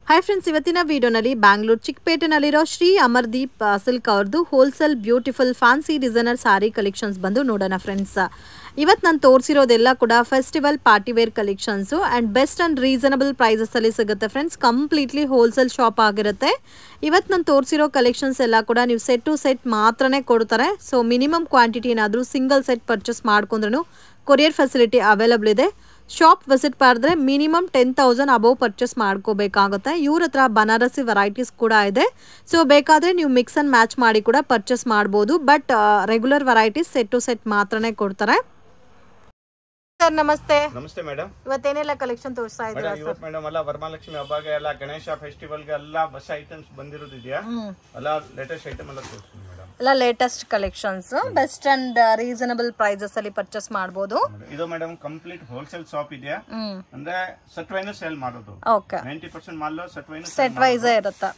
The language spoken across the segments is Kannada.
ಹಾಯ್ ಫ್ರೆಂಡ್ಸ್ ಇವತ್ತಿನ ವಿಡಿಯೋನಲ್ಲಿ ಬ್ಯಾಂಗ್ಳೂರ್ ಚಿಕ್ಕಪೇಟೆನಲ್ಲಿರೋ ಶ್ರೀ ಅಮರ್ದೀಪ್ ಆ, ಸಿಲ್ಕ್ ಅವ್ರದ್ದು wholesale beautiful fancy designer sari collections ಬಂದು ನೋಡೋಣ ಫ್ರೆಂಡ್ಸ್ ಇವತ್ತು ನಾನು ತೋರಿಸಿರೋದೆಲ್ಲ ಕೂಡ festival party wear collections and best and reasonable ಪ್ರೈಸಸಲ್ಲಿ ಸಿಗುತ್ತೆ ಫ್ರೆಂಡ್ಸ್ ಕಂಪ್ಲೀಟ್ಲಿ ಹೋಲ್ಸೇಲ್ ಶಾಪ್ ಆಗಿರುತ್ತೆ ಇವತ್ತು ನಾನು ತೋರಿಸಿರೋ ಕಲೆಕ್ಷನ್ಸ್ ಎಲ್ಲ ಕೂಡ ನೀವು ಸೆಟ್ ಟು ಸೆಟ್ ಮಾತ್ರನೇ ಕೊಡ್ತಾರೆ ಸೊ ಮಿನಿಮಮ್ ಕ್ವಾಂಟಿಟಿ ಏನಾದರೂ ಸಿಂಗಲ್ ಸೆಟ್ ಪರ್ಚೇಸ್ ಮಾಡ್ಕೊಂಡ್ರೂ ಕೊರಿಯರ್ ಫೆಸಿಲಿಟಿ ಅವೈಲಬಲ್ ಇದೆ ಶಾಪ್ ವಿಸಿಟ್ ಮಾಡಿದ್ರೆ minimum ten thousand above purchase ಮಾಡ್ಕೋಬೇಕಾಗುತ್ತೆ ಇವ್ರ ಹತ್ರ ಬನಾರಸಿ ವೆರೈಟೀಸ್ ಕೂಡ ಇದೆ ಸೊ ಬೇಕಾದರೆ ನೀವು ಮಿಕ್ಸ್ ಆ್ಯಂಡ್ ಮ್ಯಾಚ್ ಮಾಡಿ ಕೂಡ ಪರ್ಚೇಸ್ ಮಾಡ್ಬೋದು but regular varieties set to set ಮಾತ್ರನೇ ಕೊಡ್ತಾರೆ ಸರ್ ನಮಸ್ತೆ ನಮಸ್ತೆ ಮೇಡಮ್ ಇವತ್ತೇನೆಲ್ಲ ಕಲೆಕ್ಷನ್ ತೋರಿಸ್ತಾ ಇದ್ದೀರಾ ಮೇಡಮ್ ಇವತ್ತು ಮೇಡಮ್ ಎಲ್ಲ ವರಮಹಾಲಕ್ಷ್ಮಿ ಹಬ್ಬಗೆ ಎಲ್ಲ ಗಣೇಶ ಫೆಸ್ಟಿವಲ್ಗೆ ಎಲ್ಲ ಬಸ್ ಐಟಮ್ಸ್ ಬಂದಿರೋದಿದೆಯಾ ಎಲ್ಲ ಲೇಟೆಸ್ಟ್ ಐಟಮ್ ಎಲ್ಲ ತೋರಿಸ್ತೀನಿ ಮೇಡಮ್ ಎಲ್ಲ latest collections best and reasonable prices ಅಲ್ಲಿ ಪರ್ಚೇಸ್ ಮಾಡ್ಬೋದು ಇದು ಮೇಡಮ್ ಕಂಪ್ಲೀಟ್ ಹೋಲ್ಸೇಲ್ ಶಾಪ್ ಇದೆಯಾ ಹ್ಮ್ ಅಂದ್ರೆ ಸೆಟ್ ವೈನ್ ಸೇಲ್ ಮಾಡೋದು ಓಕೆ ನೈಂಟಿ ಪರ್ಸೆಂಟ್ ಮಾಲ್ ಸೆಟ್ ವೈನ್ ಸೆಟ್ ವೈಸೇ ಇರುತ್ತೆ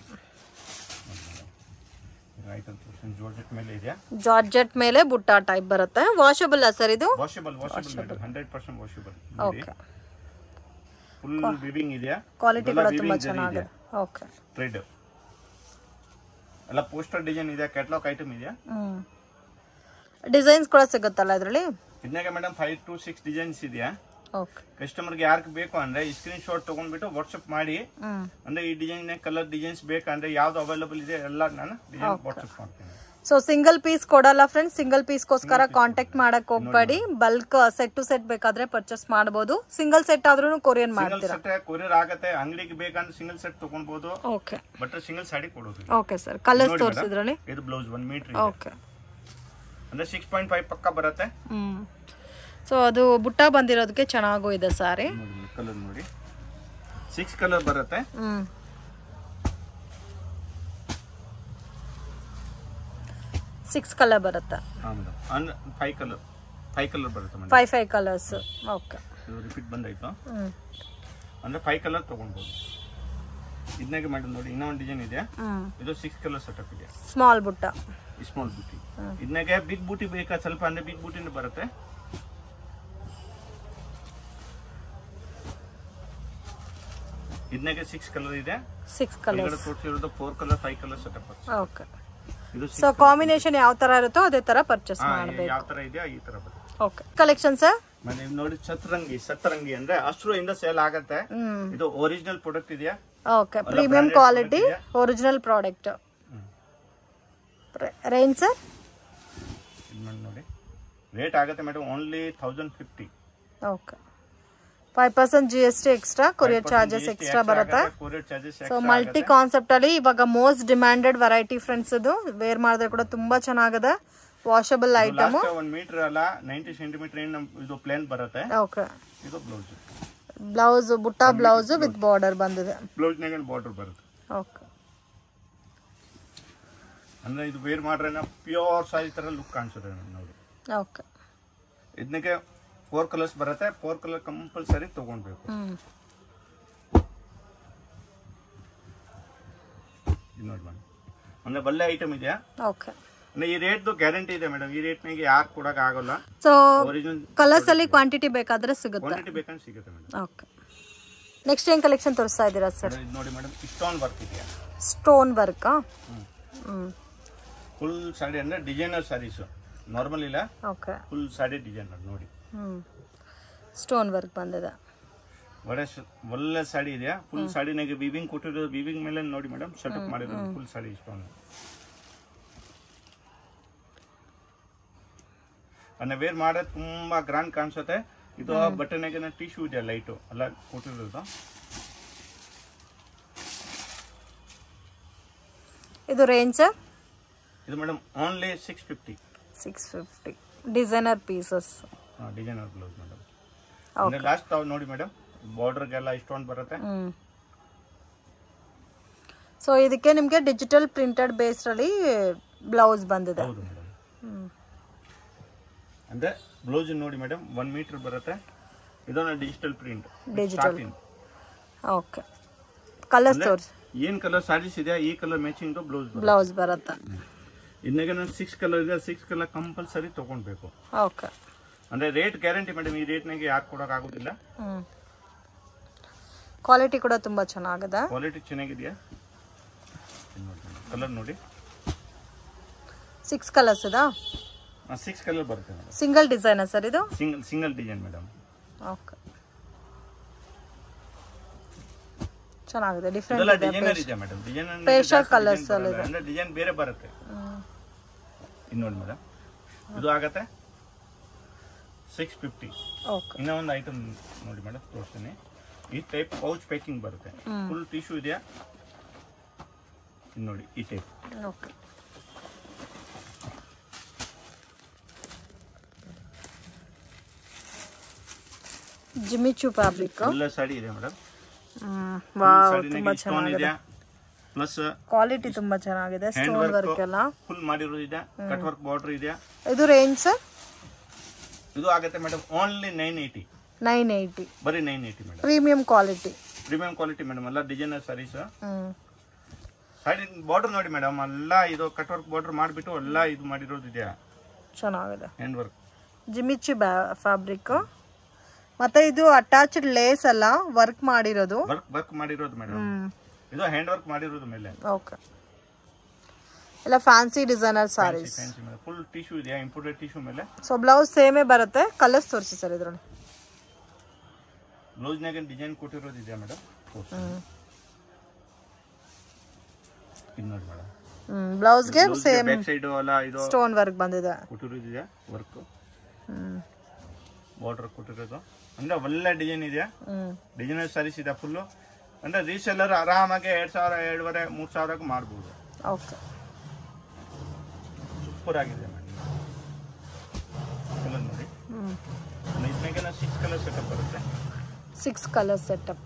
ಐಟಮ್ ತೋರಿಸ್ತೀನಿ ಜೋರ್ಜೆಟ್ ಮೇಲೆ ಇದೆಯಾ ಜಾರ್ಜೆಟ್ ಮೇಲೆ ಬುಟ್ಟ ಟೈಪ್ ಬರುತ್ತೆ ವಾಷಬಲ್ ಸರ್ ಇದು washable washable madam hundred percent washable okay full weaving ಇದೆಯಾ ಕ್ವಾಲಿಟಿ ಕೂಡ ತುಂಬಾ ಚೆನ್ನಾಗಿದೆ ಓಕೆ ಥ್ರೆಡ್ ಎಲ್ಲ ಪೋಸ್ಟರ್ ಡಿಸೈನ್ ಇದೆ ಕ್ಯಾಟ್ಲಾಗ್ ಐಟಮ್ ಇದೆಯಾ ಹ್ಮ್ ಡಿಸೈನ್ಸ್ ಕೂಡ ಸಿಗುತ್ತಲ್ಲ ಇದರಲ್ಲಿ ಇದನ್ನಾಗ madam five to six designs ಇದೆಯಾ ಓಕೆ ಕಸ್ಟಮರ್ಗೆ ಯಾರಿಗೆ ಬೇಕು ಅಂದ್ರೆ ಸ್ಕ್ರೀನ್ ಶಾಟ್ ತಗೊಂಡ್ಬಿಟ್ಟು ವಾಟ್ಸಪ್ ಮಾಡಿ ಹ್ಮ್ ಅಂದ್ರೆ ಈ ಡಿಸೈನ್ ಕಲರ್ ಡಿಸೈನ್ಸ್ ಬೇಕಂದ್ರೆ ಯಾವ್ದು ಅವೈಲಬಲ್ ಇದೆ ಎಲ್ಲ ನಾನು ಡಿಸೈನ್ ವಾಟ್ಸಪ್ ಮಾಡ್ತೀನಿ ಸೊ ಸಿಂಗಲ್ ಪೀಸ್ ಕೊಡಲ್ಲ ಫ್ರೆಂಡ್ಸ್ ಸಿಂಗಲ್ ಪೀಸ್ಗೋಸ್ಕರ ಕಾಂಟ್ಯಾಕ್ಟ್ ಮಾಡಕ್ ಹೋಗ್ಬೇಡಿ ಬಲ್ಕ್ ಸೆಟ್ ಟು ಸೆಟ್ ಬೇಕಾದ್ರೆ ಪರ್ಚೇಸ್ ಮಾಡಬಹುದು ಸಿಂಗಲ್ ಸೆಟ್ ಆದ್ರೂ ಕೊರಿಯನ್ ಸಿಂಗಲ್ ಮಾಡ್ತೀರಾ ಸೆಟ್ ಕೊರಿಯರ್ ಆಗತ್ತೆ ಅಂಗಡಿಗೆ ಬೇಕಂದ್ರೆ ಸಿಂಗಲ್ ಸೆಟ್ ತಗೊಳ್ಬಹುದು ಓಕೆ ಬಟ್ ಸಿಂಗಲ್ ಸಾಡಿ ಕೊಡೋದು ಓಕೆ ಸರ್ ಕಲರ್ಸ್ ತೋರಿಸಿದ್ರಲ್ಲಿ ಇದು ಬ್ಲೌಸ್ ಒನ್ ಮೀಟರ್ ಓಕೆ ಅಂದ್ರೆ ಸಿಕ್ಸ್ ಪಾಯಿಂಟ್ ಫೈವ್ ಪಕ್ಕ ಬರುತ್ತೆ ಹ್ಮ್ ಸೊ ಅದು ಬುಟ್ಟ ಬಂದಿರೋದಕ್ಕೆ ಚೆನ್ನಾಗೂ ಇದೆ ಸಾರಿ ನೋಡಿ ಕಲರ್ ನೋಡಿ ಸಿಕ್ಸ್ ಕಲರ್ ಬರುತ್ತೆ ಹ್ಮ್ ಸಿಕ್ಸ್ ಕಲರ್ ಬರುತ್ತೆ ಹಾ ಮೇಡಮ್ ಅಂದ್ರೆ ಫೈವ್ ಕಲರ್ ಫೈವ್ ಕಲರ್ ಬರುತ್ತೆ madam five five colours okay ಇದು ರಿಪೀಟ್ ಬಂದಾಯ್ತು ಹ್ಮ್ ಅಂದ್ರೆ ಫೈವ್ ಕಲರ್ ತಗೊಳ್ಬೋದು ಇದನ್ನಾಗ ಮೇಡಮ್ ನೋಡಿ ಇನ್ನೊಂದು ಡಿಸೈನ್ ಇದೆ ಹ್ಮ್ ಇದು ಸಿಕ್ಸ್ ಕಲರ್ ಸೆಟಪ್ ಇದೆ ಸ್ಮಾಲ್ ಬುಟ್ಟ ಸ್ಮಾಲ್ ಬೂಟಿ ಇದನ್ನಾಗೆ ಬಿಗ್ ಬೂಟಿ ಬೇಕಾ ಸ್ವಲ್ಪ ಅಂದ್ರೆ ಬಿಗ್ ಬೂಟಿನ ಬರುತ್ತೆ ಇದನ್ನಾಗೆ ಸಿಕ್ಸ್ ಕಲರ್ ಇದೆ ಸಿಕ್ಸ್ ಕಲರ್ ಕೆಳಗಡೆ ತೋರಿಸಿರೋದು four colour five colour setup okay ಇದು ಸೊ ಕಾಂಬಿನೇಷನ್ ಯಾವ ತರ ಇರುತ್ತೋ ಅದೇ ತರ ಪರ್ಚೇಸ್ ಮಾಡಬೇಕು ಯಾವ ತರ ಇದೆಯಾ ಈ ತರ ಬರುತ್ತೆ ಓಕೆ ಕಲೆಕ್ಷನ್ ಸರ್ ಮತ್ತೆ ನೀವು ನೋಡಿ ಸತರಂಗಿ ಸತರಂಗಿ ಅಂದ್ರೆ ಅಷ್ಟರು ಇಂದ ಸೇಲ್ ಆಗತ್ತೆ ಹ್ಮ್ ಇದು ಒರಿಜಿನಲ್ ಪ್ರಾಡಕ್ಟ್ ಇದೆಯಾ okay premium quality original product range sir ಇದು ಮಾಡಿ ನೋಡಿ ರೇಟ್ ಆಗುತ್ತೆ madam only thousand fifty okay five percent G S T extra courier charges extra ಬರುತ್ತೆ courier charges so multi concept ಅಲ್ಲಿ ಇವಾಗ ಮೋಸ್ಟ್ ಡಿಮ್ಯಾಂಡೆಡ್ ವೆರೈಟಿ ಫ್ರೆಂಡ್ಸ್ ಇದು ವೇರ್ ಮಾಡಿದ್ರೆ ಕೂಡ ತುಂಬಾ ಚೆನ್ನಾಗಿದೆ ವಾಷಬಲ್ ಐಟಮ್ ಲಾಸ್ಟ್ ಒಂದ್ ಮೀಟರ್ ಅಲ್ಲ ನೈಂಟಿ ಸೆಂಟಿಮೀಟರ್ ಏನು ಇದು ಪ್ಲೇನ್ ಬರುತ್ತೆ ಓಕೆ ಇದು ಬ್ಲೌಸ್ ಬ್ಲೌಸ್ ಬುಟ್ಟ ಬ್ಲೌಸ್ ವಿತ್ ಬಾರ್ಡರ್ ಬಂದಿದೆ ಬ್ಲೌಸ್ನಾಗ ಬಾರ್ಡರ್ ಬರುತ್ತೆ ಓಕೆ ಅಂದ್ರೆ ಇದು ವೇರ್ ಮಾಡ್ರೆ ಪ್ಯೂರ್ ಸಾರಿ ತರ ಲುಕ್ ಕಾಣಿಸುತ್ತೆ ನೋಡಿ ಓಕೆ ಇದಕ್ಕೆ ಫೋರ್ ಕಲರ್ಸ್ ಬರುತ್ತೆ ಫೋರ್ ಕಲರ್ ಕಂಪಲ್ಸರಿ ತಗೊಳ್ಬೇಕು ಹ್ಮ್ ಇದು ನೋಡಿ ಮೇಡಮ್ ಅಂದ್ರೆ ಒಳ್ಳೆ ಐಟಮ್ ಇದೆಯಾ ಓಕೆ ಅಂದ್ರೆ ಈ ರೇಟ್ದು ಗ್ಯಾರಂಟಿ ಇದೆ ಮೇಡಮ್ ಈ ರೇಟ್ನಾಗೆ ಯಾರು ಕೊಡಕ್ ಆಗಲ್ಲ ಸೊ ಒರಿಜಿನಲ್ ಕಲರ್ಸ್ ಅಲ್ಲಿ ಕ್ವಾಂಟಿಟಿ ಬೇಕಾದ್ರೆ ಸಿಗುತ್ತೆ ಕ್ವಾಂಟಿಟಿ ಬೇಕಂದ್ರೆ ಸಿಗುತ್ತೆ ಮೇಡಮ್ ಓಕೆ ನೆಕ್ಸ್ಟ್ ಏನ್ ಕಲೆಕ್ಷನ್ ತೋರಿಸ್ತಾ ಇದ್ದೀರಾ ಸರ್ ಇದು ನೋಡಿ ಮೇಡಮ್ ಇಷ್ಟೊಂದು ವರ್ಕ್ ಇದೆಯಾ ಸ್ಟೋನ್ ವರ್ಕ್ ಹ್ಮ್ ಹ್ಮ್ ಫುಲ್ ಸಾಡಿ ಅಂದ್ರೆ ಡಿಸೈನರ್ ಸ್ಯಾರೀಸ್ ನಾರ್ಮಲ್ ಇಲ್ಲ ಓಕೆ ಫುಲ್ ಸಾಡಿ ಡಿಸೈನರ್ ನೋಡಿ ಹ್ಮ್ ಸ್ಟೋನ್ ವರ್ಕ್ ಬಂದಿದೆ ಒಳ್ಳೆ ಸ- ಒಳ್ಳೆ ಸಾಡಿ ಇದೆಯಾ ಫುಲ್ ಸಾಡಿನಾಗೆ ವಿವಿಂಗ್ ಕೊಟ್ಟಿರೋದು ವಿವಿಂಗ್ ಮೇಲೆ ನೋಡಿ ಮೇಡಮ್ ಸೆಟಪ್ ಮಾಡಿರೋದು ಫುಲ್ ಸಾಡಿ ಇಷ್ಟೊಂದು ಅದನ್ನ ವೇರ್ ಮಾಡೋದು ತುಂಬಾ ಗ್ರಾಂಡ್ ಕಾಣಿಸುತ್ತೆ ಇದು ಬಟನ್ಗೆ ಟಿಶ್ಯೂ ಇದೆ ಲೈಟು ಎಲ್ಲ ಕೊಟ್ಟಿರೋದು ಇದು ರೇಂಜ್ ಇದು madam only six fifty six fifty designer pieces designer blouse madam ಅಂದ್ರೆ ಲಾಸ್ಟ್ ತಾವು ನೋಡಿ ಮೇಡಮ್ ಬಾರ್ಡರ್ಗೆಲ್ಲ ಇಷ್ಟೊಂದು ಬರುತ್ತೆ ಹ್ಮ್ ಸೊ ಇದಕ್ಕೆ ನಿಮಗೆ ಡಿಜಿಟಲ್ ಪ್ರಿಂಟೆಡ್ ಬೇಸ್ ಅಲ್ಲಿ ಬ್ಲೌಸ್ ಬಂದಿದೆ ಹೌದು ಮೇಡಮ್ ಹ್ಮ್ ಅಂದ್ರೆ ಬ್ಲೌಸ್ ನೋಡಿ ಮೇಡಮ್ ಒನ್ ಮೀಟರ್ ಬರುತ್ತೆ ಇದನ್ನ digital print digital okay colours ತೋರಿಸಿ ಏನ್ ಕಲರ್ ಸಾರೀಸ್ ಇದೆಯಾ ಈ ಕಲರ್ ಮ್ಯಾಚಿಂಗ್ ಬ್ಲೌಸ್ ಬ್ಲೌಸ್ ಬರುತ್ತೆ ಇದನ್ನಾಗ ನಾನು ಸಿಕ್ಸ್ ಕಲರ್ ಇದೆ ಸಿಕ್ಸ್ ಕಲರ್ ಕಂಪಲ್ಸರಿ ತಗೊಳ್ಬೇಕು ಓಕೆ ಅಂದ್ರೆ ರೇಟ್ ಗ್ಯಾರಂಟಿ ಮೇಡಮ್ ಈ ರೇಟ್ನಾಗೆ ಯಾರು ಕೊಡೋಕೆ ಆಗೋದಿಲ್ಲ ಹ್ಮ್ ಕ್ವಾಲಿಟಿ ಕೂಡ ತುಂಬ ಚೆನ್ನಾಗಿದೆ ಕ್ವಾಲಿಟಿ ಚೆನ್ನಾಗಿದೆಯಾ ಕಲರ್ ನೋಡಿ ಸಿಕ್ಸ್ ಕಲರ್ಸ್ ಇದಾ ಸಿಕ್ಸ್ ಕಲರ್ ಬರುತ್ತೆ ಮೇಡಮ್ ಸಿಂಗಲ್ ಡಿಸೈನಾ ಸರ್ ಇದು single single design madam okay ಚೆನ್ನಾಗಿದೆ ಇದೆಲ್ಲ ಡಿಫ್ರೆಂಟ್ ಇದೆ ಡಿಸೈನರ್ ಇದೆ ಮೇಡಮ್ ಡಿಸೈನ್ Facial colours ಅಲ್ಲಿ ಇದೆ. ಅಂದ್ರೆ ಡಿಸೈನ್ ಬೇರೆ ಬರುತ್ತೆ ಇದು ನೋಡಿ ಮೇಡಮ್ ಇದು ಆಗತ್ತೆ ಸಿಕ್ಸ್ ಫಿಫ್ಟಿ ಓಕೆ ಇನ್ನೂ ಒಂದು ಐಟಮ್ ನೋಡಿ ಮೇಡಮ್ ತೋರಿಸ್ತೀನಿ ಈ ಟೈಪ್ ಪೌಚ್ ಪ್ಯಾಕಿಂಗ್ ಬರುತ್ತೆ ಫುಲ್ ಟಿಶ್ಯೂ ಇದೆಯಾ ಇದು ನೋಡಿ ಈ ಟೈಪ್ ಓಕೆ ಜಿಮಿಚು ಫ್ಯಾಬ್ರಿಕ್ ಎಲ್ಲ ಸಾಡಿ ಇದೆ ಮೇಡಮ್ ವಾವ್ ಸಾಡಿನಾಗ ತುಂಬಾ ಸ್ಟೋನ್ ಚೆನ್ನಾಗಿದೆ ಇದೆಯಾ ಪ್ಲಸ್ ಕ್ವಾಲಿಟಿ ತುಂಬಾ ಚೆನ್ನಾಗಿದೆ ಹ್ಯಾಂಡ್ ಸ್ಟೋನ್ ವರ್ಕ್ ವರ್ಕ್ ಎಲ್ಲ ಫುಲ್ ಮಾಡಿರೋದು ಇದೆ ಕಟ್ ವರ್ಕ್ ಬಾರ್ಡರ್ ಇದೆಯಾ ಇದು ರೇಂಜ್ ಸರ್ ಇದು ಆಗುತ್ತೆ madam only nine eighty nine eighty ಬರೀ nine eighty madam premium quality premium quality madam ಎಲ್ಲ ಡಿಸೈನರ್ ಸಾರೀಸ್ ಹ್ಮ್ ಸಾಡಿ ಬಾರ್ಡರ್ ನೋಡಿ ಮೇಡಮ್ ಎಲ್ಲ ಇದು ಕಟ್ ವರ್ಕ್ ಬಾರ್ಡರ್ ಮಾಡಿಬಿಟ್ಟು ಎಲ್ಲ ಇದು ಮಾಡಿರೋದು ಇದೆಯಾ ಚೆನ್ನಾಗಿದೆ ಹ್ಯಾಂಡ್ ವರ್ಕ್ ಜಿಮಿಚು ಫ್ಯಾಬ್ರಿಕ್ ಮತ್ತೆ ಇದು ಅಟ್ಯಾಚ್ಡ್ ಲೇಸ್ ಅಲ್ಲ ವರ್ಕ್ ಮಾಡಿರೋದು ವರ್ಕ್ ವರ್ಕ್ ಮಾಡಿರೋದು ಮೇಡಮ್ ಹ್ಮ್ ಇದು ಹ್ಯಾಂಡ್ ವರ್ಕ್ ಮಾಡಿರೋದು ಮೇಲೆ ಓಕೆ ಎಲ್ಲ ಫ್ಯಾನ್ಸಿ ಡಿಸೈನರ್ ಸಾರೀಸ್ ಫ್ಯಾನ್ಸಿ ಮೇಲೆ ಫುಲ್ ಟಿಶ್ಯೂ ಇದೆಯಾ ಇಂಪೋರ್ಟೆಡ್ ಟಿಶ್ಯೂ ಮೇಲೆ ಸೊ ಬ್ಲೌಸ್ ಸೇಮೇ ಬರುತ್ತೆ ಕಲರ್ಸ್ ತೋರಿಸಿ ಸರ್ ಇದ್ರಲ್ಲಿ ಬ್ಲೌಸ್ನಾಗ ಡಿಸೈನ್ ಕೊಟ್ಟಿರೋದು ಇದೆಯಾ ಮೇಡಮ್ ಇದು ನೋಡಿ ಮೇಡಮ್ ಹ್ಮ್ ಬ್ಲೌಸ್ಗೆ ಸೇಮ್ ಬ್ಯಾಕ್ ಸೈಡ್ ಎಲ್ಲ ಇದು ಸ್ಟೋನ್ ವರ್ಕ್ ಬಂದಿದೆ ಕೊಟ್ಟಿರೋದು ಇದೆಯಾ ವರ್ಕ್ ಹ್ಮ್ ಬಾರ್ಡರ್ ಕೊಟ್ಟಿರೋದು ಅಂದ್ರೆ ಒಳ್ಳೆ ಡಿಸೈನ್ ಇದೆಯಾ ಹ್ಮ್ ಡಿಸೈನರ್ ಸಾರೀಸ್ ಇದೆ ಫುಲ್ಲು ಅಂದ್ರೆ ರೀಸೆಲ್ಲರ್ ಆರಾಮಾಗಿ ಎರಡು ಸಾವಿರ ಎರಡುವರೆ ಮೂರು ಸಾವಿರಕ್ಕೆ ಮಾಡ್ಬೋದು ಓಕೆ ಸೂಪರ್ ಆಗಿದೆ ಮೇಡಮ್ ಕಲರ್ ನೋಡಿ ಹ್ಮ್ ಇದನ್ನಾಗೆಲ್ಲ ಸಿಕ್ಸ್ ಕಲರ್ ಸೆಟಪ್ ಬರುತ್ತೆ six colour setup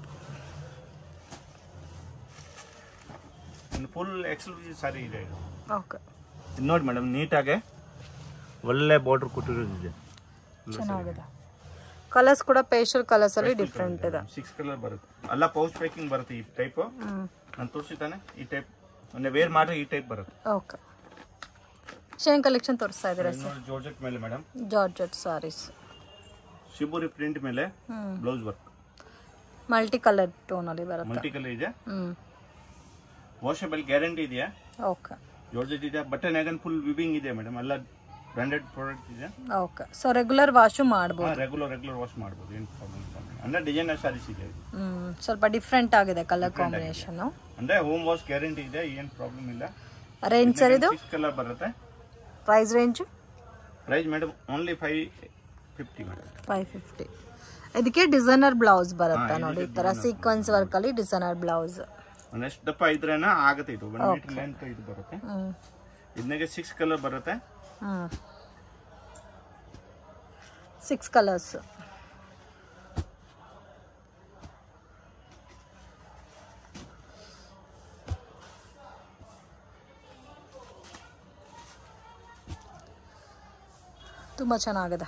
full exclusive sari ಇದೆ ಇದು ಓಕೆ ಇದು ನೋಡಿ ಮೇಡಮ್ ನೀಟಾಗೆ ಒಳ್ಳೆ ಬಾರ್ಡರ್ ಕೊಟ್ಟಿರೋದು ಇದೆ ಚೆನ್ನಾಗಿದೆ ಕಲರ್ಸ್ ಕೂಡ ಪೇಶಲ್ ಕಲರ್ಸ್ ಅಲ್ಲಿ ಡಿಫ್ರೆಂಟ್ ಇದೆ ಸಿಕ್ಸ್ ಕಲರ್ ಬರುತ್ತೆ ಎಲ್ಲ ಪೌಚ್ ಪ್ಯಾಕಿಂಗ್ ಬರುತ್ತೆ ಈ ಟೈಪ್ ಹ್ಮ್ ನಾನು ತೋರಿಸಿದ್ದಾನೆ ಈ ಟೈಪ್ ಅಂದ್ರೆ ವೇರ್ ಮಾಡಿದ್ರೆ ಈ ಟೈಪ್ ಬರುತ್ತೆ ಓಕೆ ಶೇನ್ ಕಲೆಕ್ಷನ್ ತೋರಿಸ್ತಾ ಇದ್ದೀರಾ ಇದು ನೋಡಿ ಜೋರ್ಜೆಟ್ ಮೇಲೆ madam georgette saris shibori print ಮೇಲೆ ಹ್ಮ್ blouse work multi colour tone ಅಲ್ಲಿ ಬರುತ್ತೆ ಮಲ್ಟಿ ಕಲರ್ ಇದೆ ಹ್ಮ್ ವಾಷಬಲ್ ಗ್ಯಾರಂಟಿ ಇದೆಯಾ ಓಕೆ ಜಾರ್ಜೆಟ್ ಇದೆ ಬಟ್ಟೆ ನ್ಯಾಗನ್ ಫುಲ್ ವಿಬಿಂಗ್ ಇದೆ ಮೇಡಮ್ ಎಲ್ಲ ಬ್ರಾಂಡೆಡ್ ಪ್ರಾಡಕ್ಟ್ ಇದೆ ಓಕೆ ಸೊ ರೆಗ್ಯುಲರ್ ವಾಶು ಮಾಡ್ಬೋದು ರೆಗ್ಯುಲರ್ ರೆಗ್ಯುಲರ್ ವಾಶ್ ಮಾಡ್ಬೋದು ಏನು ಪ್ರಾಬ್ಲಮ್ ಅಂದ್ರೆ ಡಿಸೈನರ್ ಸಾರೀಸ್ ಇದೆ ಇದು ಹ್ಮ್ ಸ್ವಲ್ಪ ಡಿಫ್ರೆಂಟ್ ಆಗಿದೆ ಕಲರ್ ಕಾಂಬಿನೇಷನ್ ಅಂದ್ರೆ ಹೋಮ್ ವಾಶ್ ಗ್ಯಾರಂಟಿ ಇದೆ ಏನು ಪ್ರಾಬ್ಲಮ್ ಇಲ್ಲ ರೇಂಜ್ ಸರ್ ಇದು ಸಿಕ್ಸ್ ಕಲರ್ ಬರುತ್ತೆ price range price madam only five fifty madam five fifty ಇದಕ್ಕೆ ಡಿಸೈನರ್ ಬ್ಲೌಸ್ ಬರುತ್ತೆ ನೋಡಿ ಈ ತರ ಸೀಕ್ವೆನ್ಸ್ ವರ್ಕ್ ಅಲ್ಲಿ ಡಿಸೈನರ್ ಬ್ಲೌಸ್ ಒಂದಷ್ಟು ದಪ್ಪ ಇದ್ರೇನ ಆಗುತ್ತೆ ಇದು ಒನ್ ಮೀಟರ್ ಲೆಂತ್ ಇದು ಬರುತ್ತೆ ಹ್ಮ್ ಇದನ್ನಾಗೆ ಸಿಕ್ಸ್ ಕಲರ್ ಬರುತ್ತೆ ಹ್ಮ್ ಸಿಕ್ಸ್ ಕಲರ್ಸ್ ತುಂಬ ಚೆನ್ನಾಗಿದೆ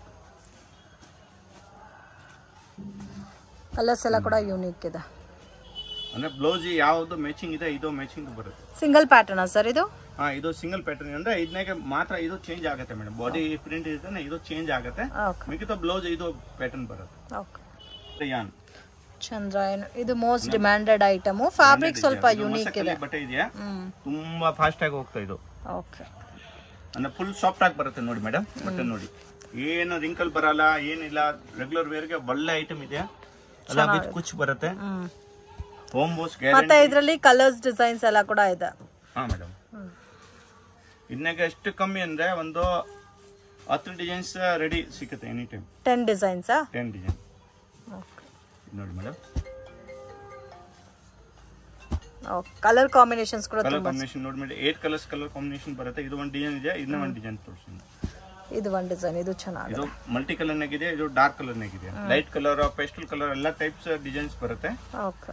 ಕಲರ್ಸ್ ಎಲ್ಲ ಕೂಡ ಯೂನಿಕ್ ಇದೆ ಅಂದ್ರೆ ಬ್ಲೌಸ್ ಯಾವ್ದು ಮ್ಯಾಚಿಂಗ್ ಇದೆ ಇದು ಮ್ಯಾಚಿಂಗ್ ಬರುತ್ತೆ ಸಿಂಗಲ್ ಪ್ಯಾಟರ್ನಾ ಸರ್ ಇದು ಹಾ ಇದು ಸಿಂಗಲ್ ಪ್ಯಾಟರ್ನ್ ಅಂದ್ರೆ ಇದನ್ನಾಗೆ ಮಾತ್ರ ಇದು ಚೇಂಜ್ ಆಗುತ್ತೆ ಮೇಡಮ್ ಬಾಡಿ ಪ್ರಿಂಟ್ ಇದೆ ಇದು ಚೇಂಜ್ ಆಗುತ್ತೆ ಓಕೆ ಮಿಗತ ಬ್ಲೌಸ್ ಇದು ಪ್ಯಾಟರ್ನ್ ಬರುತ್ತೆ ಓಕೆ ಯಾನ್ ಚಂದ್ರಾಯನ್ ಇದು ಮೋಸ್ಟ್ ಡಿಮ್ಯಾಂಡೆಡ್ ಐಟಮು ಫ್ಯಾಬ್ರಿಕ್ ಸ್ವಲ್ಪ ಯೂನಿಕ್ ಇದೆ ಬಟ್ಟೆ ಇದೆಯಾ ಹ್ಮ್ ತುಂಬಾ ಫಾಸ್ಟ್ ಆಗಿ ಹೋಗ್ತಾ ಇದು ಓಕೆ ಅಂದ್ರೆ ಫುಲ್ ಸಾಫ್ಟ್ ಆಗಿ ಬರುತ್ತೆ ನೋಡಿ ಮೇಡಮ್ ಬಟ್ಟೆ ನೋಡಿ ಏನು ರಿಂಕಲ್ ಬರಲ್ಲ ಏನಿಲ್ಲ ರೆಗ್ಯುಲರ್ ವೇರ್ಗೆ ಒಳ್ಳೆ ಐಟಮ್ ಇದೆಯಾ ಅಲ್ಲ ವಿತ್ ಕುಚ್ ಬರುತ್ತೆ ಹ್ಮ್ ಹೋಮ್ ವಾಶ್ ಮತ್ತೆ ಗ್ಯಾರಂಟಿ ಇದರಲ್ಲಿ ಕಲರ್ಸ್ ಡಿಸೈನ್ಸ್ ಎಲ್ಲ ಕೂಡ ಇದೆ ಹಾ ಮೇಡಮ್ ಇದನ್ನಾಗ ಎಷ್ಟು ಕಮ್ಮಿ ಅಂದ್ರೆ ಒಂದು ಹತ್ತು ಡಿಸೈನ್ಸ್ ರೆಡಿ ಸಿಗುತ್ತೆ ಎನಿ ಟೈಮ್ ಟೆನ್ ಡಿಸೈನ್ಸಾ ಟೆನ್ ಡಿಸೈನ್ ನೋಡಿ ಮೇಡಮ್ ಕಲರ್ ಕಾಂಬಿನೇಷನ್ಸ್ ಕೂಡ ಕಲರ್ ತುಂಬಾ ಕಾಂಬಿನೇಷನ್ ನೋಡಿ madam eight colours colour combination ಬರುತ್ತೆ ಇದು ಒಂದು ಡಿಸೈನ್ ಇದೆ ಇದನ್ನ ಒಂದು ಡಿಸೈನ್ ತೋರಿಸ್ತೀನಿ ಇದು ಒಂದು ಡಿಸೈನ್ ಇದು ಚೆನ್ನಾಗಿದೆ ಇದು ಮಲ್ಟಿ ಕಲರ್ನಾಗಿದೆ ಇದು ಡಾರ್ಕ್ ಕಲರ್ನಾಗಿದೆ ಲೈಟ್ ಕಲರ್ ಪೆಸ್ಟಲ್ ಕಲರ್ ಎಲ್ಲ ಟೈಪ್ಸ್ ಡಿಸೈನ್ಸ್ ಬರುತ್ತೆ ಓಕೆ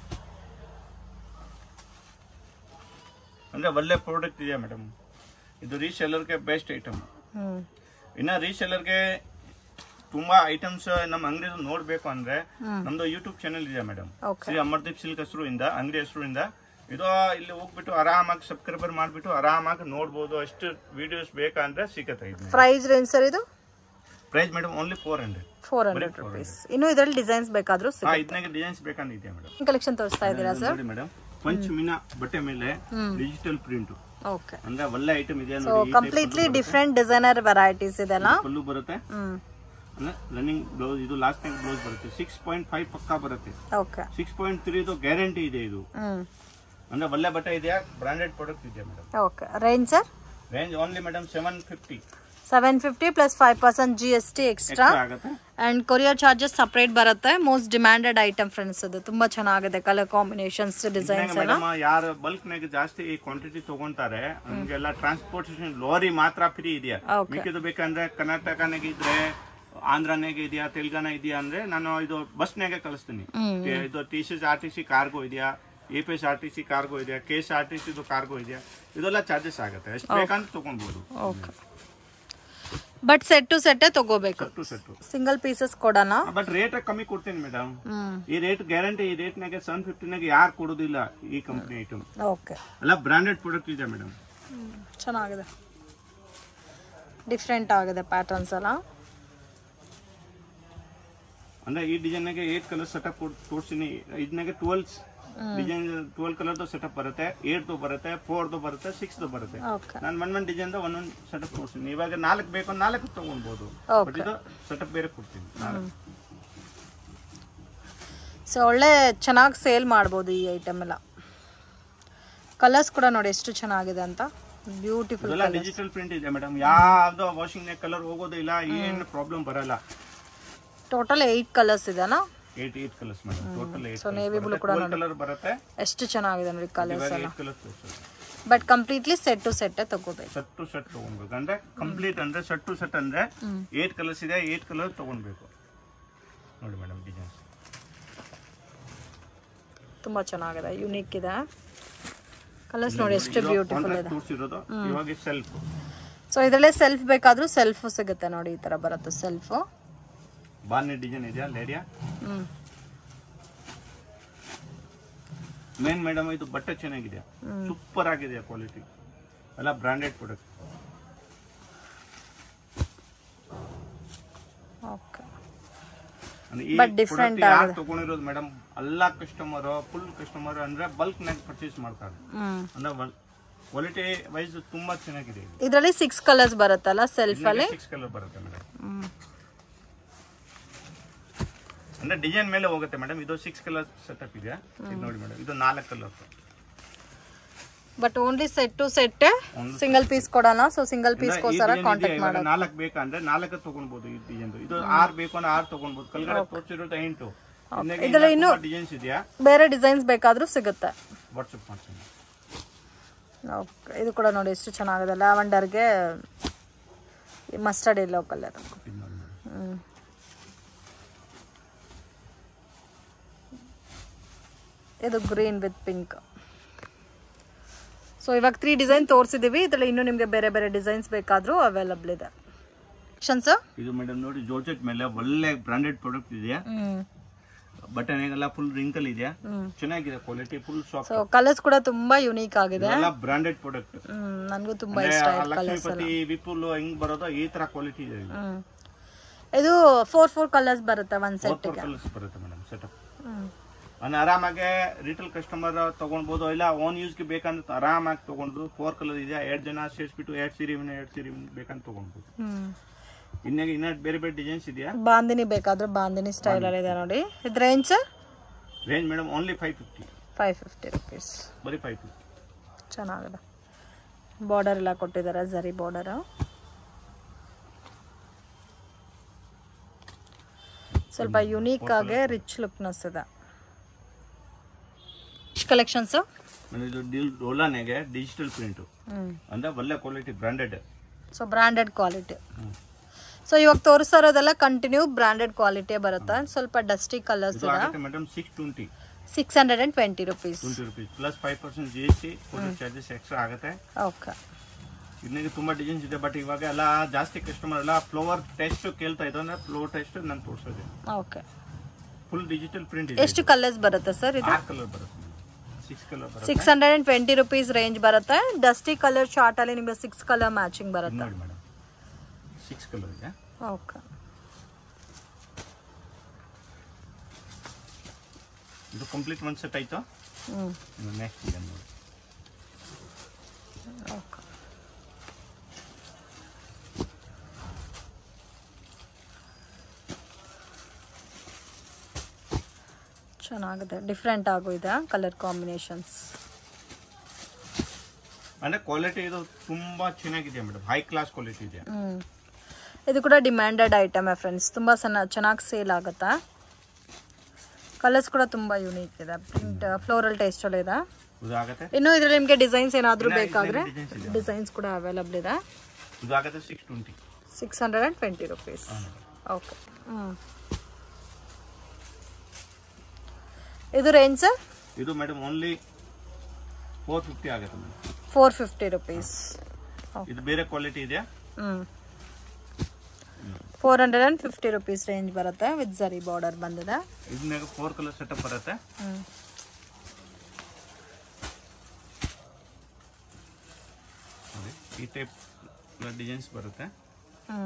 ಅಂದ್ರೆ ಒಳ್ಳೆ ಪ್ರಾಡಕ್ಟ್ ಇದೆ ಮೇಡಮ್ ಇದು ರೀಸೆಲ್ಲರ್ಗೆ ಬೆಸ್ಟ್ ಐಟಮ್ ಹ್ಮ್ ಇನ್ನ ರೀಸೆಲ್ಲರ್ಗೆ ತುಂಬಾ ಐಟಮ್ಸ್ ನಮ್ಮ ಅಂಗಡಿ ನೋಡ್ಬೇಕು ಅಂದ್ರೆ ನಮ್ದು ಯೂಟ್ಯೂಬ್ ಚಾನೆಲ್ ಇದೆ madam Okay. Shri Amardeep silk ಹೆಸರು ಇಂದ ಅಂಗಡಿ ಹೆಸರು ಇಂದ ಇದು ಇಲ್ಲಿ ಹೋಗ್ಬಿಟ್ಟು ಆರಾಮಾಗಿ ಸಬ್ಸ್ಕ್ರೈಬರ್ ಮಾಡ್ಬಿಟ್ಟು ಆರಾಮಾಗಿ ನೋಡ್ಬೋದು ಎಷ್ಟು ವಿಡಿಯೋಸ್ ಬೇಕಂದ್ರೆ ಸಿಗತ್ತೆ ಇದು ಪ್ರೈಸ್ ರೇಂಜ್ ಸರ್ ಇದು price madam only four hundred four hundred rupees ಇನ್ನು ಇದರಲ್ಲಿ ಡಿಸೈನ್ಸ್ ಬೇಕಾದ್ರೂ ಹಾ ಇದನ್ನಾಗ ಡಿಸೈನ್ಸ್ ಬೇಕಂದಿದೆ ಮೇಡಮ್ ಕಲೆಕ್ಷನ್ ತೋರಿಸ್ತಾ ಇದ್ದೀರಾ ಸರ್ ನೋಡಿ ಮೇಡಮ್ ಪಂಚಮಿನ ಬಟ್ಟೆ ಮೇಲೆ ಡಿಜಿಟಲ್ ಪ್ರಿಂಟ್ ಓಕೆ ಅಂದ್ರೆ ಒಳ್ಳೆ ಐಟಮ್ ಇದೆ ಸೊ ನೋಡಿ ಕಂಪ್ಲೀಟ್ಲಿ ಡಿಫ್ರೆಂಟ್ ಡಿಸೈನರ್ ವೆರೈಟೀಸ್ ಇದೆಲ್ಲ ಪಲ್ಲು ಬರುತ್ತೆ ಹ್ಮ್ ಅಂದ್ರೆ ರನ್ನಿಂಗ್ ಬ್ಲೌಸ್ ಇದು ಲಾಸ್ಟ್ ಟೈಮ್ ಬ್ಲೌಸ್ ಬರುತ್ತೆ ಸಿಕ್ಸ್ ಪಾಯಿಂಟ್ ಫೈವ್ ಪಕ್ಕಾ ಬರುತ್ತೆ ಓಕೆ ಸಿಕ್ಸ್ ಪಾಯಿಂಟ್ ತ್ರೀ ಇದು ಗ್ಯಾರಂಟಿ ಇದೆ ಇದು ಹ್ಮ್ ಅಂದ್ರೆ ಒಳ್ಳೆ ಬಟ್ಟೆ ಇದೆಯಾ ಬ್ರಾಂಡೆಡ್ ಪ್ರಾಡಕ್ಟ್ ಇದೆ madam okay range sir range only madam seven fifty seven fifty plus five percent G S T extra ಆಗುತ್ತೆ ಅಂಡ್ ಕೊರಿಯರ್ ಚಾರ್ಜಸ್ ಸಪ್ರೇಟ್ ಬರುತ್ತೆ ಮೋಸ್ಟ್ ಡಿಮ್ಯಾಂಡೆಡ್ ಐಟಮ್ ಫ್ರೆಂಡ್ಸ್ ಅದು ತುಂಬಾ ಚೆನ್ನಾಗಿದೆ ಕಲರ್ ಕಾಂಬಿನೇಷನ್ಸ್ ಡಿಸೈನ್ಸ್ ಎಲ್ಲ ಮೇಡಮ್ ಯಾರು ಬಲ್ಕ್ ನಾಗ ಜಾಸ್ತಿ ಕ್ವಾಂಟಿಟಿ ತಗೊಂತಾರೆ ನಮ್ಗೆಲ್ಲ ಟ್ರಾನ್ಸ್ಪೋರ್ಟೇಷನ್ ಲಾರಿ ಮಾತ್ರ ಫ್ರೀ ಇದೆಯಾ Okay. ಮಿಕ್ಕಿದು ಬೇಕಂದ್ರೆ ಕರ್ನಾಟಕನಾಗ ಇದ್ರೆ ಆಂಧ್ರನಾಗ ಇದೆಯಾ ತೆಲಂಗಾಣ ಇದೆಯಾ ಅಂದ್ರೆ ನಾನು ಇದು ಬಸ್ನಾಗೆ ಕಳಿಸ್ತೀನಿ ಇದು T C R T C cargo ಇದೆಯಾ A P S R T C cargo ಇದೆಯಾ K S R T C cargo ಇದೆಯಾ ಇದೆಲ್ಲ ಚಾರ್ಜಸ್ ಆಗುತ್ತೆ ಎಷ್ಟು ಬೇಕಂತ ತಗೊಳ್ಬೋದು ಓಕೆ ಬಟ್ ಸೆಟ್ ಟು ಸೆಟ್ಟೇ ತಗೋಬೇಕು ಸೆಟ್ಟು ಸೆಟ್ಟು ಸಿಂಗಲ್ ಪೀಸಸ್ ಕೊಡೋಣ ಬಟ್ ರೇಟ್ ಕಮ್ಮಿ ಕೊಡ್ತೀನಿ ಮೇಡಮ್ ಹ್ಮ್ ಈ ರೇಟ್ ಗ್ಯಾರಂಟಿ ಈ ರೇಟ್ನಾಗೆ ಸೆವೆನ್ ಫಿಫ್ಟಿನಾಗ ಯಾರು ಕೊಡೋದಿಲ್ಲ ಈ ಕಂಪ್ನಿ ಐಟಮ್ ಓಕೆ ಎಲ್ಲ ಬ್ರಾಂಡೆಡ್ ಪ್ರಾಡಕ್ಟ್ ಇದೆ ಮೇಡಮ್ ಚೆನ್ನಾಗಿದೆ ಡಿಫ್ರೆಂಟ್ ಆಗಿದೆ ಪ್ಯಾಟರ್ನ್ಸ್ ಎಲ್ಲ ಅಂದ್ರೆ ಈ ಡಿಸೈನ್ಗೆ ಏಟ್ ಕಲರ್ ಸೆಟಪ್ ತೋರಿಸ್ತೀನಿ ಇದನ್ನಾಗೆ ಟ್ವೆಲ್ ಡಿಸೈನ್ ಟ್ವೆಲ್ ಕಲರ್ದು ಸೆಟಪ್ ಬರುತ್ತೆ ಏಟ್ದು ಬರುತ್ತೆ ಫೋರ್ದು ಬರುತ್ತೆ ಸಿಕ್ಸ್ದು ಬರುತ್ತೆ ಓಕೆ ನಾನು ಒನ್ ಒನ್ ಡಿಸೈನ್ ಒಂದೊಂದು ಸೆಟಪ್ ತೋರಿಸ್ತೀನಿ ಇವಾಗ ನಾಲ್ಕು ಬೇಕು ನಾಲ್ಕು ತಗೊಳ್ಬೋದು Okay. ಬಟ್ ಇದು ಸೆಟಪ್ ಬೇರೆ ಕೊಡ್ತೀನಿ ನಾಲ್ಕು. ಸೊ ಒಳ್ಳೆ ಚೆನ್ನಾಗಿ ಸೇಲ್ ಮಾಡ್ಬೋದು ಈ ಐಟಮ್ ಎಲ್ಲ ಕಲರ್ಸ್ ಕೂಡ ನೋಡಿ ಎಷ್ಟು ಚೆನ್ನಾಗಿದೆ ಅಂತ ಬ್ಯೂಟಿಫುಲ್ ಇದೆಲ್ಲ ಡಿಜಿಟಲ್ ಪ್ರಿಂಟ್ ಇದೆ ಮೇಡಮ್ ಯಾವ್ದು ವಾಷಿಂಗ್ ಕಲರ್ ಹೋಗೋದು ಇಲ್ಲ ಏನು ಪ್ರಾಬ್ಲಮ್ ಬರಲ್ಲ ಟೋಟಲ್ ಏಯ್ಟ್ ಕಲರ್ಸ್ ಇದೆನಾ eight eight colours madam total eight so navy blue ಕೂಡ ನೋಡಿ ಕಲರ್ ಬರುತ್ತೆ ಎಷ್ಟು ಚೆನ್ನಾಗಿದೆ ನೋಡಿ ಕಲರ್ಸ್ ಇವಾಗ ಎಲ್ಲ ಏಟ್ ಕಲರ್ ತೋರಿಸೋದು but completely set to set ತಗೋಬೇಕು ಸೆಟ್ ಟು ಸೆಟ್ ತಗೊಳ್ಬೇಕು ಅಂದ್ರೆ ಕಂಪ್ಲೀಟ್ ಅಂದ್ರೆ ಸೆಟ್ ಟು ಸೆಟ್ ಅಂದ್ರೆ ಏಟ್ ಕಲರ್ಸ್ ಇದೆ ಏಟ್ ಕಲರ್ ತಗೊಳ್ಬೇಕು ನೋಡಿ ಮೇಡಮ್ ಡಿಸೈನ್ಸ್ ತುಂಬಾ ಚೆನ್ನಾಗಿದೆ ಯುನೀಕ್ ಇದೆ ಕಲರ್ಸ್ ನೋಡಿ ಎಷ್ಟು ಬ್ಯೂಟಿಫುಲ್ ಇದೆ ತೋರಿಸಿರೋದು ಇವಾಗ ಸೆಲ್ಫ್ ಸೊ ಇದರಲ್ಲೇ ಸೆಲ್ಫ್ ಬೇಕಾದ್ರೂ ಸೆಲ್ಫ್ ಸಿಗುತ್ತೆ ನೋಡಿ ಈ ತರ ಬರುತ್ತೆ ಸೆಲ್ಫ್ ಬಾರ್ನಿ ಡಿಸೈನ್ ಇದೆಯಾ ಲೇಡಿಯಾ ಹ್ಮ್ ಮೇನ್ ಮೇಡಮ್ ಇದು ಬಟ್ಟೆ ಚೆನ್ನಾಗಿದೆ ಸೂಪರ್ ಆಗಿದೆ ಕ್ವಾಲಿಟಿ ಎಲ್ಲ ಬ್ರಾಂಡೆಡ್ ಪ್ರಾಡಕ್ಟ್ ಓಕೆ ಅಂದ್ರೆ ಈ But different ಪ್ರಾಡಕ್ಟ್ ಯಾರು ತಗೊಂಡಿರೋದು ಮೇಡಮ್ ಎಲ್ಲಾ ಕಸ್ಟಮರ್ ಫುಲ್ ಕಸ್ಟಮರ್ ಅಂದ್ರೆ ಬಲ್ಕ್ ನಾಗ ಪರ್ಚೇಸ್ ಮಾಡ್ತಾರೆ ಹ್ಮ್ ಅಂದ್ರೆ ಕ್ವಾಲಿಟಿ ವೈಸ್ ತುಂಬಾ ಚೆನ್ನಾಗಿದೆ ಇದು ಇದರಲ್ಲಿ ಸಿಕ್ಸ್ ಕಲರ್ಸ್ ಬರುತ್ತಲ್ಲ ಸೆಲ್ಫ್ ಅಲ್ಲಿ ಸಿಕ್ಸ್ ಕಲರ್ ಬರುತ್ತೆ ಮೇಡಮ್ ಹ್ಮ್ ಅಂದ್ರೆ ಡಿಸೈನ್ ಮೇಲೆ ಹೋಗುತ್ತೆ ಮೇಡಮ್ ಇದು ಸಿಕ್ಸ್ ಕಲರ್ ಸೆಟಪ್ ಇದೆ ಇದು ನೋಡಿ ಮೇಡಮ್ ಇದು ನಾಲ್ಕು colour but only set to set single piece ಕೊಡೋಣ ಸೊ ಸಿಂಗಲ್ ಪೀಸ್ಗೋಸ್ಕರ ಕಾಂಟ್ಯಾಕ್ಟ್ ಮಾಡೋದು ನಾಲ್ಕು ಬೇಕಂದ್ರೆ ನಾಲ್ಕು ತಗೊಳ್ಬಹುದು ಈ ಡಿಸೈನ್ ಇದು ಆರ್ ಬೇಕು ಅಂದ್ರೆ ಆರ್ ತಗೊಳ್ಬಹುದು ಕೆಳಗಡೆ ತೋರಿಸಿರೋದು ಎಂಟು ಡಿಸೈನ್ಸ್ ಇದೆಯಾ ಬೇರೆ ಡಿಸೈನ್ಸ್ ಬೇಕಾದ್ರೂ ಸಿಗುತ್ತೆ ವಾಟ್ಸಪ್ ಮಾಡ್ತೀನಿ ಓಕೆ ಇದು ಕೂಡ ನೋಡಿ ಎಷ್ಟು ಚೆನ್ನಾಗಿದೆ ಲ್ಯಾವೆಂಡರ್ಗೆ ಮಸ್ಟರ್ಡ್ ಎಲ್ಲೋ ಕಲರ್ ಇದು ನೋಡಿ ಮೇಡಮ್ ಹ್ಮ್ ಇದು ಗ್ರೀನ್ ವಿತ್ ಪಿಂಕ್ ಸೊ ಇವಾಗ ತ್ರೀ ಡಿಸೈನ್ ತೋರಿಸಿದೀವಿ ಇದರಲ್ಲಿ ಇನ್ನೂ ನಿಮಗೆ ಬೇರೆ ಬೇರೆ ಡಿಸೈನ್ಸ್ ಬೇಕಾದರೂ ಅವೈಲಬಲ್ ಇದೆ ಸರ್ ಇದು ಮೇಡಮ್ ನೋಡಿ ಜೋರ್ಜೆಟ್ ಮೇಲೆ ಒಳ್ಳೆ ಬ್ರಾಂಡೆಡ್ ಪ್ರಾಡಕ್ಟ್ ಇದೆಯಾ ಹ್ಮ್ ಬಟನ್ಗೆಲ್ಲ ಫುಲ್ ರಿಂಕಲ್ ಇದೆಯಾ ಚೆನ್ನಾಗಿದೆ quality full soft so colours ಕೂಡ ತುಂಬಾ ಯುನೀಕ್ ಆಗಿದೆ ಎಲ್ಲ ಬ್ರಾಂಡೆಡ್ ಪ್ರಾಡಕ್ಟ್ ಹ್ಮ್ ನನಗೂ ತುಂಬಾ ಇಷ್ಟ ಆಯ್ತು ಕಲರ್ಸ್ ಲಕ್ಷ್ಮೀಪತಿ ವಿಪುಲ್ ಹೆಂಗ್ ಬರೋದೋ ಈ ತರ ಕ್ವಾಲಿಟಿ ಇದೆ ಇದು ಹ್ಮ್ ಇದು ಫೋರ್ ಫೋರ್ ಕಲರ್ಸ್ ಬರುತ್ತೆ ಒಂದ್ ಫೋರ್ ಸೆಟ್ಗೆ ಕಲರ್ಸ್ ಬರುತ್ತೆ ಮೇಡಮ್ ಸೆಟಪ್ ಹ್ಮ್ ಅವ್ನು ಆರಾಮಾಗಿ ರಿಟೇಲ್ ಕಸ್ಟಮರ್ ತಗೊಳ್ಬೋದು ಇಲ್ಲ ಓನ್ ಯೂಸ್ಗೆ ಬೇಕಂದ್ರೆ ಆರಾಮಾಗಿ ತಗೊಂಡು ಫೋರ್ ಕಲರ್ ಇದೆ ಎರಡು ಜನ ಸೇರಿಸ್ಬಿಟ್ಟು ಎರಡು ಸೀರೆ ಎರಡು ಸೀರೆ ಬೇಕಂತ ತಗೊಳ್ಬೋದು ಹ್ಮ್ ಇನ್ನಾಗ ಇನ್ನ ಬೇರೆ ಬೇರೆ ಡಿಸೈನ್ಸ್ ಇದೆಯಾ ಬಾಂದಿನಿ ಬೇಕಾದ್ರೆ ಬಾಂದಿನಿ ಸ್ಟೈಲ್ ಅಲ್ಲಿ ಇದೆ ನೋಡಿ ಇದು range range madam only five fifty five fifty rupees ಬರೀ ಫೈವ್ ಫಿಫ್ಟಿ ಚೆನ್ನಾಗಿದೆ ಬಾರ್ಡರ್ ಎಲ್ಲ ಕೊಟ್ಟಿದ್ದಾರೆ ಜರಿ ಬಾರ್ಡರ್ ಸ್ವಲ್ಪ ಯುನೀಕ್ ಆಗಿ ರಿಚ್ ಲುಕ್ನೆಸ್ ಇದೆ ಕಲೆಕ್ಷನ್ಸ್ ಆಮೇಲೆ ಇದು ಡಿಲ್ ಡೋಲಾನೆಗೆ ಡಿಜಿಟಲ್ ಪ್ರಿಂಟು ಹ್ಮ್ ಅಂದ್ರೆ ಒಳ್ಳೆ quality branded so branded quality so ಇವಾಗ ತೋರಿಸ್ತಾ ಇರೋದೆಲ್ಲ ಕಂಟಿನ್ಯೂ ಬ್ರಾಂಡೆಡ್ ಕ್ವಾಲಿಟಿ ಬರುತ್ತೆ ಸ್ವಲ್ಪ ಡಸ್ಟಿ ಕಲರ್ಸ್ ಇದು ಇದೆ ಆಗುತ್ತೆ madam six twenty six hundred and twenty rupees twenty rupees plus five percent G S T charges extra ಆಗುತ್ತೆ ಓಕೆ ಇನ್ನೀಗ ತುಂಬಾ ಡಿಸೈನ್ಸ್ ಇದೆ ಬಟ್ ಇವಾಗ ಎಲ್ಲ ಜಾಸ್ತಿ ಕಸ್ಟಮರ್ ಎಲ್ಲ ಫ್ಲವರ್ ಟೆಸ್ಟ್ ಕೇಳ್ತಾ ಇದ್ದಾರೆ ಅಂದ್ರೆ ಫ್ಲವರ್ ಟೆಸ್ಟ್ ನಾನು ತೋರಿಸೋದೆ ಓಕೆ ಫುಲ್ ಡಿಜಿಟಲ್ ಪ್ರಿಂಟ್ ಇದೆ ಎಷ್ಟು ಕಲರ್ಸ್ ಬರುತ್ತೆ ಸರ್ ಇದು ಆರು ಕಲರ್ ಬರುತ್ತೆ ಸಿಕ್ಸ್ ಕಲರ್ ಬರುತ್ತೆ six hundred and twenty rupees range ಬರುತ್ತೆ ಡಸ್ಟಿ ಕಲರ್ ಶಾರ್ಟ್ ಅಲ್ಲಿ ನಿಮಗೆ ಸಿಕ್ಸ್ ಕಲರ್ ಮ್ಯಾಚಿಂಗ್ ಇದು ಬರುತ್ತೆ ನೋಡಿ ಮೇಡಮ್ ಸಿಕ್ಸ್ ಕಲರ್ ಇದೆ ಓಕೆ ಇದು ಕಂಪ್ಲೀಟ್ ಒಂದು ಸೆಟ್ ಆಯ್ತು ಹ್ಞೂ ಇನ್ನು ನೆಕ್ಸ್ಟ್ ಇದೆ ನೋಡಿ ಓಕೆ ಚೆನ್ನಾಗಿದೆ ಡಿಫ್ರೆಂಟ್ ಆಗು ಇದೆ ಕಲರ್ ಕಾಂಬಿನೇಷನ್ಸ್ ಅಂದ್ರೆ ಕ್ವಾಲಿಟಿ ಇದು ತುಂಬಾ ಚೆನ್ನಾಗಿದೆ ಮೇಡಮ್ ಹೈ ಕ್ಲಾಸ್ ಕ್ವಾಲಿಟಿ ಇದೆ ಹ್ಮ್ ಇದು ಕೂಡ ಡಿಮ್ಯಾಂಡೆಡ್ ಐಟಮ್ ಫ್ರೆಂಡ್ಸ್ ತುಂಬ ಸಣ್ಣ ಚೆನ್ನಾಗಿ ಸೇಲ್ ಆಗುತ್ತಾ ಕಲರ್ಸ್ ಕೂಡ ತುಂಬ ಯೂನಿಕ್ ಇದೆ ಪ್ರಿಂಟ್ ಫ್ಲೋರಲ್ ಟೇಸ್ಟ್ ಒಳ್ಳೆ ಇದೆ ಇದು ಆಗತ್ತೆ ಇನ್ನು ಇದ್ರಲ್ಲಿ ನಿಮಗೆ ಡಿಸೈನ್ಸ್ ಏನಾದರೂ ಇಲ್ಲ, ಬೇಕಾದರೆ ಇದ್ರಲ್ಲಿ designs ಇದೆ. ಡಿಸೈನ್ಸ್ ಕೂಡ ಅವೈಲಬಲ್ ಇದೆ ಇದು ಆಗತ್ತೆ six twenty six hundred and twenty rupees okay ಹ್ಞೂ ಇದು ರೇಂಜ್ ಸರ್ ಇದು ಮೇಡಮ್ ಓನ್ಲಿ ಫೋರ್ ಫಿಫ್ಟಿ ಆಗುತ್ತೆ ಮೇಡಮ್ ಫೋರ್ ಫಿಫ್ಟಿ ರುಪೀಸ್ ಇದು ಬೇರೆ ಕ್ವಾಲಿಟಿ ಇದೆ ಹ್ಞೂ four hundred and fifty rupees range ಬರುತ್ತೆ ವಿತ್ ಜರಿ ಬಾರ್ಡರ್ ಬಂದಿದೆ ಇದನ್ನಾಗ ಫೋರ್ ಕಲರ್ ಸೆಟಪ್ ಬರುತ್ತೆ ಹ್ಞೂ ನೋಡಿ ಈ ಟೈಪ್ ಡಿಸೈನ್ಸ್ ಬರುತ್ತೆ ಹ್ಞೂ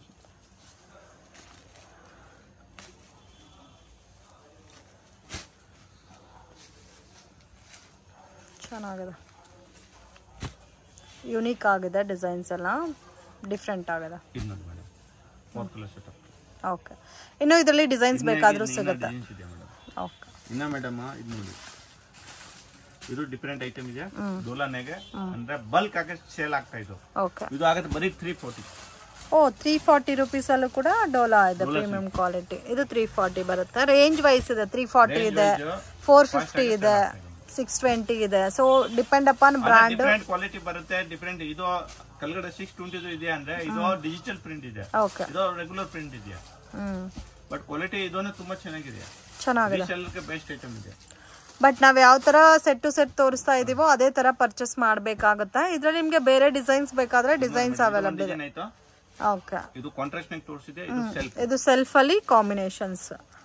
ಚೆನ್ನಾಗಿದೆ ಯುನೀಕ್ ಆಗಿದೆ ಡಿಸೈನ್ಸ್ ಎಲ್ಲ ಡಿಫ್ರೆಂಟ್ ಆಗಿದೆ ಇದು ನೋಡಿ madam four colour setup okay ಇನ್ನು ಇದರಲ್ಲಿ ಡಿಸೈನ್ಸ್ ಬೇಕಾದರೂ ಸಿಗುತ್ತೆ ಡಿಸೈನ್ಸ್ ಇದೆ ಮೇಡಮ್ ಓಕೆ ಇನ್ನ ಮೇಡಮ್ ಇದು ನೋಡಿ ಇದು ಡಿಫ್ರೆಂಟ್ ಐಟಮ್ ಇದೆ ಡೋಲಾನೆಗೆ ಅಂದ್ರೆ ಬಲ್ಕ್ ಆಗಿ ಸೇಲ್ ಆಗ್ತಾ ಇದು ಓಕೆ ಇದು ಆಗತ್ತೆ ಬರೀ three forty oh three forty ರುಪೀಸಲ್ಲೂ ಕೂಡ ಡೋಲಾ ಇದೆ ಪ್ರೀಮಿಯಂ ಕ್ವಾಲಿಟಿ ಇದು ತ್ರೀ ಫಾರ್ಟಿ ಬರುತ್ತೆ ರೇಂಜ್ ವೈಸ್ ಇದೆ ತ್ರೀ ಫಾರ್ಟಿ ಇದೆ ಫೋರ್ ಫಿಫ್ಟಿ ಇದೆ ಸಿಕ್ಸ್ ಟ್ವೆಂಟಿ ಇದೆ so depend upon brand different quality ಬರುತ್ತೆ ಡಿಫ್ರೆಂಟ್ ಇದು ಕೆಳಗಡೆ ಸಿಕ್ಸ್ ಟ್ವೆಂಟಿ ಇದೆ ಅಂದ್ರೆ ಇದು ಡಿಜಿಟಲ್ ಪ್ರಿಂಟ್ ಇದೆ ಓಕೆ ಇದು ರೆಗ್ಯುಲರ್ ಪ್ರಿಂಟ್ ಇದೆಯಾ ಹ್ಮ್ ಬಟ್ ಕ್ವಾಲಿಟಿ ಇದನ್ನು ತುಂಬಾ ಚೆನ್ನಾಗಿದೆ ಚೆನ್ನಾಗಿದೆ ರೀಸೆಲ್ಲರ್ಗೆ ಬೆಸ್ಟ್ ಐಟಮ್ ಇದೆ ಬಟ್ ನಾವ್ ಯಾವ ತರ ಸೆಟ್ ಟು ಸೆಟ್ ತೋರಿಸ್ತಾ ಇದೀವೋ ಅದೇ ತರ ಪರ್ಚೇಸ್ ಮಾಡ್ಬೇಕಾಗತ್ತೆ ಇದ್ರಲ್ಲಿ ನಿಮ್ಗೆ ಬೇರೆ ಡಿಸೈನ್ಸ್ ಬೇಕಾದ್ರೆ ಡಿಸೈನ್ಸ್ ಅವೈಲಬಲ್ ಇದೆ ಡಿಸೈನ್ ಆಯ್ತು ಓಕೆ ಇದು ಕಾಂಟ್ರಾಸ್ಟ್ ನಾಗ ತೋರಿಸಿದೆ ಇದು ಸೆಲ್ಫ್ ಇದು ಸೆಲ್ಫ್ ಅಲ್ಲಿ ಕಾಂಬಿನೇಷನ್ಸ್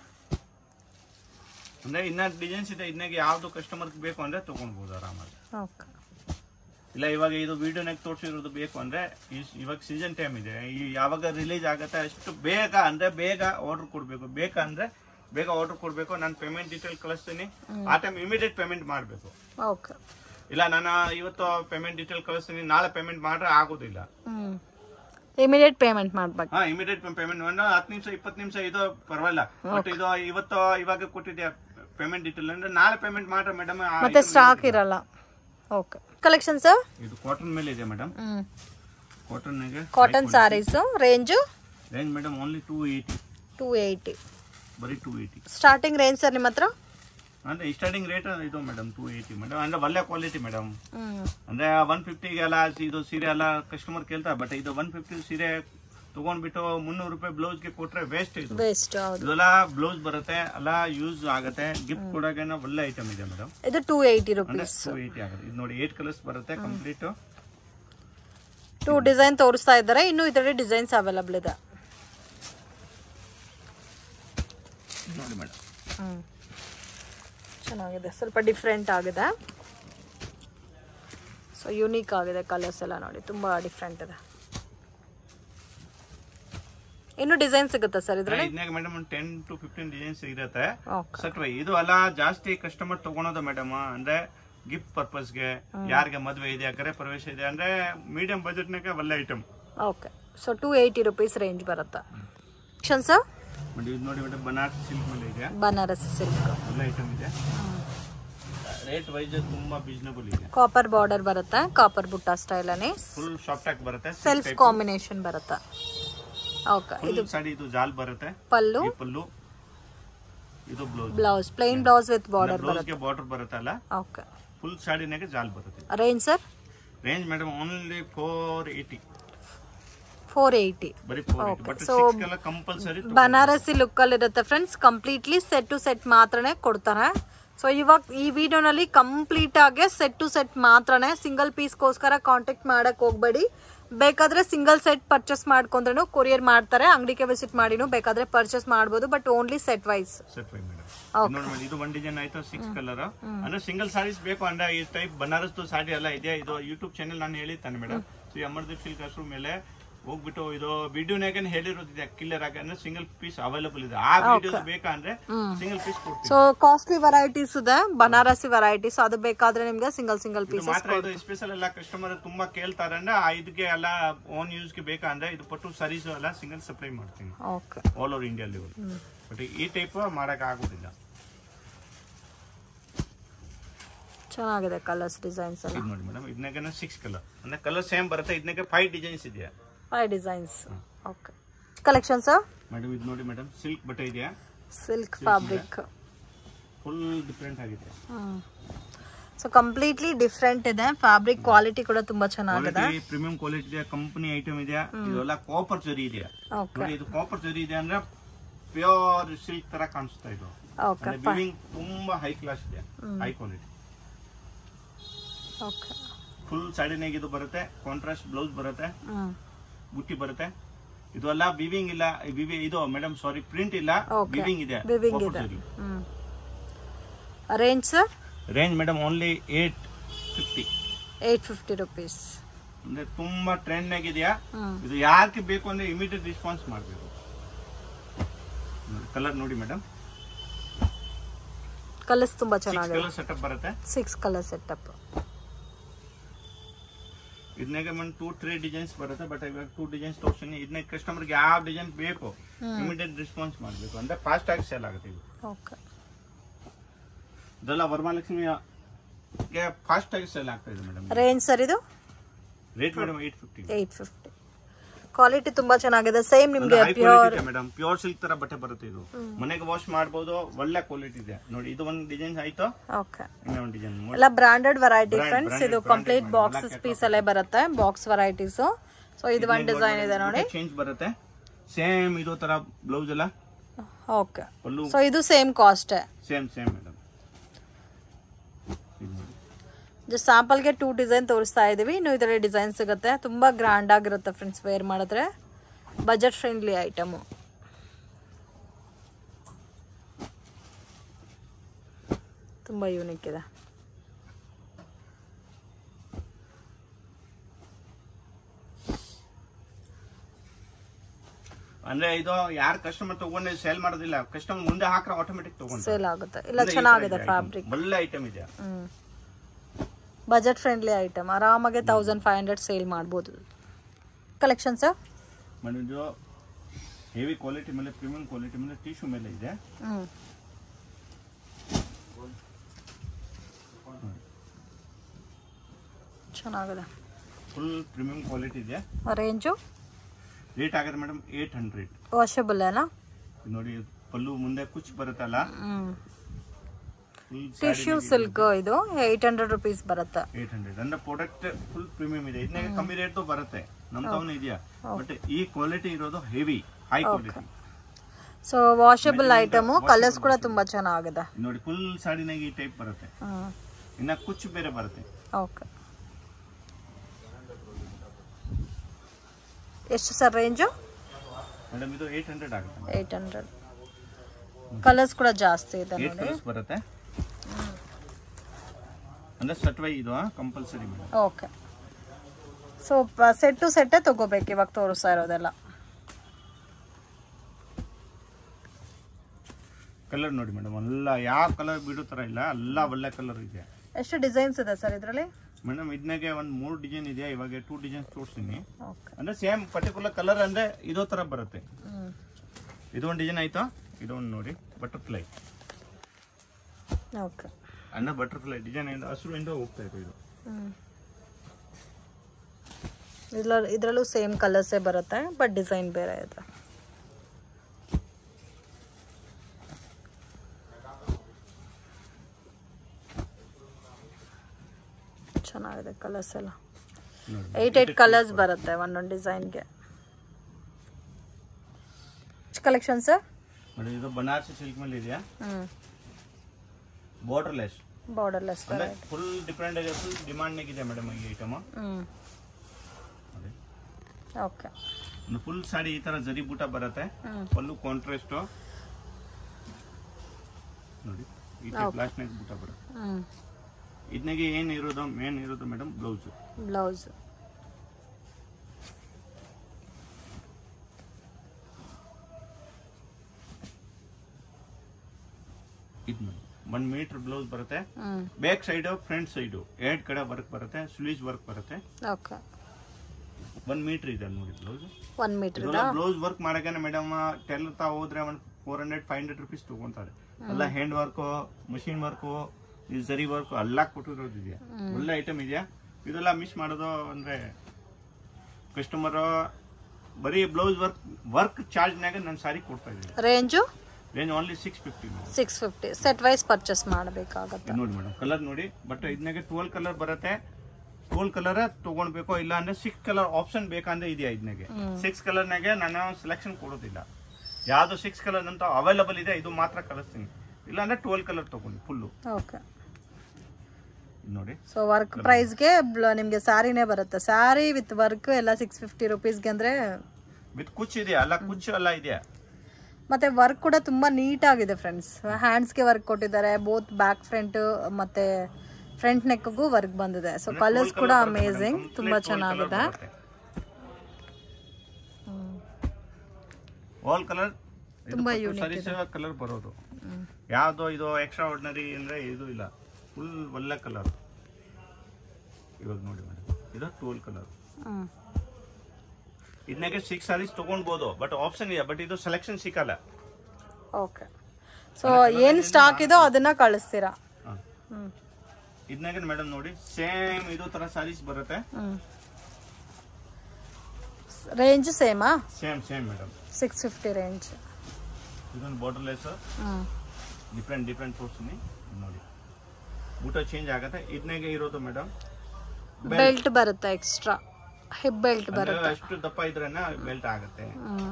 ಅಂದ್ರೆ ಇನ್ನ ಡಿಸೈನ್ಸ್ ಇದೆ ಇನ್ನಾಗ ಯಾವ್ದು ಕಸ್ಟಮರ್ ಬೇಕು ಅಂದ್ರೆ ತಗೊಂಡ್ಬೋದು ಆರಾಮಾಗಿ ಓಕೆ ಇಲ್ಲ ಇವಾಗ ಇದು ವಿಡಿಯೋನಾಗ ತೋರಿಸಿರೋದು ಬೇಕು ಅಂದ್ರೆ ಈ- ಇವಾಗ ಸೀಸನ್ ಟೈಮ್ ಇದೆ ಈ ಯಾವಾಗ ರಿಲೀಸ್ ಆಗತ್ತೆ ಅಷ್ಟು ಬೇಗ ಅಂದ್ರೆ ಬೇಗ ಆರ್ಡರ್ ಕೊಡ್ಬೇಕು ಬೇಕಂದ್ರೆ ಬೇಗ ಆರ್ಡರ್ ಕೊಡ್ಬೇಕು ನಾನು ಪೇಮೆಂಟ್ ಡೀಟೇಲ್ ಕಳಿಸ್ತೀನಿ ಆ ಟೈಮ್ ಇಮಿಡಿಯೇಟ್ ಪೇಮೆಂಟ್ ಮಾಡಬೇಕು ಓಕೆ ಇಲ್ಲ ನಾನು ಇವತ್ತು ಪೇಮೆಂಟ್ ಡೀಟೇಲ್ ಕಳಿಸ್ತೀನಿ ನಾಳೆ ಪೇಮೆಂಟ್ ಮಾಡ್ರೆ ಆಗೋದಿಲ್ಲ ಹ್ಮ್ ಇಮಿಡಿಯೇಟ್ ಪೇಮೆಂಟ್ ಮಾಡ್ಬೇಕು ಹಾ ಇಮಿಡಿಯೇಟ್ ಪೇಮೆಂಟ್ ಮಾಡಿ ಹತ್ತು ನಿಮಿಷ ಇಪ್ಪತ್ತು ನಿಮಿಷ ಇದು ಪರವಾಗಿಲ್ಲ ಬಟ್ ಇದು ಇವತ್ತು ಇವಾಗ ಕೊಟ್ಟಿದ್ಯಾ ಪೇಮೆಂಟ್ ಡೀಟೇಲ್ ಅಂದ್ರೆ ನಾಳೆ ಪೇಮೆಂಟ್ ಮಾಡ್ರೆ ಮೇಡಮ್ ಮತ್ತೆ ಸ್ಟಾಕ್ ಇರಲ್ಲ ಓಕೆ ಕಲೆಕ್ಷನ್ ಸರ್ ಇದು ಕಾಟನ್ ಮೇಲೆ ಇದೆ madam hmm cotton cotton saris range range madam only two eighty two eighty ಬರೀ two eighty starting range sir ನಿಮ್ಮ ಹತ್ರ ಅಂದ್ರೆ ಸ್ಟಾರ್ಟಿಂಗ್ ರೇಟ್ ಇದು ಮೇಡಮ್ ಟೂ ಏಯ್ಟಿ ಮೇಡಮ್ ಅಂದ್ರೆ ಒಳ್ಳೆ ಕ್ವಾಲಿಟಿ ಮೇಡಮ್ ಹ್ಮ್ ಅಂದ್ರೆ ಒನ್ ಫಿಫ್ಟಿಗೆಲ್ಲ ಇದು ಸೀರೆ ಎಲ್ಲ ಕಸ್ಟಮರ್ ಕೇಳ್ತಾರೆ ಬಟ್ ಇದು ಒನ್ ಫಿಫ್ಟಿ ಸೀರೆ ತಗೊಂಡ್ಬಿಟ್ಟು ಮುನ್ನೂರು ರೂಪಾಯಿ ಬ್ಲೌಸ್ಗೆ ಕೊಟ್ರೆ ವೇಸ್ಟ್ ಇದು ಬೆಸ್ಟ್ ಹೌದು ಇದೆಲ್ಲ ಬ್ಲೌಸ್ ಬರುತ್ತೆ ಎಲ್ಲ ಯೂಸ್ ಆಗುತ್ತೆ ಗಿಫ್ಟ್ ಕೊಡೋಕೆ ಒಳ್ಳೆ ಐಟಮ್ ಇದೆ ಮೇಡಮ್ ಇದು ಟೂ ಏಯ್ಟಿ ಅಂದ್ರೆ ರುಪೀಸ್ ಟೂ ಏಯ್ಟಿ ಆಗುತ್ತೆ ಇದು ನೋಡಿ ಏಟ್ ಕಲರ್ಸ್ ಬರುತ್ತೆ ಕಂಪ್ಲೀಟ್ ಟೂ ಡಿಸೈನ್ ತೋರಿಸ್ತಾ ಇದ್ದಾರೆ ಇನ್ನು ಇದರಲ್ಲಿ ಡಿಸೈನ್ಸ್ ಅವೈಲಬಲ್ ಇದೆ ನೋಡಿ ಮೇಡಮ್ ಹ್ಮ್ ಚೆನ್ನಾಗಿದೆ ಸ್ವಲ್ಪ ಡಿಫ್ರೆಂಟ್ ಆಗಿದೆ ಸೊ ಯುನೀಕ್ ಆಗಿದೆ ಕಲರ್ಸ್ ಎಲ್ಲ ನೋಡಿ ತುಂಬ ಡಿಫ್ರೆಂಟ್ ಇದೆ ಇನ್ನು ಡಿಸೈನ್ ಸಿಗುತ್ತಾ ಸರ್ ಇದರಲ್ಲಿ ಇದನ್ನಾಗ ಮೇಡಮ್ ಒಂದು ಟೆನ್ ಟು ಫಿಫ್ಟೀನ್ ಡಿಸೈನ್ಸ್ ಇರುತ್ತೆ ಓಕೆ ಸಟ್ವೈ ಇದು ಅಲ್ಲ ಜಾಸ್ತಿ ಕಸ್ಟಮರ್ ತಗೊಳೋದು ಮೇಡಮ್ ಅಂದ್ರೆ ಗಿಫ್ಟ್ ಪರ್ಪಸ್ಗೆ ಯಾರಿಗೆ ಮದುವೆ ಇದೆ ಕರೆ ಪ್ರವೇಶ ಇದೆ ಅಂದ್ರೆ ಮೀಡಿಯಂ ಬಜೆಟ್ನಾಗ ಒಳ್ಳೆ item okay so two eighty rupees range ಬರುತ್ತೆ ಆಪ್ಷನ್ ಸರ್ ಇದು ನೋಡಿ ಮೇಡಮ್ ಬನಾರಸ್ ಸಿಲ್ಕ್ ಮೇಲೆ ಇದೆ ಬನಾರಸ್ ಸಿಲ್ಕ್ ಒಳ್ಳೆ ಐಟಮ್ ಇದೆ ರೇಟ್ ವೈಸ್ ತುಂಬಾ ರೀಸನಬಲ್ ಇದೆ ಕಾಪರ್ ಬಾರ್ಡರ್ ಬರುತ್ತೆ ಕಾಪರ್ ಬುಟ್ಟ ಸ್ಟೈಲಲ್ಲಿ ಫುಲ್ ಸಾಫ್ಟ್ ಆಗಿ ಬರುತ್ತೆ ಸೆಲ್ಫ್ ಕಾಂಬಿನೇಷನ್ ಬರುತ್ತೆ ಓಕೆ ಇದು ಫುಲ್ ಸಾಡಿ ಇದು ಜಾಲ್ ಬರುತ್ತೆ ಪಲ್ಲು ಈ ಪಲ್ಲು ಇದು blouse blouse plain blouse with border ಬರುತ್ತೆ ಬ್ಲೌಸ್ಗೆ ಬಾರ್ಡರ್ ಬರುತ್ತಲ್ಲ ಓಕೆ ಫುಲ್ ಸಾಡಿನಾಗೆ ಜಾಲ್ ಬರುತ್ತೆ range sir range madam only four eighty four eighty ಬರೀ four eighty but so six ಎಲ್ಲ ಕಂಪಲ್ಸರಿ ಬನಾರಸಿ ಲುಕ್ಕಲ್ಲಿ ಇರುತ್ತೆ friends completely set to set ಮಾತ್ರನೇ ಕೊಡ್ತಾರೆ ಸೊ ಇವಾಗ ಈ ವಿಡಿಯೋನಲ್ಲಿ ಕಂಪ್ಲೀಟ್ ಆಗಿ ಸೆಟ್ ಟು ಸೆಟ್ ಮಾತ್ರನೇ ಸಿಂಗಲ್ ಪೀಸ್ಗೋಸ್ಕರ ಕಾಂಟ್ಯಾಕ್ಟ್ ಮಾಡಕ್ ಹೋಗ್ಬೇಡಿ ಬೇಕಾದ್ರೆ ಸಿಂಗಲ್ ಸೆಟ್ ಪರ್ಚೇಸ್ ಮಾಡ್ಕೊಂಡ್ರೂ ಕೊರಿಯರ್ ಮಾಡ್ತಾರೆ ಅಂಗಡಿಗೆ ವಿಸಿಟ್ ಮಾಡಿನೂ ಬೇಕಾದ್ರೆ ಪರ್ಚೇಸ್ ಮಾಡ್ಬೋದು but only set wise set ವೈ ಮೇಡಮ್ ನೋಡಿ ಮೇಡಮ್ ಇದು ಒಂದ್ ಡಿಸೈನ್ ಆಯ್ತು ಸಿಕ್ಸ್ ಕಲರ್ ಅಂದ್ರೆ ಸಿಂಗಲ್ ಸಾರೀಸ್ ಬೇಕು ಅಂದ್ರೆ ಈ ಟೈಪ್ ಬನಾರಸ್ ಸಾಡಿ ಎಲ್ಲ ಇದೆ ಇದು ಯೂಟ್ಯೂಬ್ ಚಾನೆಲ್ ನಾನು ಹೇಳಿದ್ದಾನೆ ಮೇಡಮ್ ಶ್ರೀ ಅಮರ್ದೀಪ್ ಸಿಲ್ಕ್ ಹೆಸರು ಮೇಲೆ ಹೋಗ್ಬಿಟ್ಟು ಇದು ವಿಡಿಯೋನಾಗ ಹೇಳಿರೋದಿದೆ ಕಿಲ್ಲರ್ ಆಗಿ ಅಂದ್ರೆ ಸಿಂಗಲ್ ಪೀಸ್ ಅವೈಲೇಬಲ್ ಇದೆ ಆ ವಿಡಿಯೋ ಬೇಕಂದ್ರೆ ಸಿಂಗಲ್ ಪೀಸ್ ಕೊಡ್ತೀನಿ ಸೊ ಕಾಸ್ಟ್ಲಿ ವೆರೈಟೀಸ್ ಇದೆ ಬನಾರಸಿ ವೆರೈಟೀಸ್ ಅದು ಬೇಕಾದ್ರೆ ನಿಮ್ಗೆ ಸಿಂಗಲ್ ಸಿಂಗಲ್ ಇದು ಪೀಸಸ್ ಮಾತ್ರ ಇದು ಸ್ಪೆಷಲ್ ಎಲ್ಲ ಕಸ್ಟಮರ್ ತುಂಬಾ ಕೇಳ್ತಾರೆ ಅಂದ್ರೆ ಆ ಇದಕ್ಕೆ ಎಲ್ಲ ಓನ್ ಯೂಸ್ಗೆ ಬೇಕಂದ್ರೆ ಇದು ಪಟ್ಟು ಸರೀಸ್ ಎಲ್ಲ ಸಿಂಗಲ್ ಸಪ್ಲೈ ಮಾಡ್ತೀನಿ okay all over India level but ಈ ಟೈಪ್ ಮಾಡಕ್ ಆಗೋದಿಲ್ಲ ಚೆನ್ನಾಗಿದೆ ಕಲರ್ಸ್ ಡಿಸೈನ್ಸ್ ಎಲ್ಲ ಇದು ನೋಡಿ ಮೇಡಮ್ ಇದನ್ನಾಗ ಸಿಕ್ಸ್ ಕಲರ್ ಅಂದ್ರೆ ಕಲರ್ ಸೇಮ್ ಬರುತ್ತೆ ಇದನ್ನಾಗ ಫೈವ್ ಡಿಸೈನ್ಸ್ ಇದೆಯಾ five designs okay collection sir madam ಇದು ನೋಡಿ ಮೇಡಮ್ ಸಿಲ್ಕ್ ಬಟ್ಟೆ ಇದೆಯಾ ಸಿಲ್ಕ್ ಫ್ಯಾಬ್ರಿಕ್ ಫುಲ್ ಡಿಫ್ರೆಂಟ್ ಆಗಿದೆ ಸೊ ಕಂಪ್ಲೀಟ್ಲಿ ಡಿಫ್ರೆಂಟ್ ಇದೆ ಫ್ಯಾಬ್ರಿಕ್ ಕ್ವಾಲಿಟಿ ಕೂಡ ತುಂಬಾ ಚೆನ್ನಾಗಿದೆ ಕ್ವಾಲಿಟಿ ಪ್ರೀಮಿಯಂ ಕ್ವಾಲಿಟಿ ಇದೆ ಕಂಪನಿ ಐಟಮ್ ಇದೆಯಾ ಇದೆಲ್ಲ ಕಾಪರ್ ಜರಿ ಇದೆಯಾ ಓಕೆ ನೋಡಿ ಇದು ಕಾಪರ್ ಜರಿ ಇದೆ ಅಂದ್ರೆ ಪ್ಯೂರ್ ಸಿಲ್ಕ್ ತರ ಕಾಣಿಸ್ತಾ ಇದು ಓಕೆ ಅಂದ್ರೆ ವಿವಿಂಗ್ ತುಂಬಾ ಹೈ ಕ್ಲಾಸ್ ಇದೆ ಹೈ ಕ್ವಾಲಿಟಿ ಓಕೆ ಫುಲ್ ಸಾಡಿನಾಗ ಇದು ಬರುತ್ತೆ ಕಾಂಟ್ರಾಸ್ಟ್ ಬ್ಲೌಸ್ ಬರುತ್ತೆ ಹ್ಮ್ ಬುಟ್ಟಿ ಬರುತ್ತೆ ಇದು ಎಲ್ಲ ವಿವಿಂಗ್ ಇಲ್ಲ ವಿವಿ ಇದು ಮೇಡಮ್ ಸಾರಿ ಪ್ರಿಂಟ್ ಇಲ್ಲ Okay. ವಿವಿಂಗ್ ಇದೆ ವಿವಿಂಗ್ copper ಇದೆ zari. Hmm range sir range madam only eight fifty eight fifty rupees ಅಂದ್ರೆ ತುಂಬಾ ಟ್ರೆಂಡ್ ಆಗಿದೆಯಾ ಹ್ಮ್ ಇದು ಯಾರಿಗೆ ಬೇಕು ಅಂದ್ರೆ ಇಮಿಡಿಯೇಟ್ ರೆಸ್ಪಾನ್ಸ್ ಮಾಡಬೇಕು ಕಲರ್ ನೋಡಿ ಮೇಡಮ್ ಕಲರ್ಸ್ ತುಂಬಾ ಸಿಕ್ಸ್ ಚೆನ್ನಾಗಿದೆ ಕಲರ್ ಸೆಟಪ್ ಬರುತ್ತೆ ಸಿಕ್ಸ್ ಕಲರ್ ಸೆಟಪ್ ಇದನ್ನಾಗ ಮೇಡಮ್ ಟೂ ತ್ರೀ ಡಿಸೈನ್ಸ್ ಬರುತ್ತೆ ಬಟ್ ಇವಾಗ ಟೂ ಡಿಸೈನ್ಸ್ ತೋರಿಸ್ತೀನಿ ಇದನ್ನ ಕಸ್ಟಮರ್ಗೆ ಯಾವ ಡಿಸೈನ್ ಬೇಕು ಇಮಿಡಿಯೇಟ್ ರೆಸ್ಪಾನ್ಸ್ ಮಾಡಬೇಕು ಅಂದ್ರೆ ಫಾಸ್ಟ್ ಆಗಿ ಸೇಲ್ ಆಗುತ್ತೆ ಇದು ಓಕೆ ಇದೆಲ್ಲ ವರಮಹಾಲಕ್ಷ್ಮಿ ಫಾಸ್ಟ್ ಆಗಿ ಸೇಲ್ ಆಗ್ತಾ ಇದೆ ಮೇಡಮ್ ರೇಂಜ್ ಸರ್ ಇದು rate madam eight fifty eight fifty quality ತುಂಬಾ ಚೆನ್ನಾಗಿದೆ ಸೇಮ್ ನಿಮ್ಗೆ ಪ್ಯೂರ್ ಮೇಡಮ್ ಪ್ಯೂರ್ ಸಿಲ್ಕ್ ತರ ಬಟ್ಟೆ ಬರುತ್ತೆ ಇದು ಮನೆಗೆ ವಾಶ್ ಮಾಡಬಹುದು ಒಳ್ಳೆ ಕ್ವಾಲಿಟಿ ಇದೆ ನೋಡಿ ಇದು ಒಂದು ಡಿಸೈನ್ ಆಯ್ತು ಓಕೆ ಇನ್ನೊಂದು ಡಿಸೈನ್ ಎಲ್ಲ branded variety Brand- friends branded- ಇದು branded ಕಂಪ್ಲೀಟ್ madam. ಬಾಕ್ಸಸ್ ಎಲ್ಲ ಪೀಸ್ ಅಲ್ಲೇ ಬರುತ್ತೆ ಬಾಕ್ಸ್ ವೆರೈಟೀಸ್ ಸೊ ಇದು ಒಂದು ಡಿಸೈನ್ ಇದೆ ನೋಡಿ ಚೇಂಜ್ ಬರುತ್ತೆ ಸೇಮ್ ಇದು ತರ ಬ್ಲೌಸ್ ಎಲ್ಲ ಓಕೆ ಪಲ್ಲು ಸೊ ಇದು same cost same same madam just ಸ್ಯಾಂಪಲ್ಗೆ ಟೂ ಡಿಸೈನ್ ತೋರಿಸ್ತಾ ಇದೀವಿ ಇನ್ನು ಇದರಲ್ಲಿ ಡಿಸೈನ್ ಸಿಗುತ್ತೆ ತುಂಬಾ ಗ್ರ್ಯಾಂಡ್ ಆಗಿರುತ್ತೆ ಫ್ರೆಂಡ್ಸ್ ವೇರ್ ಮಾಡಿದ್ರೆ ಬಜೆಟ್ ಫ್ರೆಂಡ್ಲಿ ಐಟಮು ತುಂಬಾ ಯೂನಿಕ್ ಇದೆ ಅಂದ್ರೆ ಇದು ಯಾರು ಕಸ್ಟಮರ್ ತಗೊಂಡು ಸೇಲ್ ಮಾಡೋದಿಲ್ಲ ಕಸ್ಟಮರ್ ಮುಂದೆ ಹಾಕ್ರೆ ಆಟೋಮೆಟಿಕ್ ತಗೊಂಡು ಸೇಲ್ ಆಗುತ್ತೆ ಇಲ್ಲ ಚೆನ್ನಾಗಿದೆ ಫ್ಯಾಬ್ರಿಕ್ ಒಳ್ಳೆ ಐಟಮ್ ಇದೆ ಹ್ಮ್ ಬಜೆಟ್ ಫ್ರೆಂಡ್ಲಿ ಐಟಮ್ ಆರಾಮಾಗಿ ತೌಸಂಡ್ ಫೈವ್ ಹಂಡ್ರೆಡ್ ಸೇಲ್ ಮಾಡ್ಬೋದು ಕಲೆಕ್ಷನ್ ಸರ್ ಮೇಡಮ್ ಇದು ಹೆವಿ ಕ್ವಾಲಿಟಿ ಮೇಲೆ ಪ್ರೀಮಿಯಂ ಕ್ವಾಲಿಟಿ ಮೇಲೆ ಟಿಶ್ಯೂ ಮೇಲೆ ಇದೆ ಹ್ಮ್ ಚೆನ್ನಾಗಿದೆ ಫುಲ್ ಪ್ರೀಮಿಯಂ ಕ್ವಾಲಿಟಿ ಇದೆ ರೇಂಜು ರೇಟ್ ಆಗುತ್ತೆ ಮೇಡಮ್ ಏಟ್ ಹಂಡ್ರೆಡ್ ವಾಷಬಲ್ ಏನಾ ನೋಡಿ ಪಲ್ಲು ಮುಂದೆ ಕುಚ್ ಬರುತ್ತಲ್ಲ ಹ್ಮ್ ಫುಲ್ ಟಿಶ್ಯೂ ಸಿಲ್ಕ್ ಇದು ಏಯ್ಟ್ ಹಂಡ್ರೆಡ್ ರುಪೀಸ್ ಬರುತ್ತೆ ಏಟ್ ಹಂಡ್ರೆಡ್ ಅಂದ್ರೆ ಪ್ರಾಡಕ್ಟ್ ಫುಲ್ ಪ್ರೀಮಿಯಂ ಇದೆ ಇದನ್ನ ಕಮ್ಮಿ ರೇಟ್ ಬರುತ್ತೆ ನಮ್ ತವನು ಇದೆಯಾ ಬಟ್ ಈ ಕ್ವಾಲಿಟಿ ಇರೋದು heavy high quality so washable item colours ಕೂಡ ತುಂಬಾ ಚೆನ್ನಾಗಿದೆ ನೋಡಿ ಫುಲ್ ಸಾಡಿನಾಗ ಈ ಟೈಪ್ ಬರುತ್ತೆ ಹ್ಮ್ ಇನ್ನ ಕುಚ್ಚು ಬೇರೆ ಬರುತ್ತೆ ಓಕೆ ಎಷ್ಟು ಸರ್ ರೇಂಜು ಮೇಡಮ್ ಇದು ಏಟ್ ಹಂಡ್ರೆಡ್ ಆಗುತ್ತೆ ಏಯ್ಟ್ ಹಂಡ್ರೆಡ್ ಕಲರ್ಸ್ ಕೂಡ ಜಾಸ್ತಿ ಇದೆ ಏಟ್ ನೋಡಿ ಕಲರ್ಸ್ ಬರುತ್ತೆ ಅಂದ್ರೆ ಸಟ್ವೈ ಇದು compulsory madam okay so set to ಸೆಟ್ಟೇ ತಗೋಬೇಕು ಇವಾಗ ತೋರಿಸ್ತಾ ಇರೋದೆಲ್ಲ ಕಲರ್ ನೋಡಿ ಮೇಡಮ್ ಎಲ್ಲ ಯಾವ ಕಲರ್ ಬಿಡೋ ತರ ಇಲ್ಲ ಎಲ್ಲ ಒಳ್ಳೆ ಕಲರ್ ಇದೆ ಎಷ್ಟು ಡಿಸೈನ್ಸ್ ಇದೆ ಸರ್ ಇದರಲ್ಲಿ ಮೇಡಮ್ ಇದನ್ನಾಗೆ ಒಂದ್ ಮೂರು ಡಿಸೈನ್ ಇದೆ ಇವಾಗ ಟೂ ಡಿಸೈನ್ಸ್ ತೋರಿಸ್ತೀನಿ ಓಕೆ ಅಂದ್ರೆ ಸೇಮ್ ಪರ್ಟಿಕ್ಯುಲರ್ ಕಲರ್ ಅಂದ್ರೆ ಇದೋ ತರ ಬರುತ್ತೆ ಹ್ಞೂ ಇದು ಒಂದು ಡಿಸೈನ್ ಆಯ್ತಾ ಇದು ಒಂದು ನೋಡಿ ಬಟರ್ಫ್ಲೈ ಓಕೆ ಅಂದ್ರೆ ಬಟರ್ಫ್ಲೈ ಡಿಸೈನ್ ಇಂದ ಹಸಿರು ಇಂದ ಹೋಗ್ತಾ ಇದೆ ಇದು ಹ್ಞೂ ಇದ್ರ ಇದರಲ್ಲೂ ಸೇಮ್ ಕಲರ್ಸೇ ಬರುತ್ತೆ ಬಟ್ ಡಿಸೈನ್ ಬೇರೆ ಇದೆ ಚೆನ್ನಾಗಿದೆ ಕಲರ್ಸ್ ಎಲ್ಲ ನೋಡಿ ಏಯ್ಟ್ ಏಯ್ಟ್ ಕಲರ್ಸ್ ಬರುತ್ತೆ ಒಂದೊಂದು ಡಿಸೈನ್ಗೆ ಕಲೆಕ್ಷನ್ ಸರ್ ಮೇಡಮ್ ಇದು ಬನಾರಸಿ ಸಿಲ್ಕ್ ಮೇಲೆ ಇದೆಯಾ ಹ್ಞೂ ಬಾರ್ಡರ್ ಲೆಸ್ ಬಾರ್ಡರ್ಲೆಸ್ ಅಂದ್ರೆ ಫುಲ್ ಡಿಫ್ರೆಂಟ್ ಆಗಿದೆ ಫುಲ್ ಡಿಮಾಂಡ್ ಇದೆ ಮೇಡಮ್ ಈ ಐಟಮ್ ಹ್ಞೂ ನೋಡಿ ಓಕೆ ಒಂದು ಫುಲ್ ಸಾಡಿ ಈ ತರ ಜರಿ ಬೂಟ ಬರುತ್ತೆ ಹ್ಮ್. ಫುಲ್ಲು ಕಾಂಟ್ರಾಸ್ಟ್ ನೋಡಿ ಈ ಟೈಪ್ ಲಾಸ್ಟ್ ನಾಗ ಬೂಟ ಬರುತ್ತೆ ಹ್ಞೂ ಇದನ್ನಾಗೆ ಏನ್ ಇರೋದು ಮೇನ್ ಇರೋದು madam blouse blouse one metre blouse ಬರುತ್ತೆ hmm back side front side ಎರಡ್ ಕಡೆ ವರ್ಕ್ ಬರುತ್ತೆ ಸ್ಲೀವ್ಸ್ ವರ್ಕ್ ಬರುತ್ತೆ ಓಕೆ ಒನ್ ಮೀಟರ್ ಇದೆ ನೋಡಿ ಬ್ಲೌಸ್ ಒನ್ ಮೀಟರ್ ಇದೆಲ್ಲ ಬ್ಲೌಸ್ ವರ್ಕ್ ಮಾಡಕ್ಕೆ ಮೇಡಮ್ ಟೆಲ್ಲರ್ ತಾ ಹೋದ್ರೆ ಒಂದ್ four hundred five hundred rupees ತಗೊಂತಾರೆ ಎಲ್ಲ ಹ್ಯಾಂಡ್ ವರ್ಕ್ ಮಷಿನ್ ವರ್ಕ್ ಈ ಜರಿ ವರ್ಕ್ ಎಲ್ಲ ಕೊಟ್ಟಿರೋದು ಇದೆಯಾ ಒಳ್ಳೆ ಐಟಮ್ ಇದೆಯಾ ಇದೆಲ್ಲ ಮಿಸ್ ಮಾಡೋದು ಅಂದ್ರೆ ಕಸ್ಟಮರ್ ಬರೀ ಬ್ಲೌಸ್ ವರ್ಕ್ ವರ್ಕ್ ಚಾರ್ಜ್ನಾಗ ನಾನು ಸಾರಿ ಕೊಡ್ತಾ ಇದ್ದೀನಿ range range only six fifty six fifty set wise purchase ಮಾಡಬೇಕಾಗತ್ತೆ ನೋಡಿ ಮೇಡಮ್ ಕಲರ್ ನೋಡಿ ಬಟ್ ಇದನ್ನಾಗೆ ಟ್ವೆಲ್ ಕಲರ್ ಬರುತ್ತೆ ಟ್ವೆಲ್ ಕಲರ್ ತಗೊಳ್ಬೇಕು ಇಲ್ಲ ಅಂದ್ರೆ ಸಿಕ್ಸ್ ಕಲರ್ ಆಪ್ಷನ್ ಬೇಕಂದ್ರೆ ಇದೆಯಾ ಇದನ್ನಾಗೆ ಸಿಕ್ಸ್ ಕಲರ್ನಾಗೆ ನಾನು ಸೆಲೆಕ್ಷನ್ ಕೊಡೋದಿಲ್ಲ ಯಾವ್ದು ಸಿಕ್ಸ್ ಕಲರ್ ಅಂತ ಅವೈಲಬಲ್ ಇದೆ ಇದು ಮಾತ್ರ ಕಳಿಸ್ತೀನಿ ಇಲ್ಲ ಅಂದ್ರೆ ಟ್ವೆಲ್ ಕಲರ್ ತಗೊಂಡು ಫುಲ್ಲು ಓಕೆ ನೋಡಿ ಸೊ ವರ್ಕ್ ಪ್ರೈಸ್ಗೆ ನಿಮಗೆ ಸ್ಯಾರಿನೇ ಬರುತ್ತೆ ಸ್ಯಾರಿ ವಿತ್ ವರ್ಕ್ ಎಲ್ಲ ಸಿಕ್ಸ್ ಫಿಫ್ಟಿ ರುಪೀಸ್ಗೆ ಅಂದರೆ ವಿತ್ ಕುಚ್ ಇದೆಯಾ ಅಲ್ಲ ಕುಚ್ ಎಲ್ಲ ಇದೆಯಾ ಮತ್ತೆ ವರ್ಕ್ ಕೂಡ ತುಂಬಾ ನೀಟ್ ಆಗಿದೆ ಫ್ರೆಂಡ್ಸ್ ಹ್ಯಾಂಡ್ಸ್ಗೆ ವರ್ಕ್ ಕೊಟ್ಟಿದ್ದಾರೆ ಬೋತ್ ಬ್ಯಾಕ್ ಫ್ರಂಟ್ ಮತ್ತೆ ಫ್ರಂಟ್ ನೆಕ್ಗೂ ವರ್ಕ್ ಬಂದಿದೆ ಸೊ ಕಲರ್ಸ್ ಕೂಡ ಅಮೇಝಿಂಗ್ ತುಂಬಾ ಚೆನ್ನಾಗಿದೆ ಆಲ್ ಕಲರ್ ತುಂಬಾ ಸರೀಸ್ ಕಲರ್ ಬರೋದು ಯಾವ್ದು ಇದು ಎಕ್ಸ್ಟ್ರಾ ಆರ್ಡಿನರಿ ಅಂದ್ರೆ ಇದು ಇಲ್ಲ ಫುಲ್ ಒಳ್ಳೆ ಕಲರ್ ಇವಾಗ ನೋಡಿ ಮೇಡಮ್ ಇದು ಟೂಲ್ ಕಲರ್ ಹ್ಮ್ ಇದನ್ನಾಗೆ ಸಿಕ್ಸ್ ಸಾರೀಸ್ ತಗೊಳ್ಬೋದು ಬಟ್ ಆಪ್ಷನ್ ಇದೆ ಬಟ್ ಇದು ಸೆಲೆಕ್ಷನ್ ಸಿಕ್ಕಲ್ಲ ಓಕೆ ಸೊ ಏನ್ ಸ್ಟಾಕ್ ಇದೋ ಅದನ್ನ ಕಳಿಸ್ತೀರಾ ಹಾ. ಹ್ಮ್ ಇದನ್ನಾಗೆ ಮೇಡಮ್ ನೋಡಿ ಸೇಮ್ ಇದು ತರ ಸಾರೀಸ್ ಬರುತ್ತೆ ಹ್ಮ್ ರೇಂಜ್ ಸೇಮಾ same same madam six fifty range ಇದೊಂದು borderless hmm different different ತೋರಿಸ್ತೀನಿ ನೋಡಿ ಊಟ ಚೇಂಜ್ ಆಗುತ್ತೆ ಇದನ್ನಾಗೆ ಇರೋದು ಮೇಡಮ್ ಬೆಲ್ಟ್ ಬರುತ್ತೆ ಎಕ್ಸ್ಟ್ರಾ ಹಿಪ್ ಬೆಲ್ಟ್ ಬರುತ್ತೆ ಅಷ್ಟು ದಪ್ಪ ಇದ್ರೇನ ಬೆಲ್ಟ್ ಆಗುತ್ತೆ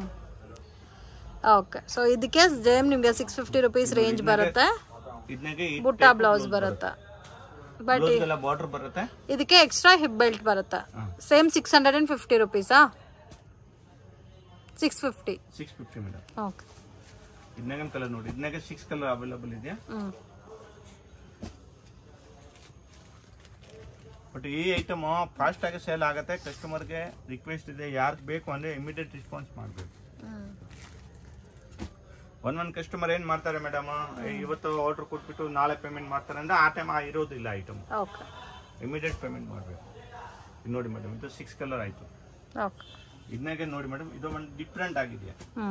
ಓಕೆ ಸೊ ಇದಕ್ಕೆ ಸೇಮ್ ನಿಮಗೆ ಸಿಕ್ಸ್ ಫಿಫ್ಟಿ ರುಪೀಸ್ ರೇಂಜ್ ಬರುತ್ತೆ ಇದನ್ನಾಗೆ ಬುಟ್ಟ ಬ್ಲೌಸ್ ಬರುತ್ತೆ ಬಟ್ ಬ್ಲೌಸ್ ಎಲ್ಲ ಬಾರ್ಡರ್ ಬರುತ್ತೆ ಇದಕ್ಕೆ ಎಕ್ಸ್ಟ್ರಾ ಹಿಪ್ ಬೆಲ್ಟ್ ಬರುತ್ತೆ ಹಾ. Same six hundred and fifty ರುಪೀಸಾ six fifty six fifty madam okay ಇದನ್ನಾಗ ಕಲರ್ ನೋಡಿ ಇದನ್ನಾಗೆ ಸಿಕ್ಸ್ ಕಲರ್ ಅವೈಲಬಲ್ ಇದೆಯಾ ಹ್ಞೂ ಬಟ್ ಈ ಐಟಮ್ ಫಾಸ್ಟ್ ಆಗಿ ಸೇಲ್ ಆಗುತ್ತೆ ಕಸ್ಟಮರ್ಗೆ ರಿಕ್ವೆಸ್ಟ್ ಇದೆ ಯಾರು ಬೇಕು ಅಂದ್ರೆ ಇಮಿಡಿಯೇಟ್ ರೆಸ್ಪಾನ್ಸ್ ಮಾಡಬೇಕು ಒಂದ್ ಒಂದ್ ಕಸ್ಟಮರ್ ಏನ್ ಮಾಡ್ತಾರೆ ಮೇಡಮ್ ಇವತ್ತು ಆರ್ಡರ್ ಕೊಟ್ಬಿಟ್ಟು ನಾಳೆ ಪೇಮೆಂಟ್ ಮಾಡ್ತಾರೆ ಅಂದ್ರೆ ಆ ಟೈಮ್ ಇರೋದಿಲ್ಲ ಐಟಮ್ ಓಕೆ ಇಮಿಡಿಯೇಟ್ ಪೇಮೆಂಟ್ ಮಾಡಬೇಕು ಇದು ನೋಡಿ ಮೇಡಮ್ ಇದು ಸಿಕ್ಸ್ ಕಲರ್ ಆಯ್ತು ಓಕೆ ಇದನ್ನಾಗೆ ನೋಡಿ ಮೇಡಮ್ ಇದು ಒಂದು ಡಿಫ್ರೆಂಟ್ ಆಗಿದೆಯಾ ಹ್ಞೂ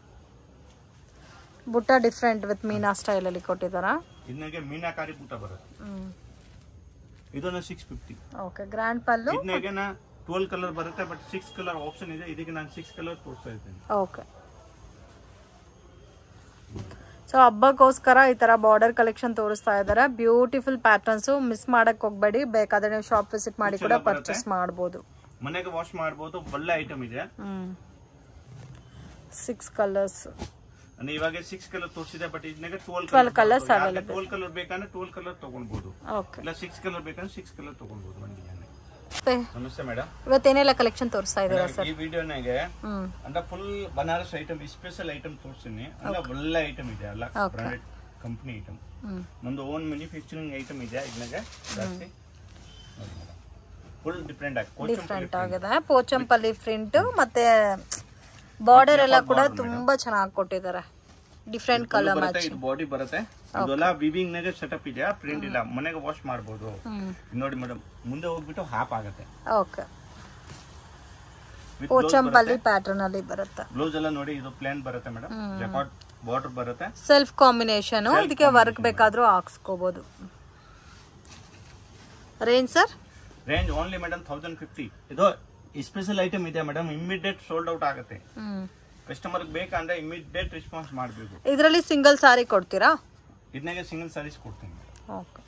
ಬುಟ್ಟ ಡಿಫ್ರೆಂಟ್ ವಿತ್ ಮೀನಾ ಸ್ಟೈಲಲ್ಲಿ ಕೊಟ್ಟಿದ್ದಾರಾ ಇದನ್ನಾಗೆ ಮೀನಾಕಾರಿ ಬೂಟ ಬರುತ್ತೆ ಹ್ಞೂ ಇದನ್ನ six fifty okay grand pallu ಇದನ್ನಾಗೆ ನಾ ಟ್ವೆಲ್ ಕಲರ್ ಬರುತ್ತೆ ಬಟ್ ಸಿಕ್ಸ್ ಕಲರ್ ಆಪ್ಷನ್ ಇದೆ ಇದಕ್ಕೆ ನಾನು ಸಿಕ್ಸ್ ಕಲರ್ ತೋರಿಸ್ತಾ ಇದ್ದೀನಿ ಓಕೆ ಸೊ ಹಬ್ಬಕ್ಕೋಸ್ಕರ ಈ ತರ ಬಾರ್ಡರ್ ಕಲೆಕ್ಷನ್ ತೋರಿಸ್ತಾ ಇದ್ದಾರೆ ಬ್ಯೂಟಿಫುಲ್ ಪ್ಯಾಟರ್ನ್ಸ್ ಮಿಸ್ ಮಾಡಕ್ ಹೋಗ್ಬೇಡಿ ಬೇಕಾದ್ರೆ ನೀವು ಶಾಪ್ ವಿಸಿಟ್ ಮಾಡಿ ಕೂಡ ಪರ್ಚೇಸ್ ಮಾಡ್ಬೋದು ಮನೆಗೆ ವಾಶ್ ಮಾಡ್ಬೋದು ಒಳ್ಳೆ ಐಟಮ್ ಇದೆ ಹ್ಮ್ ಸಿಕ್ಸ್ ಕಲರ್ಸ್ ಅಂದ್ರೆ ಇವಾಗ ಸಿಕ್ಸ್ ಕಲರ್ ತೋರಿಸಿದೆ ಬಟ್ ಇದನ್ನಾಗ ಟ್ವೆಲ್ 12 colours ಟ್ವೆಲ್ ಕಲರ್ ಬೇಕಂದ್ರೆ ಟ್ವೆಲ್ ಕಲರ್ ತಗೊಳ್ಬಹುದು ಓಕೆ ಇಲ್ಲ ಸಿಕ್ಸ್ ಕಲರ್ ಬೇಕಂದ್ರೆ ಸಿಕ್ಸ್ ಕಲರ್ ತಗೊಳ್ಬಹುದು ಒಂದು ಡಿಸೈನ್ ನಮಸ್ತೆ ಮೇಡಮ್ ಇವತ್ತೇನೆಲ್ಲ ಕಲೆಕ್ಷನ್ ತೋರಿಸ್ತಾ ಇದ್ದೀರಾ ಸರ್ ಈ ವಿಡಿಯೋನಾಗೆ ಹ್ಮ್ ಅಂದ್ರೆ full Banaras item special item ತೋರಿಸ್ತೀನಿ ಅಂದ್ರೆ ಒಳ್ಳೆ ಐಟಮ್ ಇದೆ ಅಲ್ಲ ಬ್ರಾಂಡೆಡ್ ಕಂಪ್ನಿ ಐಟಮ್ ಹ್ಮ್ ನಮ್ದು ಓನ್ ಮ್ಯಾನುಫ್ಯಾಕ್ಚರಿಂಗ್ ಐಟಮ್ ಇದೆ ಇದನ್ನಾಗೆ ಜಾಸ್ತಿ ಫುಲ್ ಡಿಫ್ರೆಂಟ್ ಆಗಿ ಕೋಚಂ ಡಿಫ್ರೆಂಟ್ ಆಗಿದೆ ಪೋಚಂಪಲ್ಲಿ ಪ್ರಿಂಟ್ ಮತ್ತೆ ಬಾರ್ಡರ್ ಎಲ್ಲ ಕೂಡ ತುಂಬಾ ಚೆನ್ನಾಗಿ ಕೊಟ್ಟಿದ್ದಾರೆ ಡಿಫ್ರೆಂಟ್ ಕಲರ್ ಬರುತ್ತೆ ಇದು ಬಾಡಿ ಬರುತ್ತೆ ಇದೆಲ್ಲ ವಿವಿಂಗ್ ನಾಗೆ ಸೆಟಪ್ ಇದೆ ಪ್ರಿಂಟ್ ಇಲ್ಲ ಮನೆಗೆ ವಾಶ್ ಮಾಡಬಹುದು ಹ್ಮ್ ನೋಡಿ ಮೇಡಮ್ ಮುಂದೆ ಹೋಗ್ಬಿಟ್ಟು ಹಾಫ್ ಆಗುತ್ತೆ ಓಕೆ ಪೋಚಂಪಲ್ಲಿ ಪ್ಯಾಟರ್ನ್ ಅಲ್ಲಿ ಬರುತ್ತೆ ಬ್ಲೌಸ್ ಎಲ್ಲ ನೋಡಿ ಇದು ಪ್ಲೇನ್ ಬರುತ್ತೆ ಮೇಡಮ್ ಜಕಾಟ್ ಬಾರ್ಡರ್ ಬರುತ್ತೆ ಸೆಲ್ಫ್ ಕಾಂಬಿನೇಷನ್ ಇದಕ್ಕೆ ವರ್ಕ್ ಬೇಕಾದ್ರೂ ಹಾಕ್ಸ್ಕೋಬಹುದು range sir range only madam thousand fifty ಇದು ಸ್ಪೆಷಲ್ ಐಟಮ್ ಇದೆ ಮೇಡಮ್ ಇಮಿಡಿಯೇಟ್ ಸೋಲ್ಡ್ ಔಟ್ ಆಗುತ್ತೆ ಹ್ಮ್ ಕಸ್ಟಮರ್ ಬೇಕಂದ್ರೆ ಇಮಿಡಿಯೇಟ್ ರೆಸ್ಪಾನ್ಸ್ ಮಾಡಬೇಕು ಇದರಲ್ಲಿ ಸಿಂಗಲ್ ಸಾರಿ ಕೊಡ್ತೀರಾ ಇದನ್ನಾಗೆ ಸಿಂಗಲ್ ಸಾರೀಸ್ ಕೊಡ್ತೀನಿ ಓಕೆ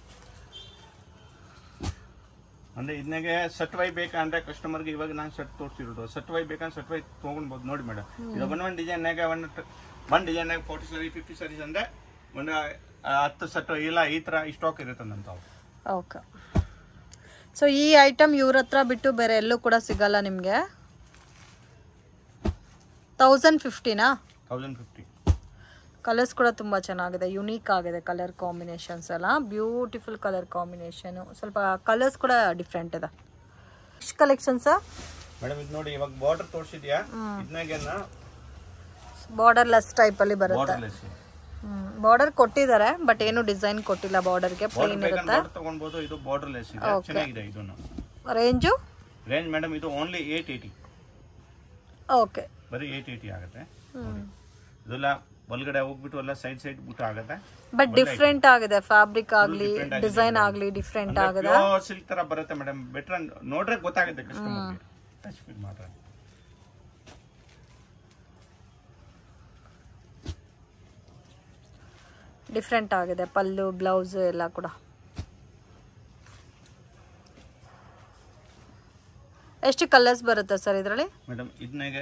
ಅಂದ್ರೆ ಇದನ್ನಾಗೆ ಸಟ್ ವೈ ಬೇಕಂದ್ರೆ ಕಸ್ಟಮರ್ಗೆ ಇವಾಗ ನಾನು ಸಟ್ ತೋರಿಸಿರೋದು ಸಟ್ ವೈ ಬೇಕಂದ್ರೆ ಸಟ್ ವೈ ತೊಗೊಳ್ಬೋದು ನೋಡಿ ಮೇಡಮ್ ಇದು ಒನ್ ಒನ್ ಡಿಸೈನ್ನಾಗ ಒನ್ ಒನ್ ಡಿಸೈನ್ನಾಗ ಫೋರ್ಟಿ ಸರಿ ಫಿಫ್ಟಿ ಸರೀಸ್ ಅಂದ್ರೆ ಒಂದು ಆ, ಹತ್ತು ಸಟ್ ಇಲ್ಲ ಈ ತರ ಸ್ಟಾಕ್ ಇರುತ್ತೆ ನಂತಾವು ಓಕೆ ಸೊ ಈ ಐಟಮ್ ಇವ್ರ ಹತ್ರ ಬಿಟ್ಟು ಬೇರೆ ಎಲ್ಲೂ ಕೂಡ ಸಿಗಲ್ಲ ನಿಮಗೆ ತೌಸಂಡ್ ಫಿಫ್ಟಿನಾ ತೌಸಂಡ್ ಫಿಫ್ಟಿ ಕಲರ್ಸ್ ಕೂಡ ತುಂಬ ಚೆನ್ನಾಗಿದೆ ಯುನೀಕ್ ಆಗಿದೆ ಕಲರ್ ಕಾಂಬಿನೇಷನ್ಸ್ ಎಲ್ಲ ಬ್ಯೂಟಿಫುಲ್ ಕಲರ್ ಕಾಂಬಿನೇಷನು ಸ್ವಲ್ಪ ಕಲರ್ಸ್ ಕೂಡ ಡಿಫ್ರೆಂಟ್ ಇದೆ ಇಷ್ಟು ಕಲೆಕ್ಷನ್ಸ್ ಮೇಡಮ್ ಇದು ನೋಡಿ ಇವಾಗ ಬಾರ್ಡರ್ ತೋರಿಸಿದ್ಯಾ ಇದನ್ನಾಗೆ ಬಾರ್ಡರ್ ಲೆಸ್ ಟೈಪಲ್ಲಿ ಬರುತ್ತೆ ಬಾರ್ಡರ್ ಲೆಸ್ ಬಾರ್ಡರ್ ಕೊಟ್ಟಿದ್ದಾರೆ ಬಟ್ ಏನು ಡಿಸೈನ್ ಕೊಟ್ಟಿಲ್ಲ ಬಾರ್ಡರ್ಗೆ ಬಾರ್ಡರ್ ಪ್ಲೇನ್ ಬೇಕಾದ್ರೆ ಇರುತ್ತೆ ಬಾರ್ಡರ್ ತಗೊಳ್ಬೋದು ಇದು ಬಾರ್ಡರ್ ಲೆಸ್ ಇದೆ ಚೆನ್ನಾಗಿದೆ ಇದನ್ನು ರೇಂಜು ರೇಂಜ್ ಮೇಡಮ್ ಇದು ಓನ್ಲಿ ಏಟ್ ಏಯ್ಟಿ ಓಕೆ ಬರೀ ಏಟ್ ಏಯ್ಟಿ ಆಗುತ್ತೆ ಇದೆಲ್ಲ ಒಳಗಡೆ ಹೋಗ್ಬಿಟ್ಟು ಎಲ್ಲ ಸೈಡ್ ಸೈಡ್ ಬಿಟ್ಟು ಆಗುತ್ತೆ ಬಟ್ ಡಿಫ್ರೆಂಟ್ ಆಗಿದೆ ಫ್ಯಾಬ್ರಿಕ್ ಆಗಲಿ ಡಿಸೈನ್ ಆಗಲಿ ಡಿಫ್ರೆಂಟ್ ಆಗಿದೆ ಸಿಲ್ಕ್ ತರ ಬರುತ್ತೆ ಮೇಡಮ್ ಬೆಟರ್ ನೋಡ್ರೆ ಗೊತ್ತಾಗುತ್ತೆ ಕಸ್ಟಮರ್ಗೆ ಟಚ್ ಫೀಲ್ ಮಾತ್ರ ಡಿಫ್ರೆಂಟ್ ಆಗಿದೆ ಪಲ್ಲು ಬ್ಲೌಸ್ ಎಲ್ಲ ಕೂಡ ಎಷ್ಟು ಕಲರ್ಸ್ ಬರುತ್ತೆ ಸರ್ ಇದರಲ್ಲಿ ಮೇಡಮ್ ಇದನ್ನಾಗೆ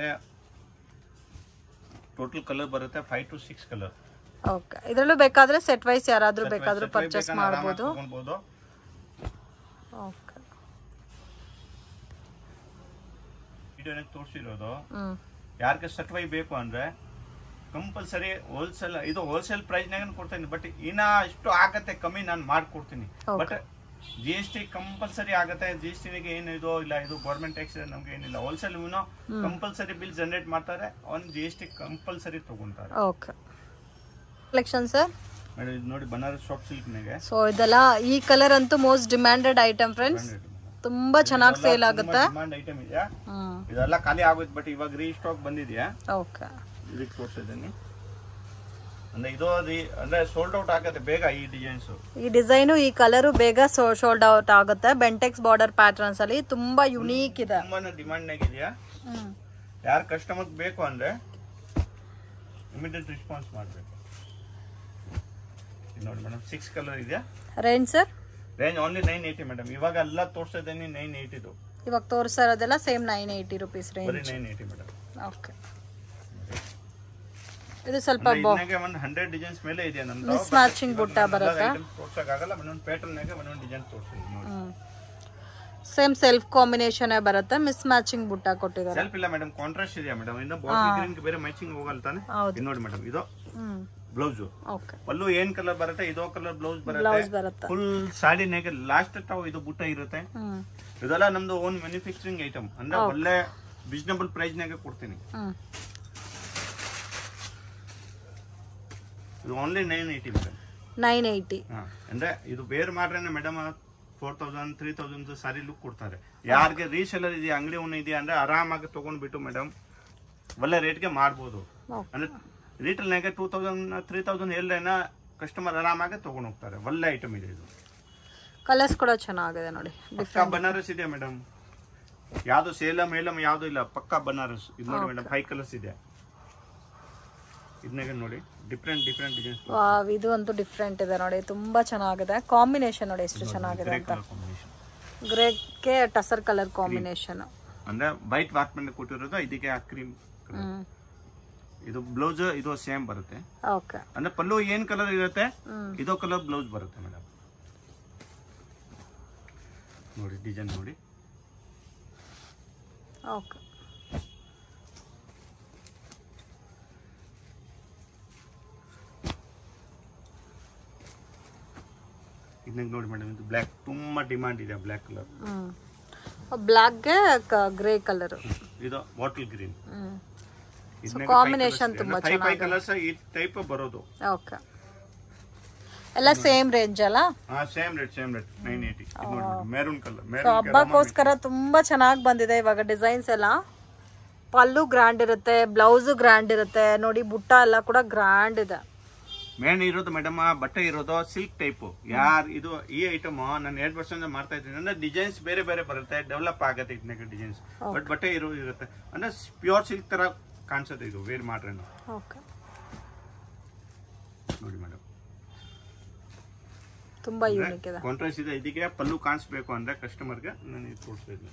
ಟೋಟಲ್ ಕಲರ್ ಬರುತ್ತೆ five to six colour okay ಇದರಲ್ಲೂ ಬೇಕಾದ್ರೆ ಸೆಟ್ ವೈಸ್ ಯಾರಾದರೂ ಬೇಕಾದರೂ ಪರ್ಚೇಸ್ ಮಾಡ್ಬೋದು ತಗೊಳ್ಬೋದು ಓಕೆ ವಿಡಿಯೋನಾಗ ತೋರಿಸಿರೋದು ಹ್ಞೂ ಯಾರಿಗೆ ಸಟ್ವೈ ಬೇಕು ಅಂದ್ರೆ ಕಂಪಲ್ಸರಿ ಹೋಲ್ಸೇಲ್ ಇದು ಹೋಲ್ಸೇಲ್ ಪ್ರೈಸ್ನಾಗ ಕೊಡ್ತೀನಿ ಬಟ್ ಇನ್ನ ಇಷ್ಟು ಆಗತ್ತೆ ಕಮ್ಮಿ ನಾನು ಮಾಡ್ಕೊಡ್ತೀನಿ but G S T compulsory ಆಗುತ್ತೆ ಜಿ ಎಸ್ ಟಿಗೆ ಏನು ಇದು ಇಲ್ಲ ಇದು ಗೌರ್ಮೆಂಟ್ ಟ್ಯಾಕ್ಸ್ ನಮ್ಗೆ ಏನಿಲ್ಲ ಹೋಲ್ಸೇಲ್ ಕಂಪಲ್ಸರಿ ಬಿಲ್ ಜನರೇಟ್ ಮಾಡ್ತಾರೆ ಅವ್ನು ಜಿ ಎಸ್ ಟಿ ಕಂಪಲ್ಸರಿ ತಗೊಂತಾರೆ ಓಕೆ ಕಲೆಕ್ಷನ್ ಸರ್ ಮೇಡಮ್ ಇದು ನೋಡಿ ಬನಾರಸ್ ಸಾಫ್ಟ್ ಸಿಲ್ಕ್ನಾಗೆ ಸೊ ಇದೆಲ್ಲ ಈ ಕಲರ್ ಅಂತೂ ಮೋಸ್ಟ್ ಡಿಮ್ಯಾಂಡೆಡ್ ಐಟಮ್ ಫ್ರೆಂಡ್ಸ್ ತುಂಬಾ ಚೆನ್ನಾಗಿ ಸೇಲ್ ಆಗುತ್ತೆ ಡಿಮಾಂಡ್ ಐಟಮ್ ಇದೆಯಾ ಹ್ಮ್ ಇದೆಲ್ಲ ಖಾಲಿ ಆಗೋಯ್ತು ಬಟ್ ಇವಾಗ ರೀಸ್ಟಾಕ್ ಬಂದಿದೆಯಾ ಓಕೆ ಇದಕ್ಕೆ ತೋರಿಸಿದ್ದೀನಿ ಅಂದ್ರೆ ಇದು ರಿ- ಅಂದ್ರೆ ಸೋಲ್ಡ್ ಔಟ್ ಆಗುತ್ತೆ ಬೇಗ ಈ ಡಿಸೈನ್ಸ್ ಈ ಡಿಸೈನು ಈ ಕಲರು ಬೇಗ ಶೋಲ್ಡ್ ಔಟ್ ಆಗುತ್ತೆ ಬೆಂಟೆಕ್ಸ್ ಬಾರ್ಡರ್ ಪ್ಯಾಟರ್ನ್ಸ್ ಅಲ್ಲಿ ತುಂಬಾ ಯುನೀಕ್ ಇದೆ ತುಂಬಾನೇ ಡಿಮಾಂಡ್ ಆಗಿದೆಯಾ ಯಾರು ಕಸ್ಟಮರ್ ಬೇಕು ಅಂದ್ರೆ ಇಮಿಡಿಯೇಟ್ ರೆಸ್ಪಾನ್ಸ್ ಮಾಡಬೇಕು ನೋಡಿ ಮೇಡಮ್ ಸಿಕ್ಸ್ ಕಲರ್ ಇದೆಯಾ range sir range only nine eighty madam ಇವಾಗ ಎಲ್ಲ ತೋರಿಸ್ತಾ ಇದ್ದೀನಿ ನೈನ್ ಏಯ್ಟಿದು ಇವಾಗ ತೋರಿಸ್ತಾ ಇರೋದೆಲ್ಲ ಸೇಮ್ ನೈನ್ ಏಯ್ಟಿ ರುಪೀಸ್ ಬರೀ range nine eighty madam okay ಇದು ಸ್ವಲ್ಪ ಇದನ್ನಾಗೆ ಒಂದು ಹಂಡ್ರೆಡ್ ಡಿಸೈನ್ಸ್ ಮೇಲೆ ಇದೆ ನಮ್ದು ಮಿಸ್ ಮ್ಯಾಚಿಂಗ್ ಬುಟ್ಟ ಬರುತ್ತೆ ತೋರ್ಸಕ್ಕಾಗಲ್ಲ ಒಂದೊಂದು ಪ್ಯಾಟರ್ನ್ ನಾಗೆ ಒಂದೊಂದು ಡಿಸೈನ್ ತೋರಿಸ್ತೀನಿ ನೋಡಿ ಸೇಮ್ ಸೆಲ್ಫ್ ಕಾಂಬಿನೇಷನ್ ಬರುತ್ತೆ ಮಿಸ್ ಮ್ಯಾಚಿಂಗ್ ಬುಟ್ಟ ಕೊಟ್ಟಿದ್ದಾರೆ ಸೆಲ್ಫ್ ಇಲ್ಲ ಮೇಡಮ್ ಕಾಂಟ್ರಾಸ್ಟ್ ಇದೆಯಾ ಮೇಡಮ್ ಇನ್ನು ಬಾಟಲ್ ಗ್ರೀನ್ ಬೇರೆ ಮ್ಯಾಚಿಂಗ್ ಹೋಗಲ್ಲ ತಾನೆ ಹೌದು. ಇದು ನೋಡಿ ಮೇಡಮ್ ಇದು ಹ್ಮ್ ಬ್ಲೌಸ್ ಓಕೆ ಪಲ್ಲು ಏನ್ ಕಲರ್ ಬರುತ್ತೆ ಇದೋ ಕಲರ್ ಬ್ಲೌಸ್ ಬ್ಲೌಸ್ ಬರುತ್ತೆ ಬರುತ್ತೆ ಫುಲ್ ಸಾಡಿನಾಗೆ ಲಾಸ್ಟ್ ತಾವು ಇದು ಬುಟ್ಟ ಇರುತ್ತೆ ಹ್ಮ್ ಇದೆಲ್ಲ ನಮ್ದು ಓನ್ ಮ್ಯಾನುಫ್ಯಾಕ್ಚರಿಂಗ್ ಐಟಮ್ ಅಂದ್ರೆ ಒಳ್ಳೆ ರೀಸನಬಲ್ ಪ್ರೈಸ್ ನಾಗೆ ಕೊಡ್ತೀನಿ ಹ್ಮ್ ಇದು only nine eighty madam nine eighty ಹಾ ಅಂದ್ರೆ ಇದು ಬೇರೆ ಮಾಡ್ರೇನೆ madam four thousand three thousand sari look ಕೊಡ್ತಾರೆ ಯಾರಿಗೆ ರೀಸೆಲ್ಲರ್ ಇದೆಯಾ ಅಂಗಡಿ ಒನ್ ಇದೆಯಾ ಅಂದ್ರೆ ಆರಾಮಾಗಿ ತಗೊಂಡ್ಬಿಟ್ಟು ಮೇಡಮ್ ಒಳ್ಳೆ ರೇಟ್ಗೆ ಮಾಡ್ಬೋದು ಓಕೆ ಅಂದ್ರೆ ರೀಟೇಲ್ನಾಗೆ ಟೂ ತೌಸಂಡ್ ತ್ರೀ ತೌಸಂಡ್ ಎಲ್ಲೇನ ಕಸ್ಟಮರ್ ಆರಾಮಾಗಿ ತಗೊಂಡು ಹೋಗ್ತಾರೆ ಒಳ್ಳೆ ಐಟಮ್ ಇದೆ ಇದು ಕಲರ್ಸ್ ಕೂಡ ಚೆನ್ನಾಗಿದೆ ನೋಡಿ ಪಕ್ಕಾ ಬನಾರಸ್ ಇದೆ ಮೇಡಮ್ ಯಾವ್ದು ಸೇಲಂ ಏಲಂ ಯಾವ್ದು ಇಲ್ಲ ಪಕ್ಕಾ ಬನಾರಸ್ ಇದು ನೋಡಿ ಮೇಡಮ್ ಫೈವ್ ಕಲರ್ಸ್ ಇದೆ ಇದನ್ನಾಗ ನೋಡಿ ಡಿಫ್ರೆಂಟ್ ಡಿಫ್ರೆಂಟ್ ಡಿಸೈನ್ಸ್ ವಾವ್ ಇದು ಅಂತೂ ಡಿಫ್ರೆಂಟ್ ಇದೆ ನೋಡಿ ತುಂಬಾ ಚೆನ್ನಾಗಿದೆ ಕಾಂಬಿನೇಷನ್ ನೋಡಿ ಎಷ್ಟು ಚೆನ್ನಾಗಿದೆ ಗ್ರೇ ಅಂತ ಕಲರ್ ಕಾಂಬಿನೇಷನ್ ಗ್ರೇಗೆ ಟಸರ್ ಕಲರ್ ಕಾಂಬಿನೇಷನ್ ಅಂದ್ರೆ ವೈಟ್ ವಾಟ್ಮೆಂಟ್ ಕೊಟ್ಟಿರೋದು ಇದಕ್ಕೆ ಆ ಕ್ರೀಮ್ ಹ್ಮ್ ಇದು ಬ್ಲೌಸ್ ಇದು ಸೇಮ್ ಬರುತ್ತೆ ಓಕೆ ಅಂದ್ರೆ ಪಲ್ಲು ಏನ್ ಕಲರ್ ಇರುತ್ತೆ ಹ್ಮ್. ಇದೋ ಕಲರ್ ಬ್ಲೌಸ್ ಬರುತ್ತೆ ಮೇಡಮ್ ನೋಡಿ ಡಿಸೈನ್ ನೋಡಿ ಓಕೆ ಇದನ್ನ ನೋಡಿ ಮೇಡಮ್ ಇದು ಬ್ಲ್ಯಾಕ್ ತುಂಬಾ ಡಿಮಾಂಡ್ ಇದೆ ಬ್ಲ್ಯಾಕ್ ಕಲರ್ ಹ್ಮ್ ಬ್ಲ್ಯಾಕ್ಗೆ ಗ್ರೇ ಕಲರ್ ಇದು ಬಾಟಲ್ ಗ್ರೀನ್ ಹ್ಮ್ ಇದನ್ನ combination ತುಂಬಾ ಫೈವ್ ಫೈವ್ ಕಲರ್ಸ್ ಈ ಟೈಪ್ ಬರೋದು ಓಕೆ ಎಲ್ಲ ಸೇಮ್ ರೇಂಜ್ ಅಲ್ಲ ಹಾ same rate same rate nine eighty maroon colour so maroon ಹಬ್ಬಕ್ಕೋಸ್ಕರ ತುಂಬಾ ಚೆನ್ನಾಗಿ ಬಂದಿದೆ ಇವಾಗ ಡಿಸೈನ್ಸ್ ಎಲ್ಲ ಪಲ್ಲು ಗ್ರ್ಯಾಂಡ್ ಇರುತ್ತೆ ಬ್ಲೌಸು ಗ್ರ್ಯಾಂಡ್ ಇರುತ್ತೆ ನೋಡಿ ಬುಟ್ಟ ಎಲ್ಲ ಕೂಡ ಗ್ರ್ಯಾಂಡ್ ಇದೆ ಮೇನ್ ಇರೋದು ಮೇಡಮ್ ಬಟ್ಟೆ ಇರೋದು ಸಿಲ್ಕ್ ಟೈಪ್ ಯಾರ್ ಇದು ಈ ಐಟಮ್ ನಾನು ಎರಡು ವರ್ಷದಿಂದ ಮಾಡ್ತಾ ಇದ್ದೀನಿ ಅಂದ್ರೆ ಡಿಸೈನ್ಸ್ ಬೇರೆ ಬೇರೆ ಬರುತ್ತೆ ಡೆವಲಪ್ ಆಗುತ್ತೆ ಇದನ್ನ ಡಿಸೈನ್ಸ್ ಬಟ್ ಬಟ್ಟೆ ಇರೋ ಇರುತ್ತೆ ಅಂದ್ರೆ ಪ್ಯೂರ್ ಸಿಲ್ಕ್ ತರ ಕಾಣಿಸುತ್ತೆ ಇದು ವೇರ್ ಮಾಡ್ರೆ ಓಕೆ ನೋಡಿ ಮೇಡಮ್ ತುಂಬಾ ಯೂನಿಕ್ ಇದೆ ಕಾಂಟ್ರಾಸ್ಟ್ ಇದೆ ಇದಕ್ಕೆ ಪಲ್ಲು ಕಾಣಿಸ್ಬೇಕು ಅಂದ್ರೆ ಕಸ್ಟಮರ್ಗೆ ನಾನು ಇದು ತೋರಿಸ್ತಾ ಇದ್ದೀನಿ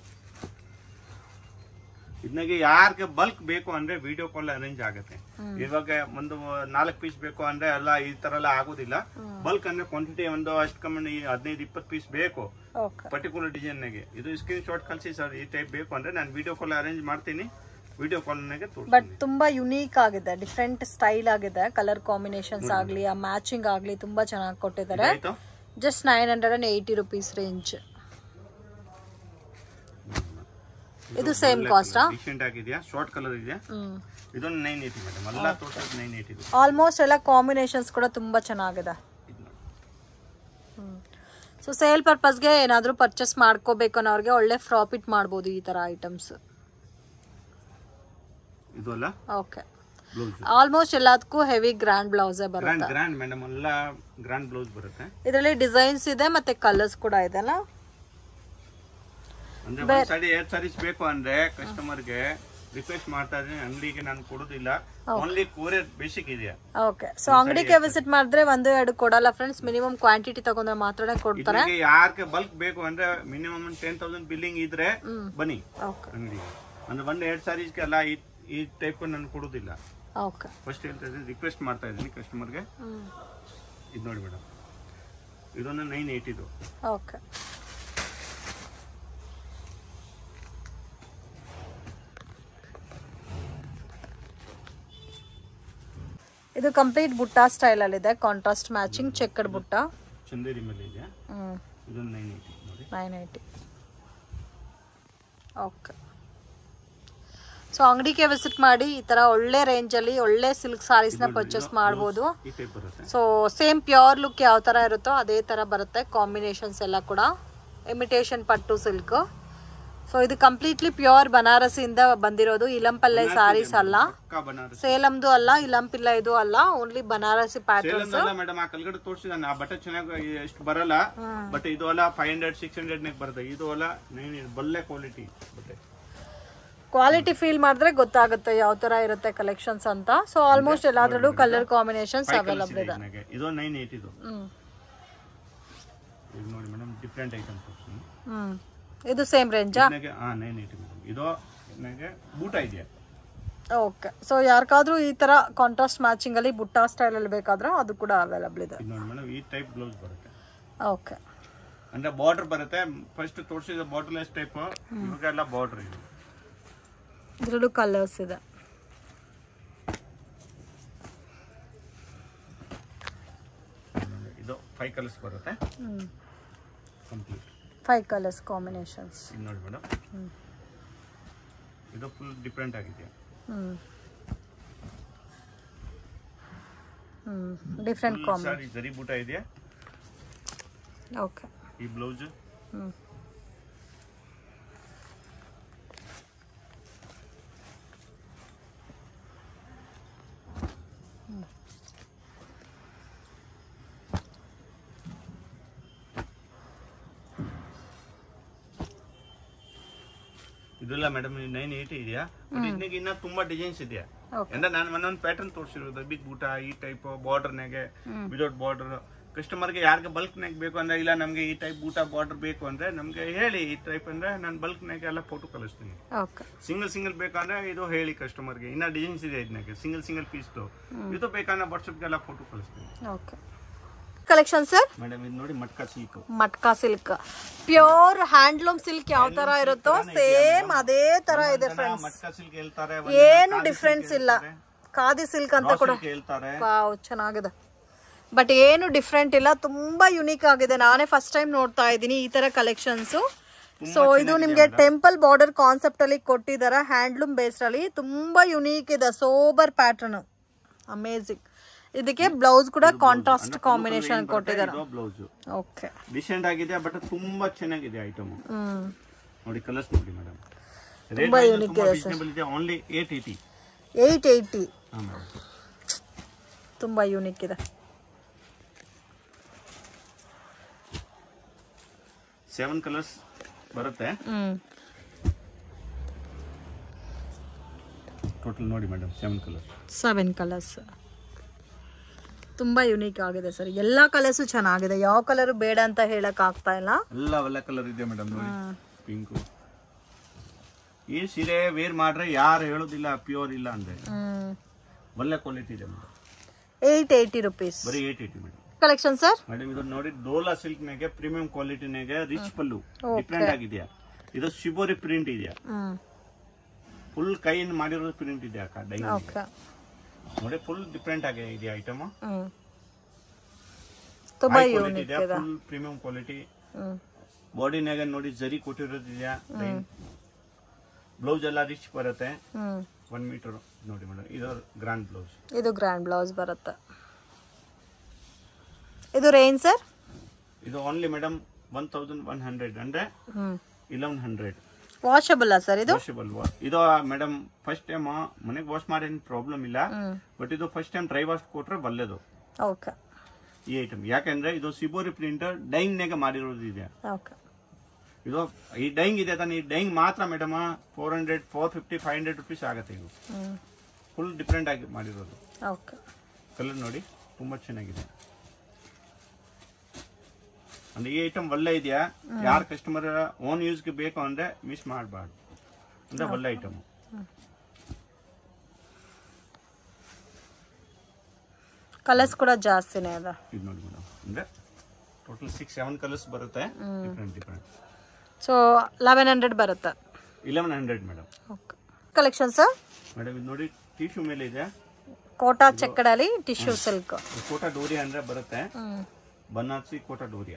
ಇದನ್ನಾಗೆ ಯಾರಿಗೆ ಬಲ್ಕ್ ಬೇಕು ಅಂದ್ರೆ ವಿಡಿಯೋ ಕಾಲ್ ಅರೇಂಜ್ ಆಗುತ್ತೆ ಇವಾಗ ಒಂದು ನಾಲ್ಕು ಪೀಸ್ ಬೇಕು ಅಂದ್ರೆ ಎಲ್ಲ ಈ ತರ ಎಲ್ಲ ಆಗೋದಿಲ್ಲ ಬಲ್ಕ್ ಅಂದ್ರೆ ಕ್ವಾಂಟಿಟಿ ಒಂದು ಅಷ್ಟು ಕಮ್ಮಿ ಹದಿನೈದು ಇಪ್ಪತ್ತು ಪೀಸ್ ಬೇಕು ಓಕೆ ಪರ್ಟಿಕ್ಯುಲರ್ ಡಿಸೈನ್ ನಾಗೆ ಇದು ಸ್ಕ್ರೀನ್ ಶಾಟ್ ಕಳಿಸಿ ಸರ್ ಈ ಟೈಪ್ ಬೇಕು ಅಂದ್ರೆ ನಾನು ವಿಡಿಯೋ ಕಾಲ್ ಅರೇಂಜ್ ಮಾಡ್ತೀನಿ ವಿಡಿಯೋ ಕಾಲ್ನಾಗೆ ಬಟ್ ತೋರಿಸ್ತೀನಿ ತುಂಬಾ ಯುನೀಕ್ ಆಗಿದೆ ಡಿಫ್ರೆಂಟ್ ಸ್ಟೈಲ್ ಆಗಿದೆ ಕಲರ್ ಕಾಂಬಿನೇಷನ್ಸ್ ಆಗ್ಲಿ ಆ ಮ್ಯಾಚಿಂಗ್ ಆಗ್ಲಿ ತುಂಬಾ ಚೆನ್ನಾಗಿ ಕೊಟ್ಟಿದ್ದಾರೆ ಆಯ್ತು just nine hundred and eighty rupees range ಇದು ಸೇಮ್ ಕಾಸ್ಟಾ ಡಿಸೆಂಟ್ ಆಗಿದೆಯಾ ಶಾರ್ಟ್ ಕಲರ್ ಇದೆ ಹ್ಮ್ ಇದೊಂದು ನೈನ್ ಏಯ್ಟಿ ಮೇಡಮ್ ಎಲ್ಲ ತೋರಿಸೋದು ನೈನ್ ಏಯ್ಟಿ ಆಲ್ಮೋಸ್ಟ್ ಎಲ್ಲ ಕಾಂಬಿನೇಷನ್ಸ್ ಕೂಡ ತುಂಬ ಚೆನ್ನಾಗಿದೆ ಸೊ ಸೇಲ್ ಪರ್ಪಸ್ಗೆ ಏನಾದರೂ ಪರ್ಚೇಸ್ ಮಾಡ್ಕೋಬೇಕು ಅನ್ನೋರಿಗೆ ಒಳ್ಳೆ ಪ್ರಾಫಿಟ್ ಮಾಡ್ಬೋದು ಈ ಥರ ಐಟಮ್ಸ್ ಇದು ಅಲ್ಲ ಓಕೆ ಬ್ಲೌಸ್ ಆಲ್ಮೋಸ್ಟ್ ಎಲ್ಲದಕ್ಕೂ ಹೆವಿ ಗ್ರ್ಯಾಂಡ್ ಬ್ಲೌಸೇ ಗ್ರ್ಯಾಂಡ್ ಬರುತ್ತೆ ಗ್ರ್ಯಾಂಡ್ ಮೇಡಮ್ ಎಲ್ಲ ಗ್ರ್ಯಾಂಡ್ ಬ್ಲೌಸ್ ಬರುತ್ತೆ ಇದರಲ್ಲಿ ಡಿಸೈನ್ಸ್ ಇದೆ ಮತ್ತೆ ಕಲರ್ಸ್ ಕೂಡ ಇದೆಲ್ಲ ಅಂದ್ರೆ ಒಂದ್ ಸಾರಿ ಎರಡ್ ಸಾರೀಸ್ ಬೇಕು ಅಂದ್ರೆ ಕಸ್ಟಮರ್ಗೆ ರಿಕ್ವೆಸ್ಟ್ ಮಾಡ್ತಾ ಇದ್ದೀನಿ ಅಂಗಡಿಗೆ ನಾನು ಕೊಡೋದಿಲ್ಲ ಓನ್ಲಿ ಕೊರಿಯರ್ ಬೇಸಿಕ್ ಇದೆಯಾ ಓಕೆ ಸೊ ಅಂಗಡಿಗೆ ವಿಸಿಟ್ ಮಾಡಿದ್ರೆ ಒಂದು ಎರಡು ಕೊಡಲ್ಲ ಫ್ರೆಂಡ್ಸ್ ಮಿನಿಮಮ್ ಕ್ವಾಂಟಿಟಿ ತಗೊಂಡ್ರೆ ಮಾತ್ರನೇ ಕೊಡ್ತಾರೆ ಇದಕ್ಕೆ ಯಾರಿಗೆ ಬಲ್ಕ್ ಬೇಕು ಅಂದ್ರೆ ಮಿನಿಮಮ್ ಟೆನ್ ತೌಸಂಡ್ ಬಿಲ್ಲಿಂಗ್ ಇದ್ರೆ ಬನ್ನಿ ಓಕೆ ಅಂಗಡಿಗೆ ಅಂದ್ರೆ ಒಂದ್ ಎರಡ್ ಸಾರೀಸ್ಗೆಲ್ಲ ಈ ಈ ಟೈಪ್ ನಾನು ಕೊಡೋದಿಲ್ಲ ಓಕೆ ಫಸ್ಟ್ ಹೇಳ್ತಾ ಇದ್ದೀನಿ ರಿಕ್ವೆಸ್ಟ್ ಮಾಡ್ತಾ ಇದ್ದೀನಿ ಕಸ್ಟಮರ್ಗೆ ಇದು ನೋಡಿ ಮೇಡಮ್ ಇದೊಂದು ನೈನ್ ಏಯ್ಟಿದು ಓಕೆ ಇದು ಕಂಪ್ಲೀಟ್ ಬುಟ್ಟ ಸ್ಟೈಲ್ ಅಲ್ಲಿ ಇದೆ ಕಾಂಟ್ರಾಸ್ಟ್ ಮ್ಯಾಚಿಂಗ್ ಚೆಕ್ಕಡ್ ಬುಟ್ಟ ಚಂದೇರಿ ಮೇಲೆ ಇದೆ ಹ್ಮ್ ಇದೊಂದು ನೈನ್ ಏಯ್ಟಿ ನೋಡಿ ನೈನ್ ಏಯ್ಟಿ ಓಕೆ ಸೊ ಅಂಗಡಿಗೆ ವಿಸಿಟ್ ಮಾಡಿ ಈ ತರ ಒಳ್ಳೆ ರೇಂಜಲ್ಲಿ ಒಳ್ಳೆ ಸಿಲ್ಕ್ ಸ್ಯಾರೀಸ್ನ ಪರ್ಚೇಸ್ ಮಾಡ್ಬೋದು ಈ ಟೈಪ್ ಬರುತ್ತೆ ಸೊ ಸೇಮ್ ಪ್ಯೂರ್ ಲುಕ್ ಯಾವ ಥರ ಇರುತ್ತೋ ಅದೇ ಥರ ಬರುತ್ತೆ ಕಾಂಬಿನೇಷನ್ಸ್ ಎಲ್ಲ ಕೂಡ ಇಮಿಟೇಷನ್ ಪಟ್ಟು ಸಿಲ್ಕ್ ಸೊ ಇದು ಕಂಪ್ಲೀಟ್ಲಿ ಪ್ಯೂರ್ ಬನಾರಸಿಯಿಂದ ಬಂದಿರೋದು ಇಲಂಪಲ್ಲೆ ಸ್ಯಾರೀಸ್ ಅಲ್ಲ ಪಕ್ಕಾ ಬನಾರಸ್ ಸೇಲಮ್ದು ಅಲ್ಲ ಇಲಂಪಿಲ್ಲ ಇದು ಅಲ್ಲ ಓನ್ಲಿ ಬನಾರಸಿ ಪ್ಯಾಟರ್ನ್ಸ್ ಸೇಲಂ ಅಲ್ಲ ಮೇಡಮ್ ಆ ಕಲ್ಗಡೆ ತೋರಿಸಿದಾನೆ ಆ ಬಟ್ಟೆ ಚೆನ್ನಾಗಿ ಎಷ್ಟು ಬರಲ್ಲ ಬಟ್ ಇದು ಅಲ್ಲ ಫೈವ್ ಹಂಡ್ರೆಡ್ ಸಿಕ್ಸ್ ಹಂಡ್ರೆಡ್ ನಾಗ ಬರುತ್ತೆ ಇದು ಅಲ್ಲ ನೈನ್ ಬಲ್ಲೆ ಕ್ವಾಲಿಟಿ ಬಟ್ಟೆ ಕ್ವಾಲಿಟಿ ಫೀಲ್ ಮಾಡಿದ್ರೆ ಗೊತ್ತಾಗುತ್ತೆ ಯಾವ ಥರ ಇರುತ್ತೆ ಕಲೆಕ್ಷನ್ಸ್ ಅಂತ ಸೊ ಆಲ್ಮೋಸ್ಟ್ ಎಲ್ಲಾದ್ರಲ್ಲೂ ಕಲರ್ ಕಾಂಬಿನೇಷನ್ಸ್ ಅವೈಲಬಲ್ ಇದೆ ಇದನ್ನಾಗೆ. ಇದು ನೈನ್ ಏಯ್ಟ್ ಇದು ಹ್ಮ್ ಇದು ನೋಡಿ ಮೇಡಮ್ ಡಿಫ್ರೆಂಟ್ ಐಟಮ್ ತೋರಿಸ್ತೀನಿ ಹ್ಮ್ ಇದು ಸೇಮ್ ರೇಂಜಾ ಇದನ್ನಾಗೆ ಹಾ ನೈನ್ ಏಯ್ಟಿ ಮೇಡಮ್ ಇದು ನನಗೆ ಬೂಟ ಇದೆಯಾ ಓಕೆ ಸೊ ಯಾರಿಗಾದ್ರೂ ಈ ತರ ಕಾಂಟ್ರಾಸ್ಟ್ ಮ್ಯಾಚಿಂಗ್ ಅಲ್ಲಿ ಬುಟ್ಟ ಸ್ಟೈಲ್ ಅಲ್ಲಿ ಬೇಕಾದ್ರೆ ಅದು ಕೂಡ ಅವೈಲಬಲ್ ಇದೆ ಇದು ನೋಡಿ ಮೇಡಮ್ ಈ ಟೈಪ್ ಬ್ಲೌಸ್ ಬರುತ್ತೆ ಓಕೆ ಅಂದ್ರೆ ಬಾರ್ಡರ್ ಬರುತ್ತೆ ಫಸ್ಟ್ ತೋರಿಸಿದ ಬಾರ್ಡರ್ಲೆಸ್ ಟೈಪ್ ಇವಾಗೆಲ್ಲ ಬಾರ್ಡರ್ ಇದು ಇದರಲ್ಲೂ ಕಲರ್ಸ್ ಇದೆ ಇದು ಫೈವ್ ಕಲರ್ಸ್ ಬರುತ್ತೆ ಕಂಪ್ಲೀಟ್ ಫೈವ್ ಕಲರ್ಸ್ ಕಾಂಬಿನೇಷನ್ಸ್ ಇದು ನೋಡಿ ಮೇಡಮ್ ಇದು ಫುಲ್ ಡಿಫ್ರೆಂಟ್ ಆಗಿದೆ ಹ್ಮ್ ಹ್ಮ್ ಡಿಫ್ರೆಂಟ್ ಫುಲ್ ಕಾಂಬಿ ಸಾರಿ ಜರಿ ಬೂಟ ಇದೆಯಾ ಓಕೆ ಈ ಬ್ಲೌಸ್ ಹ್ಮ್ ಇದೆಲ್ಲ ಮೇಡಮ್ ನೈನ್ ಏಯ್ಟಿ ಇದೆಯಾ ಬಟ್ ಇದಕ್ಕೆ ಇನ್ನ ತುಂಬಾ ಡಿಸೈನ್ಸ್ ಇದೆಯಾ ಓಕೆ ಅಂದ್ರೆ ನಾನು ಒಂದೊಂದು ಪ್ಯಾಟರ್ನ್ ತೋರಿಸಿರೋದು ಬಿಗ್ ಬೂಟ ಈ ಟೈಪ್ ಬಾರ್ಡರ್ನಾಗೆ ವಿದೌಟ್ ಬಾರ್ಡರ್ ಕಸ್ಟಮರ್ಗೆ ಯಾರಿಗೆ ಬಲ್ಕ್ನಾಗ ಬೇಕು ಅಂದ್ರೆ ಇಲ್ಲ ನಮಗೆ ಈ ಟೈಪ್ ಬೂಟ ಬಾರ್ಡರ್ ಬೇಕು ಅಂದ್ರೆ ನಮಗೆ ಹೇಳಿ ಈ ಟೈಪ್ ಅಂದ್ರೆ ನಾನು ಬಲ್ಕ್ನಾಗೆ ಎಲ್ಲ ಫೋಟೋ ಕಳಿಸ್ತೀನಿ ಓಕೆ ಸಿಂಗಲ್ ಸಿಂಗಲ್ ಬೇಕಂದ್ರೆ ಇದು ಹೇಳಿ ಕಸ್ಟಮರ್ಗೆ ಇನ್ನ ಡಿಸೈನ್ಸ್ ಇದೆ ಇದನ್ನಾಗೆ ಸಿಂಗಲ್ ಸಿಂಗಲ್ ಪೀಸ್ ಇದು ಬೇಕಂದ್ರೆ ವಾಟ್ಸಪ್ಗೆಲ್ಲ ಫೋಟೋ ಕಳಿಸ್ತೀನಿ ಓಕೆ ಕಲೆಕ್ಷನ್ ಸರ್ ಮೇಡಮ್ ಇದು ನೋಡಿ matka silk matka silk pure handloom silk ಯಾವ ತರ ಇರುತ್ತೋ ಸೇಮ್ ಅದೇ ತರ ಇದೆ ಫ್ರೆಂಡ್ಸ್ ಮಟ್ಕಾ ಸಿಲ್ಕ್ ಹೇಳ್ತಾರೆ ಏನು ಡಿಫ್ರೆನ್ಸ್ ಇಲ್ಲ ಖಾದಿ ಸಿಲ್ಕ್ ಅಂತ ಕೂಡ ಸಿಲ್ಕ್ ಹೇಳ್ತಾರೆ ವಾವ್ ಚೆನ್ನಾಗಿದೆ ಬಟ್ ಏನು ಡಿಫ್ರೆಂಟ್ ಇಲ್ಲ ತುಂಬಾ ಯುನೀಕ್ ಆಗಿದೆ ನಾನೇ ಫಸ್ಟ್ ಟೈಮ್ ನೋಡ್ತಾ ಇದ್ದೀನಿ ಈ ತರ ಕಲೆಕ್ಷನ್ಸ್ ಸೊ ಇದು ನಿಮ್ಗೆ ಟೆಂಪಲ್ ಬಾರ್ಡರ್ ಕಾನ್ಸೆಪ್ಟ್ ಅಲ್ಲಿ ಕೊಟ್ಟಿದ್ದಾರೆ ಹ್ಯಾಂಡ್ಲೂಮ್ ಬೇಸ್ಡ್ ಅಲ್ಲಿ ತುಂಬಾ ಯುನೀಕ್ ಇದೆ ಸೋಬರ್ ಪ್ಯಾಟರ್ನ್ ಅಮೇಸಿಂಗ್ ಇದಕ್ಕೆ ಬ್ಲೌಸ್ ಕೂಡ ಕಾಂಟ್ರಾಸ್ಟ್ ಕಾಂಬಿನೇಷನ್ ಕೊಟ್ಟಿದ್ದಾರೆ ಬ್ಲೌಸ್ ಓಕೆ ಡಿಸೆಂಟ್ ಆಗಿದೆ ಬಟ್ ತುಂಬಾ ಚೆನ್ನಾಗಿದೆ ಐಟಮ್ ಹ್ಮ್ ನೋಡಿ ಕಲರ್ಸ್ ನೋಡಿ ಮೇಡಮ್ ತುಂಬಾ unique ಇದೆ ರೀಸನೇಬಲ್ ಇದೆ only eight eighty eight eighty ಹಾಂ ಮೇಡಮ್ ತುಂಬಾ ಯೂನಿಕ್ ಇದೆ ಸೆವೆನ್ ಕಲರ್ಸ್ ಬರುತ್ತೆ ಹ್ಮ್ ಟೋಟಲ್ ನೋಡಿ madam seven colours seven colours ತುಂಬಾ ಯುನೀಕ್ ಆಗಿದೆ ಸರ್ ಎಲ್ಲ ಕಲರ್ಸು ಚೆನ್ನಾಗಿದೆ ಯಾವ ಕಲರ್ ಬೇಡ ಅಂತ ಹೇಳಕ್ ಆಗ್ತಾ ಇಲ್ಲ ಎಲ್ಲ ಒಳ್ಳೆ ಕಲರ್ ಇದೆ ಮೇಡಮ್ ನೋಡಿ ಪಿಂಕು ಈ ಸೀರೆ ವೇರ್ ಮಾಡ್ರೆ ಯಾರು ಹೇಳೋದಿಲ್ಲ ಪ್ಯೂರ್ ಇಲ್ಲ ಅಂದ್ರೆ ಹ್ಮ್ ಒಳ್ಳೆ ಕ್ವಾಲಿಟಿ ಇದೆ ಮೇಡಮ್ ಏಯ್ಟ್ ಏಯ್ಟಿ ರುಪೀಸ್ ಬರೀ eight eighty madam collection sir madam ಇದು ನೋಡಿ ಡೋಲಾ ಸಿಲ್ಕ್ ನಾಗೆ ಪ್ರೀಮಿಯಂ ಕ್ವಾಲಿಟಿನಾಗೆ ರಿಚ್ ಪಲ್ಲು ಡಿಫ್ರೆಂಟ್ ಆಗಿದೆಯಾ ಇದು ಶಿಬೋರಿ ಪ್ರಿಂಟ್ ಇದೆಯಾ ಹ್ಮ್ ಫುಲ್ ಕೈಯಿಂದ ಮಾಡಿರೋ ಪ್ರಿಂಟ್ ಇದೆ ಅಕ್ಕ ಡೈ ಓಕೆ ನೋಡಿ ಫುಲ್ ಡಿಫ್ರೆಂಟ್ ಆಗಿದೆ ಇದೆ ಐಟಮ್ ಹ್ಮ್ ತುಂಬಾ ಕ್ವಾಲಿಟಿ ಯೂನಿಕ್ ಇದೆ ಇದೆ ಫುಲ್ ಪ್ರೀಮಿಯಂ ಕ್ವಾಲಿಟಿ ಹ್ಮ್ ಬಾಡಿನಾಗ ನೋಡಿ ಜರಿ ಕೊಟ್ಟಿರೋದಿದೆಯಾ ಹ್ಮ್ ಬ್ಲೌಸ್ ಎಲ್ಲ ರಿಚ್ ಬರುತ್ತೆ ಹ್ಮ್ ಒನ್ ಮೀಟರ್ ನೋಡಿ ಮೇಡಮ್ ಇದು ಗ್ರ್ಯಾಂಡ್ ಬ್ಲೌಸ್ ಇದು ಗ್ರ್ಯಾಂಡ್ ಬ್ಲೌಸ್ ಬರುತ್ತೆ ಇದು ರೇಂಜ್ ಸರ್ ಇದು only madam one thousand one hundred ಅಂದ್ರೆ ಹ್ಞೂ ಇಲೆವೆನ್ ಹಂಡ್ರೆಡ್ ವಾಷಬಲ್ಲ ಸರ್ ಇದು ವಾಷಬಲ್ ಇದು ಮೇಡಮ್ ಫಸ್ಟ್ ಟೈಮ್ ಮನೆಗೆ ವಾಶ್ ಮಾಡಿ ಪ್ರಾಬ್ಲಮ್ ಇಲ್ಲ ಬಟ್ ಇದು ಫಸ್ಟ್ ಟೈಮ್ ಡ್ರೈ ವಾಶ್ ಕೊಟ್ರೆ ಒಳ್ಳೇದು ಓಕೆ ಈ ಐಟಮ್ ಯಾಕಂದ್ರೆ ಇದು ಸಿಬೋರಿ ಪ್ರಿಂಟರ್ ಡೈಂಗ್ ನಾಗ ಮಾಡಿರೋದು ಇದೆ ಓಕೆ ಇದು ಈ ಡೈಂಗ್ ಇದೆ ತಾನೆ ಈ ಡೈಂಗ್ ಮಾತ್ರ madam four hundred four fifty five hundred rupees ಆಗುತ್ತೆ ಇದು ಹ್ಞೂ ಫುಲ್ ಡಿಫ್ರೆಂಟ್ ಆಗಿ ಮಾಡಿರೋದು ಓಕೆ ಕಲರ್ ನೋಡಿ ತುಂಬಾ ಚೆನ್ನಾಗಿದೆ ಅಂದ್ರೆ ಈ ಐಟಮ್ ಒಳ್ಳೆ ಇದೆಯಾ ಯಾರ ಕಸ್ಟಮರ್ ಓನ್ ಯೂಸ್ಗೆ ಬೇಕು ಅಂದ್ರೆ ಮಿಸ್ ಮಾಡಬಾರ್ದು ಅಂದ್ರೆ ಒಳ್ಳೆ ಐಟಮ್ ಕಲರ್ಸ್ ಕೂಡ ಜಾಸ್ತಿನೇ ಅದ ಇದು ನೋಡಿ ಮೇಡಮ್ ಅಂದ್ರೆ ಟೋಟಲ್ ಸಿಕ್ಸ್ ಸೆವೆನ್ ಕಲರ್ಸ್ ಬರುತ್ತೆ different different so eleven hundred ಬರುತ್ತೆ eleven hundred madam okay collection sir madam ಇದು ನೋಡಿ ಟಿಶ್ಯೂ ಮೇಲೆ ಇದೆ ಕೋಟಾ ಚೆಕ್ಕಡಲ್ಲಿ ಟಿಶ್ಯೂ ಸಿಲ್ಕ್ ಕೋಟಾ ಡೋರಿಯಾ ಅಂದ್ರೆ ಬರುತ್ತೆ ಹ್ಞೂ ಬನಾರಸಿ ಕೋಟಾ ಡೋರಿಯಾ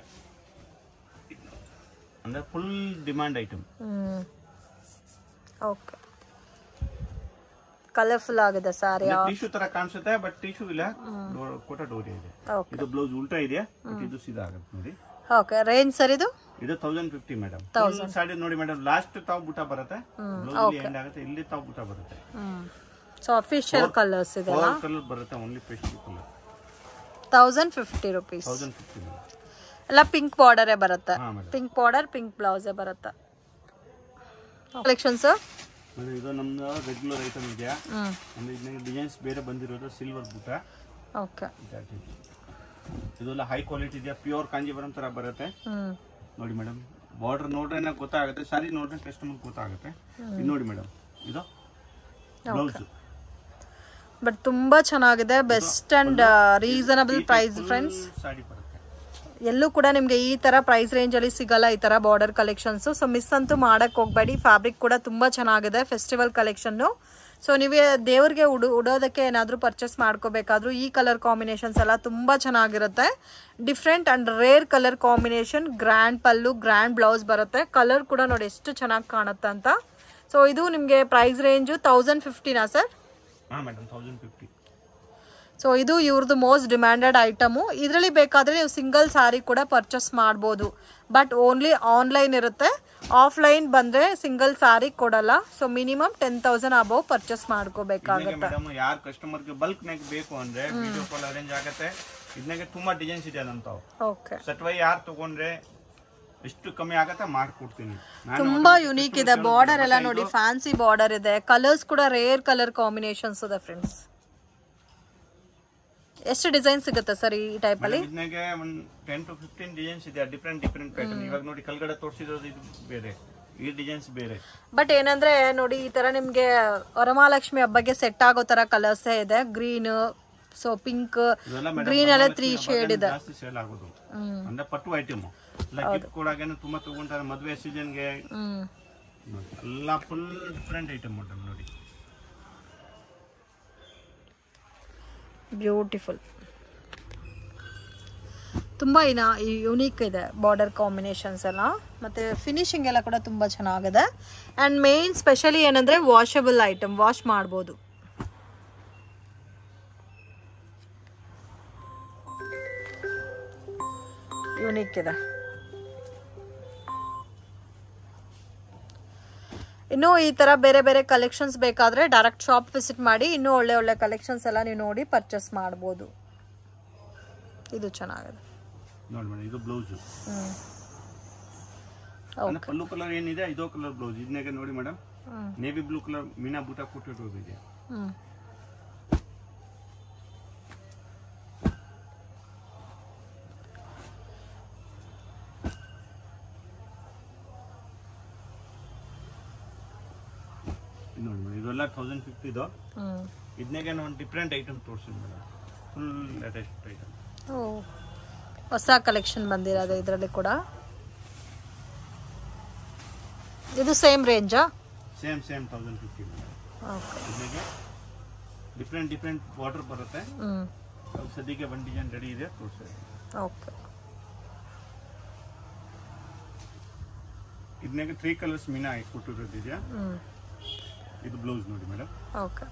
ಅಂದ್ರೆ ಫುಲ್ ಡಿಮಾಂಡ್ ಐಟಮ್ ಹ್ಞೂ ಓಕೆ ಕಲರ್ಫುಲ್ ಆಗಿದೆ ಸಾರಿ ಟಿಶ್ಯೂ ತರ ಕಾಣಿಸುತ್ತೆ ಬಟ್ ಟಿಶ್ಯೂ ಇಲ್ಲ ಡೋ- ಕೋಟಾ ಡೋರಿಯಾ ಇದೆ ಓಕೆ ಇದು ಇದು ಬ್ಲೌಸ್ ಉಲ್ಟಾ ಇದೆ ಬಟ್ ಇದು ಸೀದಾ ಆಗುತ್ತೆ ನೋಡಿ ಓಕೆ ರೇಂಜ್ ಸರ್ ಇದು ಇದು ತೌಸಂಡ್ ಫಿಫ್ಟಿ ಮೇಡಮ್ ಸಾಡಿ ನೋಡಿ ಮೇಡಮ್ ಲಾಸ್ಟ್ ತಾವು ಬುಟ ಬರುತ್ತೆ ಬ್ಲೌಸ್ ಎಂಡ್ ಆಗುತ್ತೆ ಇಲ್ಲಿ ತಾವು ಬುಟ ಬರುತ್ತೆ ಹ್ಞೂ ಸೊ ಅಫಿಷಿಯಲ್ ಕಲರ್ಸ್ ಇದೆ ಫೋರ್ ಕಲರ್ ಬರುತ್ತೆ only pastry colour thousand fifty rupees thousand fifty madam ಎಲ್ಲ ಪಿಂಕ್ ಬಾರ್ಡರೇ ಬರುತ್ತೆ ಹಾ ಮೇಡಮ್ ಪಿಂಕ್ ಬಾರ್ಡರ್ ಪಿಂಕ್ ಬ್ಲೌಸೇ ಬರುತ್ತೆ ಕಲೆಕ್ಷನ್ ಸರ್ ಇದು ನಮ್ದು ರೆಗ್ಯುಲರ್ ಐಟಮ್ ಇದೆಯಾ ಹ್ಞೂ ಅಂದ್ರೆ ಇದನ್ನ ಡಿಸೈನ್ಸ್ ಬೇರೆ ಬಂದಿರೋದು ಸಿಲ್ವರ್ ಬುಟ ಓಕೆ ಇದೆಲ್ಲ ಹೈ ಕ್ವಾಲಿಟಿ ಇದೆಯಾ ಪ್ಯೂರ್ ಕಾಂಜೀವರಂ ತರ ಬರುತ್ತೆ ಹ್ಞೂ ನೋಡಿ ಮೇಡಮ್ ಬಾರ್ಡರ್ ನೋಡ್ರೆ ಗೊತ್ತಾಗುತ್ತೆ ಸಾರಿ ನೋಡ್ರೆ ಕಸ್ಟಮರ್ ಗೊತ್ತಾಗುತ್ತೆ ಇದು ನೋಡಿ ಮೇಡಮ್ ಇದು ಬ್ಲೌಸ್ ಬಟ್ ತುಂಬಾ ಚೆನ್ನಾಗಿದೆ best and reasonable price friends sari ಬರುತ್ತೆ ಎಲ್ಲೂ ಕೂಡ ನಿಮಗೆ ಈ ತರ ಪ್ರೈಸ್ ರೇಂಜ್ ಅಲ್ಲಿ ಸಿಗಲ್ಲ ಈ ತರ ಬಾರ್ಡರ್ ಕಲೆಕ್ಷನ್ಸ್ ಸೊ ಮಿಸ್ ಅಂತೂ ಮಾಡಕ್ ಹೋಗ್ಬೇಡಿ ಫ್ಯಾಬ್ರಿಕ್ ಕೂಡ ತುಂಬಾ ಚೆನ್ನಾಗಿದೆ ಫೆಸ್ಟಿವಲ್ ಕಲೆಕ್ಷನ್ ಸೊ ನೀವೇ ದೇವ್ರಿಗೆ ಉಡು ಉಡೋದಕ್ಕೆ ಏನಾದರೂ ಪರ್ಚೇಸ್ ಮಾಡ್ಕೋಬೇಕಾದ್ರೂ ಈ ಕಲರ್ ಕಾಂಬಿನೇಷನ್ಸ್ ಎಲ್ಲ ತುಂಬಾ ಚೆನ್ನಾಗಿರುತ್ತೆ different and rare colour combination grand pallu grand blouse ಬರುತ್ತೆ ಕಲರ್ ಕೂಡ ನೋಡಿ ಎಷ್ಟು ಚೆನ್ನಾಗಿ ಕಾಣುತ್ತೆ ಅಂತ ಸೊ ಇದು ನಿಮಗೆ ಪ್ರೈಸ್ ರೇಂಜು ತೌಸಂಡ್ ಫಿಫ್ಟಿನಾ ಸರ್ ಹಾ ಮೇಡಮ್ ತೌಸಂಡ್ ಫಿಫ್ಟಿ ಸೊ ಇದು ಇವ್ರದ್ದು ಮೋಸ್ಟ್ ಡಿಮ್ಯಾಂಡೆಡ್ ಐಟಮು ಇದರಲ್ಲಿ ಬೇಕಾದರೆ ನೀವು ಸಿಂಗಲ್ ಸ್ಯಾರಿ ಕೂಡ ಪರ್ಚೇಸ್ ಮಾಡ್ಬೋದು ಬಟ್ ಓನ್ಲಿ ಆನ್ಲೈನ್ ಇರುತ್ತೆ ಆಫ್ಲೈನ್ ಬಂದರೆ ಸಿಂಗಲ್ ಸ್ಯಾರಿ ಕೊಡಲ್ಲ so minimum ten thousand above purchase ಮಾಡ್ಕೋಬೇಕಾಗುತ್ತೆ ಮೇಡಮ್ ಯಾರ್ ಕಸ್ಟಮರ್ ಗೆ ಬಲ್ಕ್ ನಾಗ ಬೇಕು ಅಂದ್ರೆ ವಿಡಿಯೋ ಕಾಲ್ ಅರೇಂಜ್ ಆಗತ್ತೆ ಇದನ್ನಾಗ ತುಂಬಾ ಡಿಸೈನ್ಸ್ ಇದೆ ನಮ್ತಾವ್ ಓಕೆ ಸಟ್ವೈ ಯಾರು ತಗೊಂಡ್ರೆ ಎಷ್ಟು ಕಮ್ಮಿ ಆಗತ್ತೆ ಮಾಡ್ಕೊಡ್ತೀನಿ ನಾನು ತುಂಬಾ ಯುನೀಕ್ ಇದೆ ಬಾರ್ಡರ್ ಎಲ್ಲ ನೋಡಿ ಫ್ಯಾನ್ಸಿ ಬಾರ್ಡರ್ ಇದೆ ಕಲರ್ಸ್ ಕೂಡ ರೇರ್ ಕಲರ್ ಕಾಂಬಿನೇಷನ್ಸ್ ಇದೆ ಫ್ರೆಂಡ್ಸ್ ಎಷ್ಟು ಡಿಸೈನ್ ಸಿಗುತ್ತೆ ಸರ್ ಈ ಟೈಪ್ ಅಲ್ಲಿ ಇದನ್ನಾಗೆ ಒಂದ್ ಟೆನ್ ಟು ಫಿಫ್ಟೀನ್ ಡಿಸೈನ್ಸ್ ಇದೆ ಡಿಫ್ರೆಂಟ್ ಡಿಫ್ರೆಂಟ್ ಪ್ಯಾಟರ್ನ್ ಇವಾಗ ನೋಡಿ ಕೆಳಗಡೆ ತೋರಿಸಿರೋದು ಇದು ಬೇರೆ ಈ ಡಿಸೈನ್ಸ್ ಬೇರೆ ಬಟ್ ಏನಂದ್ರೆ ನೋಡಿ ಈ ತರ ನಿಮ್ಗೆ ವರಮಹಾಲಕ್ಷ್ಮಿ ಹಬ್ಬಕ್ಕೆ ಸೆಟ್ ಆಗೋ ತರ ಕಲರ್ಸ್ ಇದೆ ಗ್ರೀನ್ ಸೊ ಪಿಂಕ್ ಇದೆಲ್ಲ ಮೇಡಮ್ ಗ್ರೀನ್ ಎಲ್ಲ ತ್ರೀ ಶೇಡ್ ಇದೆ ಜಾಸ್ತಿ ಸೇಲ್ ಆಗೋದು ಅಂದ್ರೆ ಪಟ್ಟು ಐಟಮ್ ಇಲ್ಲ ಗಿಫ್ಟ್ ಕೊಡಾಗೇನು ತುಂಬಾ ತಗೊಂತಾರೆ ಮದುವೆ ಸೀಸನ್ಗೆ ಹ್ಮ್ ಎಲ್ಲ ಫುಲ್ ಡಿಫ್ರೆಂಟ್ ಐಟಮ್ ಮೇಡಮ್ ನೋಡಿ ಬ್ಯೂಟಿಫುಲ್ ತುಂಬ ಇನ್ನ ಯುನೀಕ್ ಇದೆ ಬಾರ್ಡರ್ ಕಾಂಬಿನೇಷನ್ಸ್ ಎಲ್ಲ ಮತ್ತು ಫಿನಿಶಿಂಗ್ ಎಲ್ಲ ಕೂಡ ತುಂಬ ಚೆನ್ನಾಗಿದೆ ಆ್ಯಂಡ್ ಮೇನ್ ಸ್ಪೆಷಲಿ ಏನಂದರೆ ವಾಷಬಲ್ ಐಟಮ್ ವಾಶ್ ಮಾಡ್ಬೋದು ಯುನೀಕ್ ಇದೆ ಇನ್ನು ಈ ತರ ಬೇರೆ ಬೇರೆ ಕಲೆಕ್ಷನ್ಸ್ ಬೇಕಾದ್ರೆ ಡೈರೆಕ್ಟ್ ಶಾಪ್ ವಿಸಿಟ್ ಮಾಡಿ ಇನ್ನೂ ಒಳ್ಳೆ ಒಳ್ಳೆ ಕಲೆಕ್ಷನ್ಸ್ ಎಲ್ಲ ನೀವು ನೋಡಿ ಪರ್ಚೇಸ್ ಮಾಡ್ಬೋದು ಇದು ಚೆನ್ನಾಗಿದೆ ನೋಡಿ ಮೇಡಮ್ ಇದು ಬ್ಲೌಸ್ ಹ್ಮ್ ಅಂದ್ರೆ ಪಲ್ಲು ಕಲರ್ ಏನಿದೆ ಇದೋ ಕಲರ್ ಬ್ಲೌಸ್ ಇದನ್ನಾಗೆ ನೋಡಿ ಮೇಡಮ್ ಹ್ಮ್. ನೇವಿ ಬ್ಲೂ ಕಲರ್ ಮೀನಾ ಬೂಟ ಕೊಟ್ಟಿರೋದು ಇದೆ ಹ್ಮ್ ಇದು ನೋಡಿ ಮೇಡಮ್ ಇದೆಲ್ಲ ತೌಸಂಡ್ ಫಿಫ್ಟಿದು ಹ್ಮ್ ಇದನ್ನಾಗೆ ಒಂದು ಡಿಫ್ರೆಂಟ್ ಐಟಮ್ ತೋರಿಸಿದ್ ಮೇಡಮ್ ಫುಲ್ ಲೇಟೆಸ್ಟ್ ಐಟಮ್ ಓ ಹೊಸ ಕಲೆಕ್ಷನ್ ಬಂದಿರೋದು ಇದರಲ್ಲಿ ಕೂಡ ಇದು ಸೇಮ್ ರೇಂಜಾ same same thousand fifty madam okay ಇದನ್ನಾಗೆ ಡಿಫ್ರೆಂಟ್ ಡಿಫ್ರೆಂಟ್ ವಾಟರ್ ಬರುತ್ತೆ ಹ್ಮ್ ಅದು ಸದ್ಯಕ್ಕೆ ಒಂದು ಡಿಸೈನ್ ರೆಡಿ ಇದೆ ತೋರಿಸ್ತಾ ಓಕೆ ಇದನ್ನಾಗೆ ತ್ರೀ ಕಲರ್ಸ್ ಮೀನಾ ಕೊಟ್ಟಿರೋದು ಇದೆಯಾ ಹ್ಮ್ ಇದು ಬ್ಲೌಸ್ ನೋಡಿ ಮೇಡಮ್ ಓಕೆ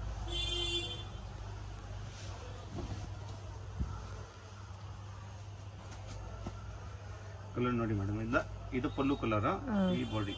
ಕಲರ್ ನೋಡಿ ಮೇಡಮ್ ಇಲ್ಲ ಇದು ಪಲ್ಲು ಕಲರ್ ಈ ಬಾಡಿ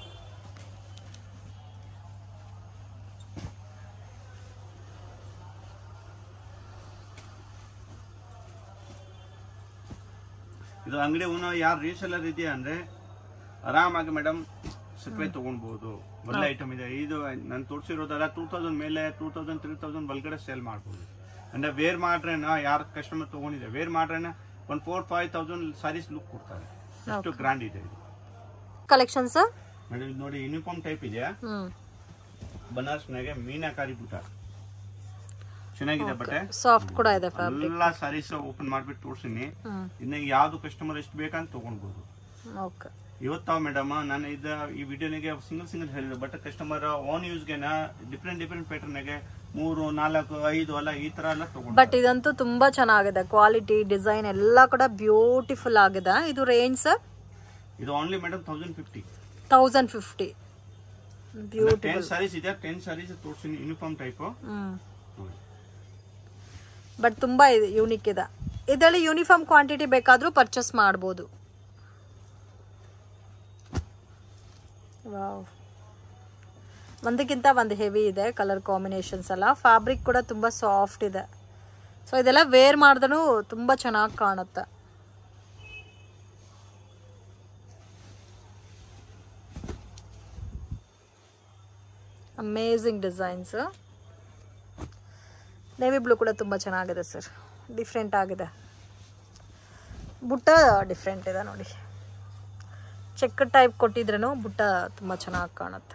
ಇದು ಅಂಗಡಿ ಉನೋ ಯಾರು ರೀಸೆಲ್ಲರ್ ಇದೆಯಾ ಅಂದ್ರೆ ಆರಾಮಾಗಿ ಮೇಡಮ್ ಸಕ್ಕರೆ ತಗೊಳ್ಬಹುದು ಒಳ್ಳೆ ಐಟಮ್ ಇದೆ ಇದು ನಾನು ತೋರಿಸಿರೋದಲ್ಲ ಟೂ ತೌಸಂಡ್ ಮೇಲೆ ಟೂ ತೌಸಂಡ್ ತ್ರೀ ತೌಸಂಡ್ ಒಳಗಡೆ ಸೇಲ್ ಮಾಡ್ಬೋದು ಅಂದ್ರೆ ವೇರ್ ಮಾಡ್ರೇನ ಯಾರು ಕಸ್ಟಮರ್ ತಗೊಂಡಿದೆ ವೇರ್ ಮಾಡ್ರೇನ ಒಂದು four five thousand saris look ಕೊಡ್ತಾರೆ ಅಷ್ಟು ಗ್ರ್ಯಾಂಡ್ ಇದೆ ಇದು ಕಲೆಕ್ಷನ್ಸ್ ಮೇಡಮ್ ಇದು ನೋಡಿ ಯೂನಿಫಾರ್ಮ್ ಟೈಪ್ ಇದೆಯಾ ಹ್ಞೂ ಬನಾರಸ್ನಾಗೆ ಮೀನಾಕಾರಿ ಬುಟ್ಟ ಚೆನ್ನಾಗಿದೆ ಬಟ್ಟೆ ಸಾಫ್ಟ್ ಕೂಡ ಇದೆ ಫ್ಯಾಬ್ರಿಕ್ ಎಲ್ಲ ಸಾರೀಸ್ ಓಪನ್ ಮಾಡ್ಬಿಟ್ಟು ತೋರ್ಸಿನಿ ಹ್ಞೂ ಇನ್ನ ಯಾವ್ದು ಕಸ್ಟಮರ್ ಎಷ್ಟು ಬೇಕಂತ ತಗೊಳ್ಬಹುದು ಓಕೆ ಇವತ್ತಾವ ಮೇಡಮ್ ನಾನು ಇದ ಈ ವಿಡಿಯೋನಿಗೆ ಸಿಂಗಲ್ ಸಿಂಗಲ್ ಹೇಳಿದೆ ಬಟ್ ಕಸ್ಟಮರ್ ಓನ್ ಯೂಸ್ಗೆನ ಡಿಫ್ರೆಂಟ್ ಡಿಫ್ರೆಂಟ್ ಪ್ಯಾಟರ್ನ್ಗೆ ಮೂರು ನಾಲ್ಕು ಐದು ಅಲ್ಲ ಈ ತರ ಎಲ್ಲ ತಗೊಂಡು ಬಟ್ ಇದಂತೂ ತುಂಬಾ ಚೆನ್ನಾಗಿದೆ ಕ್ವಾಲಿಟಿ ಡಿಸೈನ್ ಎಲ್ಲ ಕೂಡ ಬ್ಯೂಟಿಫುಲ್ ಆಗಿದೆ ಇದು ರೇಂಜ್ ಸರ್ ಇದು only madam thousand fifty thousand fifty beauty ten saris ಇದೆ ಟೆನ್ ಸಾರೀಸ್ ತೋರಿಸ್ತೀನಿ ಯೂನಿಫಾರ್ಮ್ ಟೈಪ್ ಹ್ಮ್ ಬಟ್ ತುಂಬಾ ಇದೆ ಯೂನಿಕ್ ಇದೆ ಇದರಲ್ಲಿ ಯೂನಿಫಾರ್ಮ್ ಕ್ವಾಂಟಿಟಿ ಬೇಕಾದ್ರೂ ಪರ್ಚೇಸ್ ಮಾಡ್ಬೋದು ವಾವ್ ಒಂದಕ್ಕಿಂತ ಒಂದು ಹೆವಿ ಇದೆ ಕಲರ್ ಕಾಂಬಿನೇಷನ್ಸ್ ಎಲ್ಲ ಫ್ಯಾಬ್ರಿಕ್ ಕೂಡ ತುಂಬ ಸಾಫ್ಟ್ ಇದೆ ಸೊ ಇದೆಲ್ಲ ವೇರ್ ಮಾಡಿದ್ರೂ ತುಂಬ ಚೆನ್ನಾಗಿ ಕಾಣುತ್ತೆ ಅಮೇಝಿಂಗ್ ಡಿಸೈನ್ಸ್ ನೇವಿ ಬ್ಲೂ ಕೂಡ ತುಂಬ ಚೆನ್ನಾಗಿದೆ ಸರ್ ಡಿಫ್ರೆಂಟ್ ಆಗಿದೆ ಬುಟ್ಟ ಡಿಫ್ರೆಂಟ್ ಇದೆ ನೋಡಿ ಚೆಕ್ ಟೈಪ್ ಕೊಟ್ಟಿದ್ರೂ ಬುಟ್ಟ ತುಂಬ ಚೆನ್ನಾಗಿ ಕಾಣುತ್ತೆ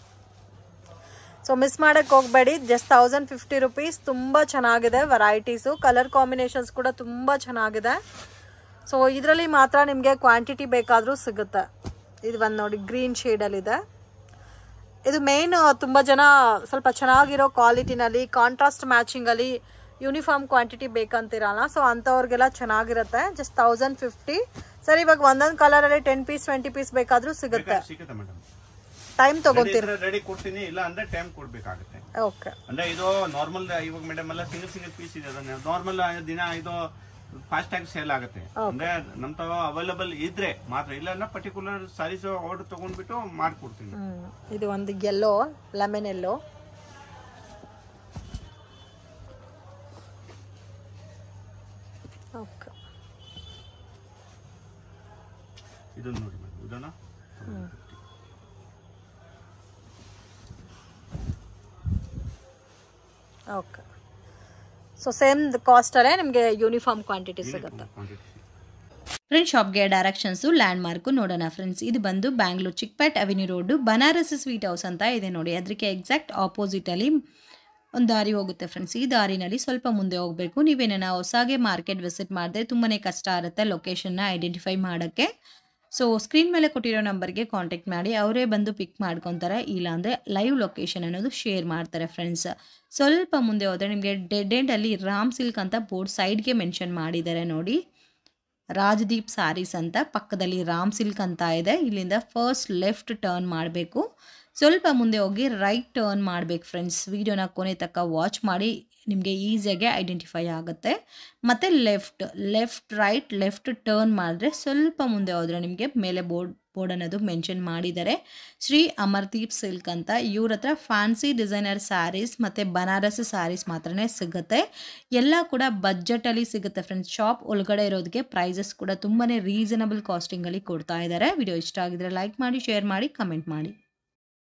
ಸೊ ಮಿಸ್ ಮಾಡೋಕ್ಕೆ ಹೋಗಬೇಡಿ ಜಸ್ಟ್ ತೌಸಂಡ್ ಫಿಫ್ಟಿ ರುಪೀಸ್ ತುಂಬ ಚೆನ್ನಾಗಿದೆ ವೆರೈಟೀಸು ಕಲರ್ ಕಾಂಬಿನೇಷನ್ಸ್ ಕೂಡ ತುಂಬ ಚೆನ್ನಾಗಿದೆ ಸೊ ಇದರಲ್ಲಿ ಮಾತ್ರ ನಿಮಗೆ ಕ್ವಾಂಟಿಟಿ ಬೇಕಾದರೂ ಸಿಗುತ್ತೆ ಇದು ಒಂದು ನೋಡಿ ಗ್ರೀನ್ ಶೇಡಲ್ಲಿದೆ ಇದು ಮೇನ್ ತುಂಬ ಜನ ಸ್ವಲ್ಪ ಚೆನ್ನಾಗಿರೋ ಕ್ವಾಲಿಟಿನಲ್ಲಿ ಕಾಂಟ್ರಾಸ್ಟ್ ಮ್ಯಾಚಿಂಗಲ್ಲಿ ಯೂನಿಫಾರ್ಮ್ ಕ್ವಾಂಟಿಟಿ ಬೇಕಂತಿರಲ್ಲ ಸೊ ಅಂಥವ್ರಿಗೆಲ್ಲ ಚೆನ್ನಾಗಿರುತ್ತೆ ಜಸ್ಟ್ ತೌಸಂಡ್ ಫಿಫ್ಟಿ ಸರ್ ಇವಾಗ ಒಂದೊಂದು ಕಲರಲ್ಲಿ ಟೆನ್ ಪೀಸ್ ಟ್ವೆಂಟಿ ಪೀಸ್ ಬೇಕಾದರೂ ಸಿಗುತ್ತೆ ಸಿಗುತ್ತೆ ಮೇಡಮ್ ಟೈಮ್ ತೊಗೊತೀರಿ ರೆಡಿ ಕೊಡ್ತೀನಿ ಇಲ್ಲ ಅಂದ್ರೆ ಟೈಮ್ ಕೊಡ್ಬೇಕಾಗುತ್ತೆ ಓಕೆ ಅಂದ್ರೆ ಇದು ನಾರ್ಮಲ್ ಇವಾಗ ಮೇಡಮ್ ಎಲ್ಲ ಸಿಂಗಲ್ ಸಿಂಗಲ್ ಪೀಸ್ ಇದೆ ಅದನ್ನ ನಾರ್ಮಲ್ ದಿನ ಇದು ಫಾಸ್ಟ್ ಆಗಿ ಸೇಲ್ ಆಗುತ್ತೆ ಅಂದ್ರೆ ನಮ್ ತಾವ ಅವೈಲಬಲ್ ಇದ್ರೆ ಮಾತ್ರ ಇಲ್ಲ ಅಂದ್ರೆ ಪರ್ಟಿಕ್ಯುಲರ್ ಸಾರೀಸ್ ಆರ್ಡರ್ ತಗೊಂಡ್ಬಿಟ್ಟು ಮಾಡ್ಕೊಡ್ತೀನಿ ಹ್ಮ್. ಇದು ಒಂದು ಗೆಲ್ಲೋ ಲೆಮನ್ ಎಲ್ಲೋ ಓಕೆ ಇದನ್ನ ನೋಡಿ ಮೇಡಮ್ ಇದನ್ನ ಓಕೆ ಸೊ ಸೇಮ್ ಕಾಸ್ಟಲ್ಲೇ ನಿಮಗೆ ಯೂನಿಫಾರ್ಮ್ ಕ್ವಾಂಟಿಟಿ ಸಿಗುತ್ತೆ ಕ್ವಾಂಟಿಟಿ ಫ್ರೆಂಡ್ಸ್ ಶಾಪ್ಗೆ ಡೈರೆಕ್ಷನ್ಸು ಲ್ಯಾಂಡ್ ಮಾರ್ಕು ನೋಡೋಣ ಫ್ರೆಂಡ್ಸ್ ಇದು ಬಂದು Bangalore Chickpet avenue road Banaras sweet house ಅಂತ ಇದೆ ನೋಡಿ ಅದಕ್ಕೆ ಎಕ್ಸಾಕ್ಟ್ ಆಪೋಸಿಟಲ್ಲಿ ಒಂದು ದಾರಿ ಹೋಗುತ್ತೆ ಫ್ರೆಂಡ್ಸ್ ಈ ದಾರಿನಲ್ಲಿ ಸ್ವಲ್ಪ ಮುಂದೆ ಹೋಗಬೇಕು ನೀವೇನ ಹೊಸಾಗೆ ಮಾರ್ಕೆಟ್ ವಿಸಿಟ್ ಮಾಡಿದ್ರೆ ತುಂಬಾ ಕಷ್ಟ ಇರುತ್ತೆ ಲೊಕೇಶನ್ನ ಐಡೆಂಟಿಫೈ ಮಾಡೋಕ್ಕೆ ಸೊ ಸ್ಕ್ರೀನ್ ಮೇಲೆ ಕೊಟ್ಟಿರೋ ನಂಬರ್ಗೆ ಕಾಂಟ್ಯಾಕ್ಟ್ ಮಾಡಿ ಅವರೇ ಬಂದು ಪಿಕ್ ಮಾಡ್ಕೊತಾರೆ ಇಲ್ಲಾಂದರೆ ಲೈವ್ ಲೊಕೇಶನ್ ಅನ್ನೋದು ಶೇರ್ ಮಾಡ್ತಾರೆ ಫ್ರೆಂಡ್ಸ್ ಸ್ವಲ್ಪ ಮುಂದೆ ಹೋದರೆ ನಿಮಗೆ ಡೆಡ್ ಎಂಡಲ್ಲಿ ರಾಮ್ ಸಿಲ್ಕ್ ಅಂತ ಬೋರ್ಡ್ ಸೈಡ್ಗೆ ಮೆನ್ಷನ್ ಮಾಡಿದ್ದಾರೆ ನೋಡಿ ರಾಜದೀಪ್ ಸಾರೀಸ್ ಅಂತ ಪಕ್ಕದಲ್ಲಿ ರಾಮ್ ಸಿಲ್ಕ್ ಅಂತ ಇದೆ ಇಲ್ಲಿಂದ ಫಸ್ಟ್ ಲೆಫ್ಟ್ ಟರ್ನ್ ಮಾಡಬೇಕು ಸ್ವಲ್ಪ ಮುಂದೆ ಹೋಗಿ ರೈಟ್ ಟರ್ನ್ ಮಾಡಬೇಕು ಫ್ರೆಂಡ್ಸ್ ವಿಡಿಯೋನ ಕೊನೆ ತನಕ ವಾಚ್ ಮಾಡಿ ನಿಮಗೆ ಈಸಿಯಾಗಿ ಐಡೆಂಟಿಫೈ ಆಗುತ್ತೆ ಮತ್ತು left left right left turn ಮಾಡಿದ್ರೆ ಸ್ವಲ್ಪ ಮುಂದೆ ಹೋದರೆ ನಿಮಗೆ ಮೇಲೆ ಬೋರ್ಡ್ ಬೋರ್ಡ್ ಅನ್ನೋದು ಮೆನ್ಷನ್ ಮಾಡಿದ್ದಾರೆ ಶ್ರೀ ಅಮರ್ದೀಪ್ ಸಿಲ್ಕ್ ಅಂತ ಇವ್ರ ಹತ್ರ ಫ್ಯಾನ್ಸಿ ಡಿಸೈನರ್ ಸ್ಯಾರೀಸ್ ಮತ್ತು ಬನಾರಸ್ ಸ್ಯಾರೀಸ್ ಮಾತ್ರನೇ ಸಿಗುತ್ತೆ ಎಲ್ಲ ಕೂಡ ಬಜೆಟಲ್ಲಿ ಸಿಗುತ್ತೆ ಫ್ರೆಂಡ್ಸ್ ಶಾಪ್ ಒಳಗಡೆ ಇರೋದಕ್ಕೆ ಪ್ರೈಸಸ್ ಕೂಡ ತುಂಬಾ ರೀಸನಬಲ್ ಕಾಸ್ಟಿಂಗಲ್ಲಿ ಕೊಡ್ತಾ ಇದ್ದಾರೆ ವಿಡಿಯೋ ಇಷ್ಟ ಆಗಿದ್ರೆ ಲೈಕ್ ಮಾಡಿ ಶೇರ್ ಮಾಡಿ ಕಮೆಂಟ್ ಮಾಡಿ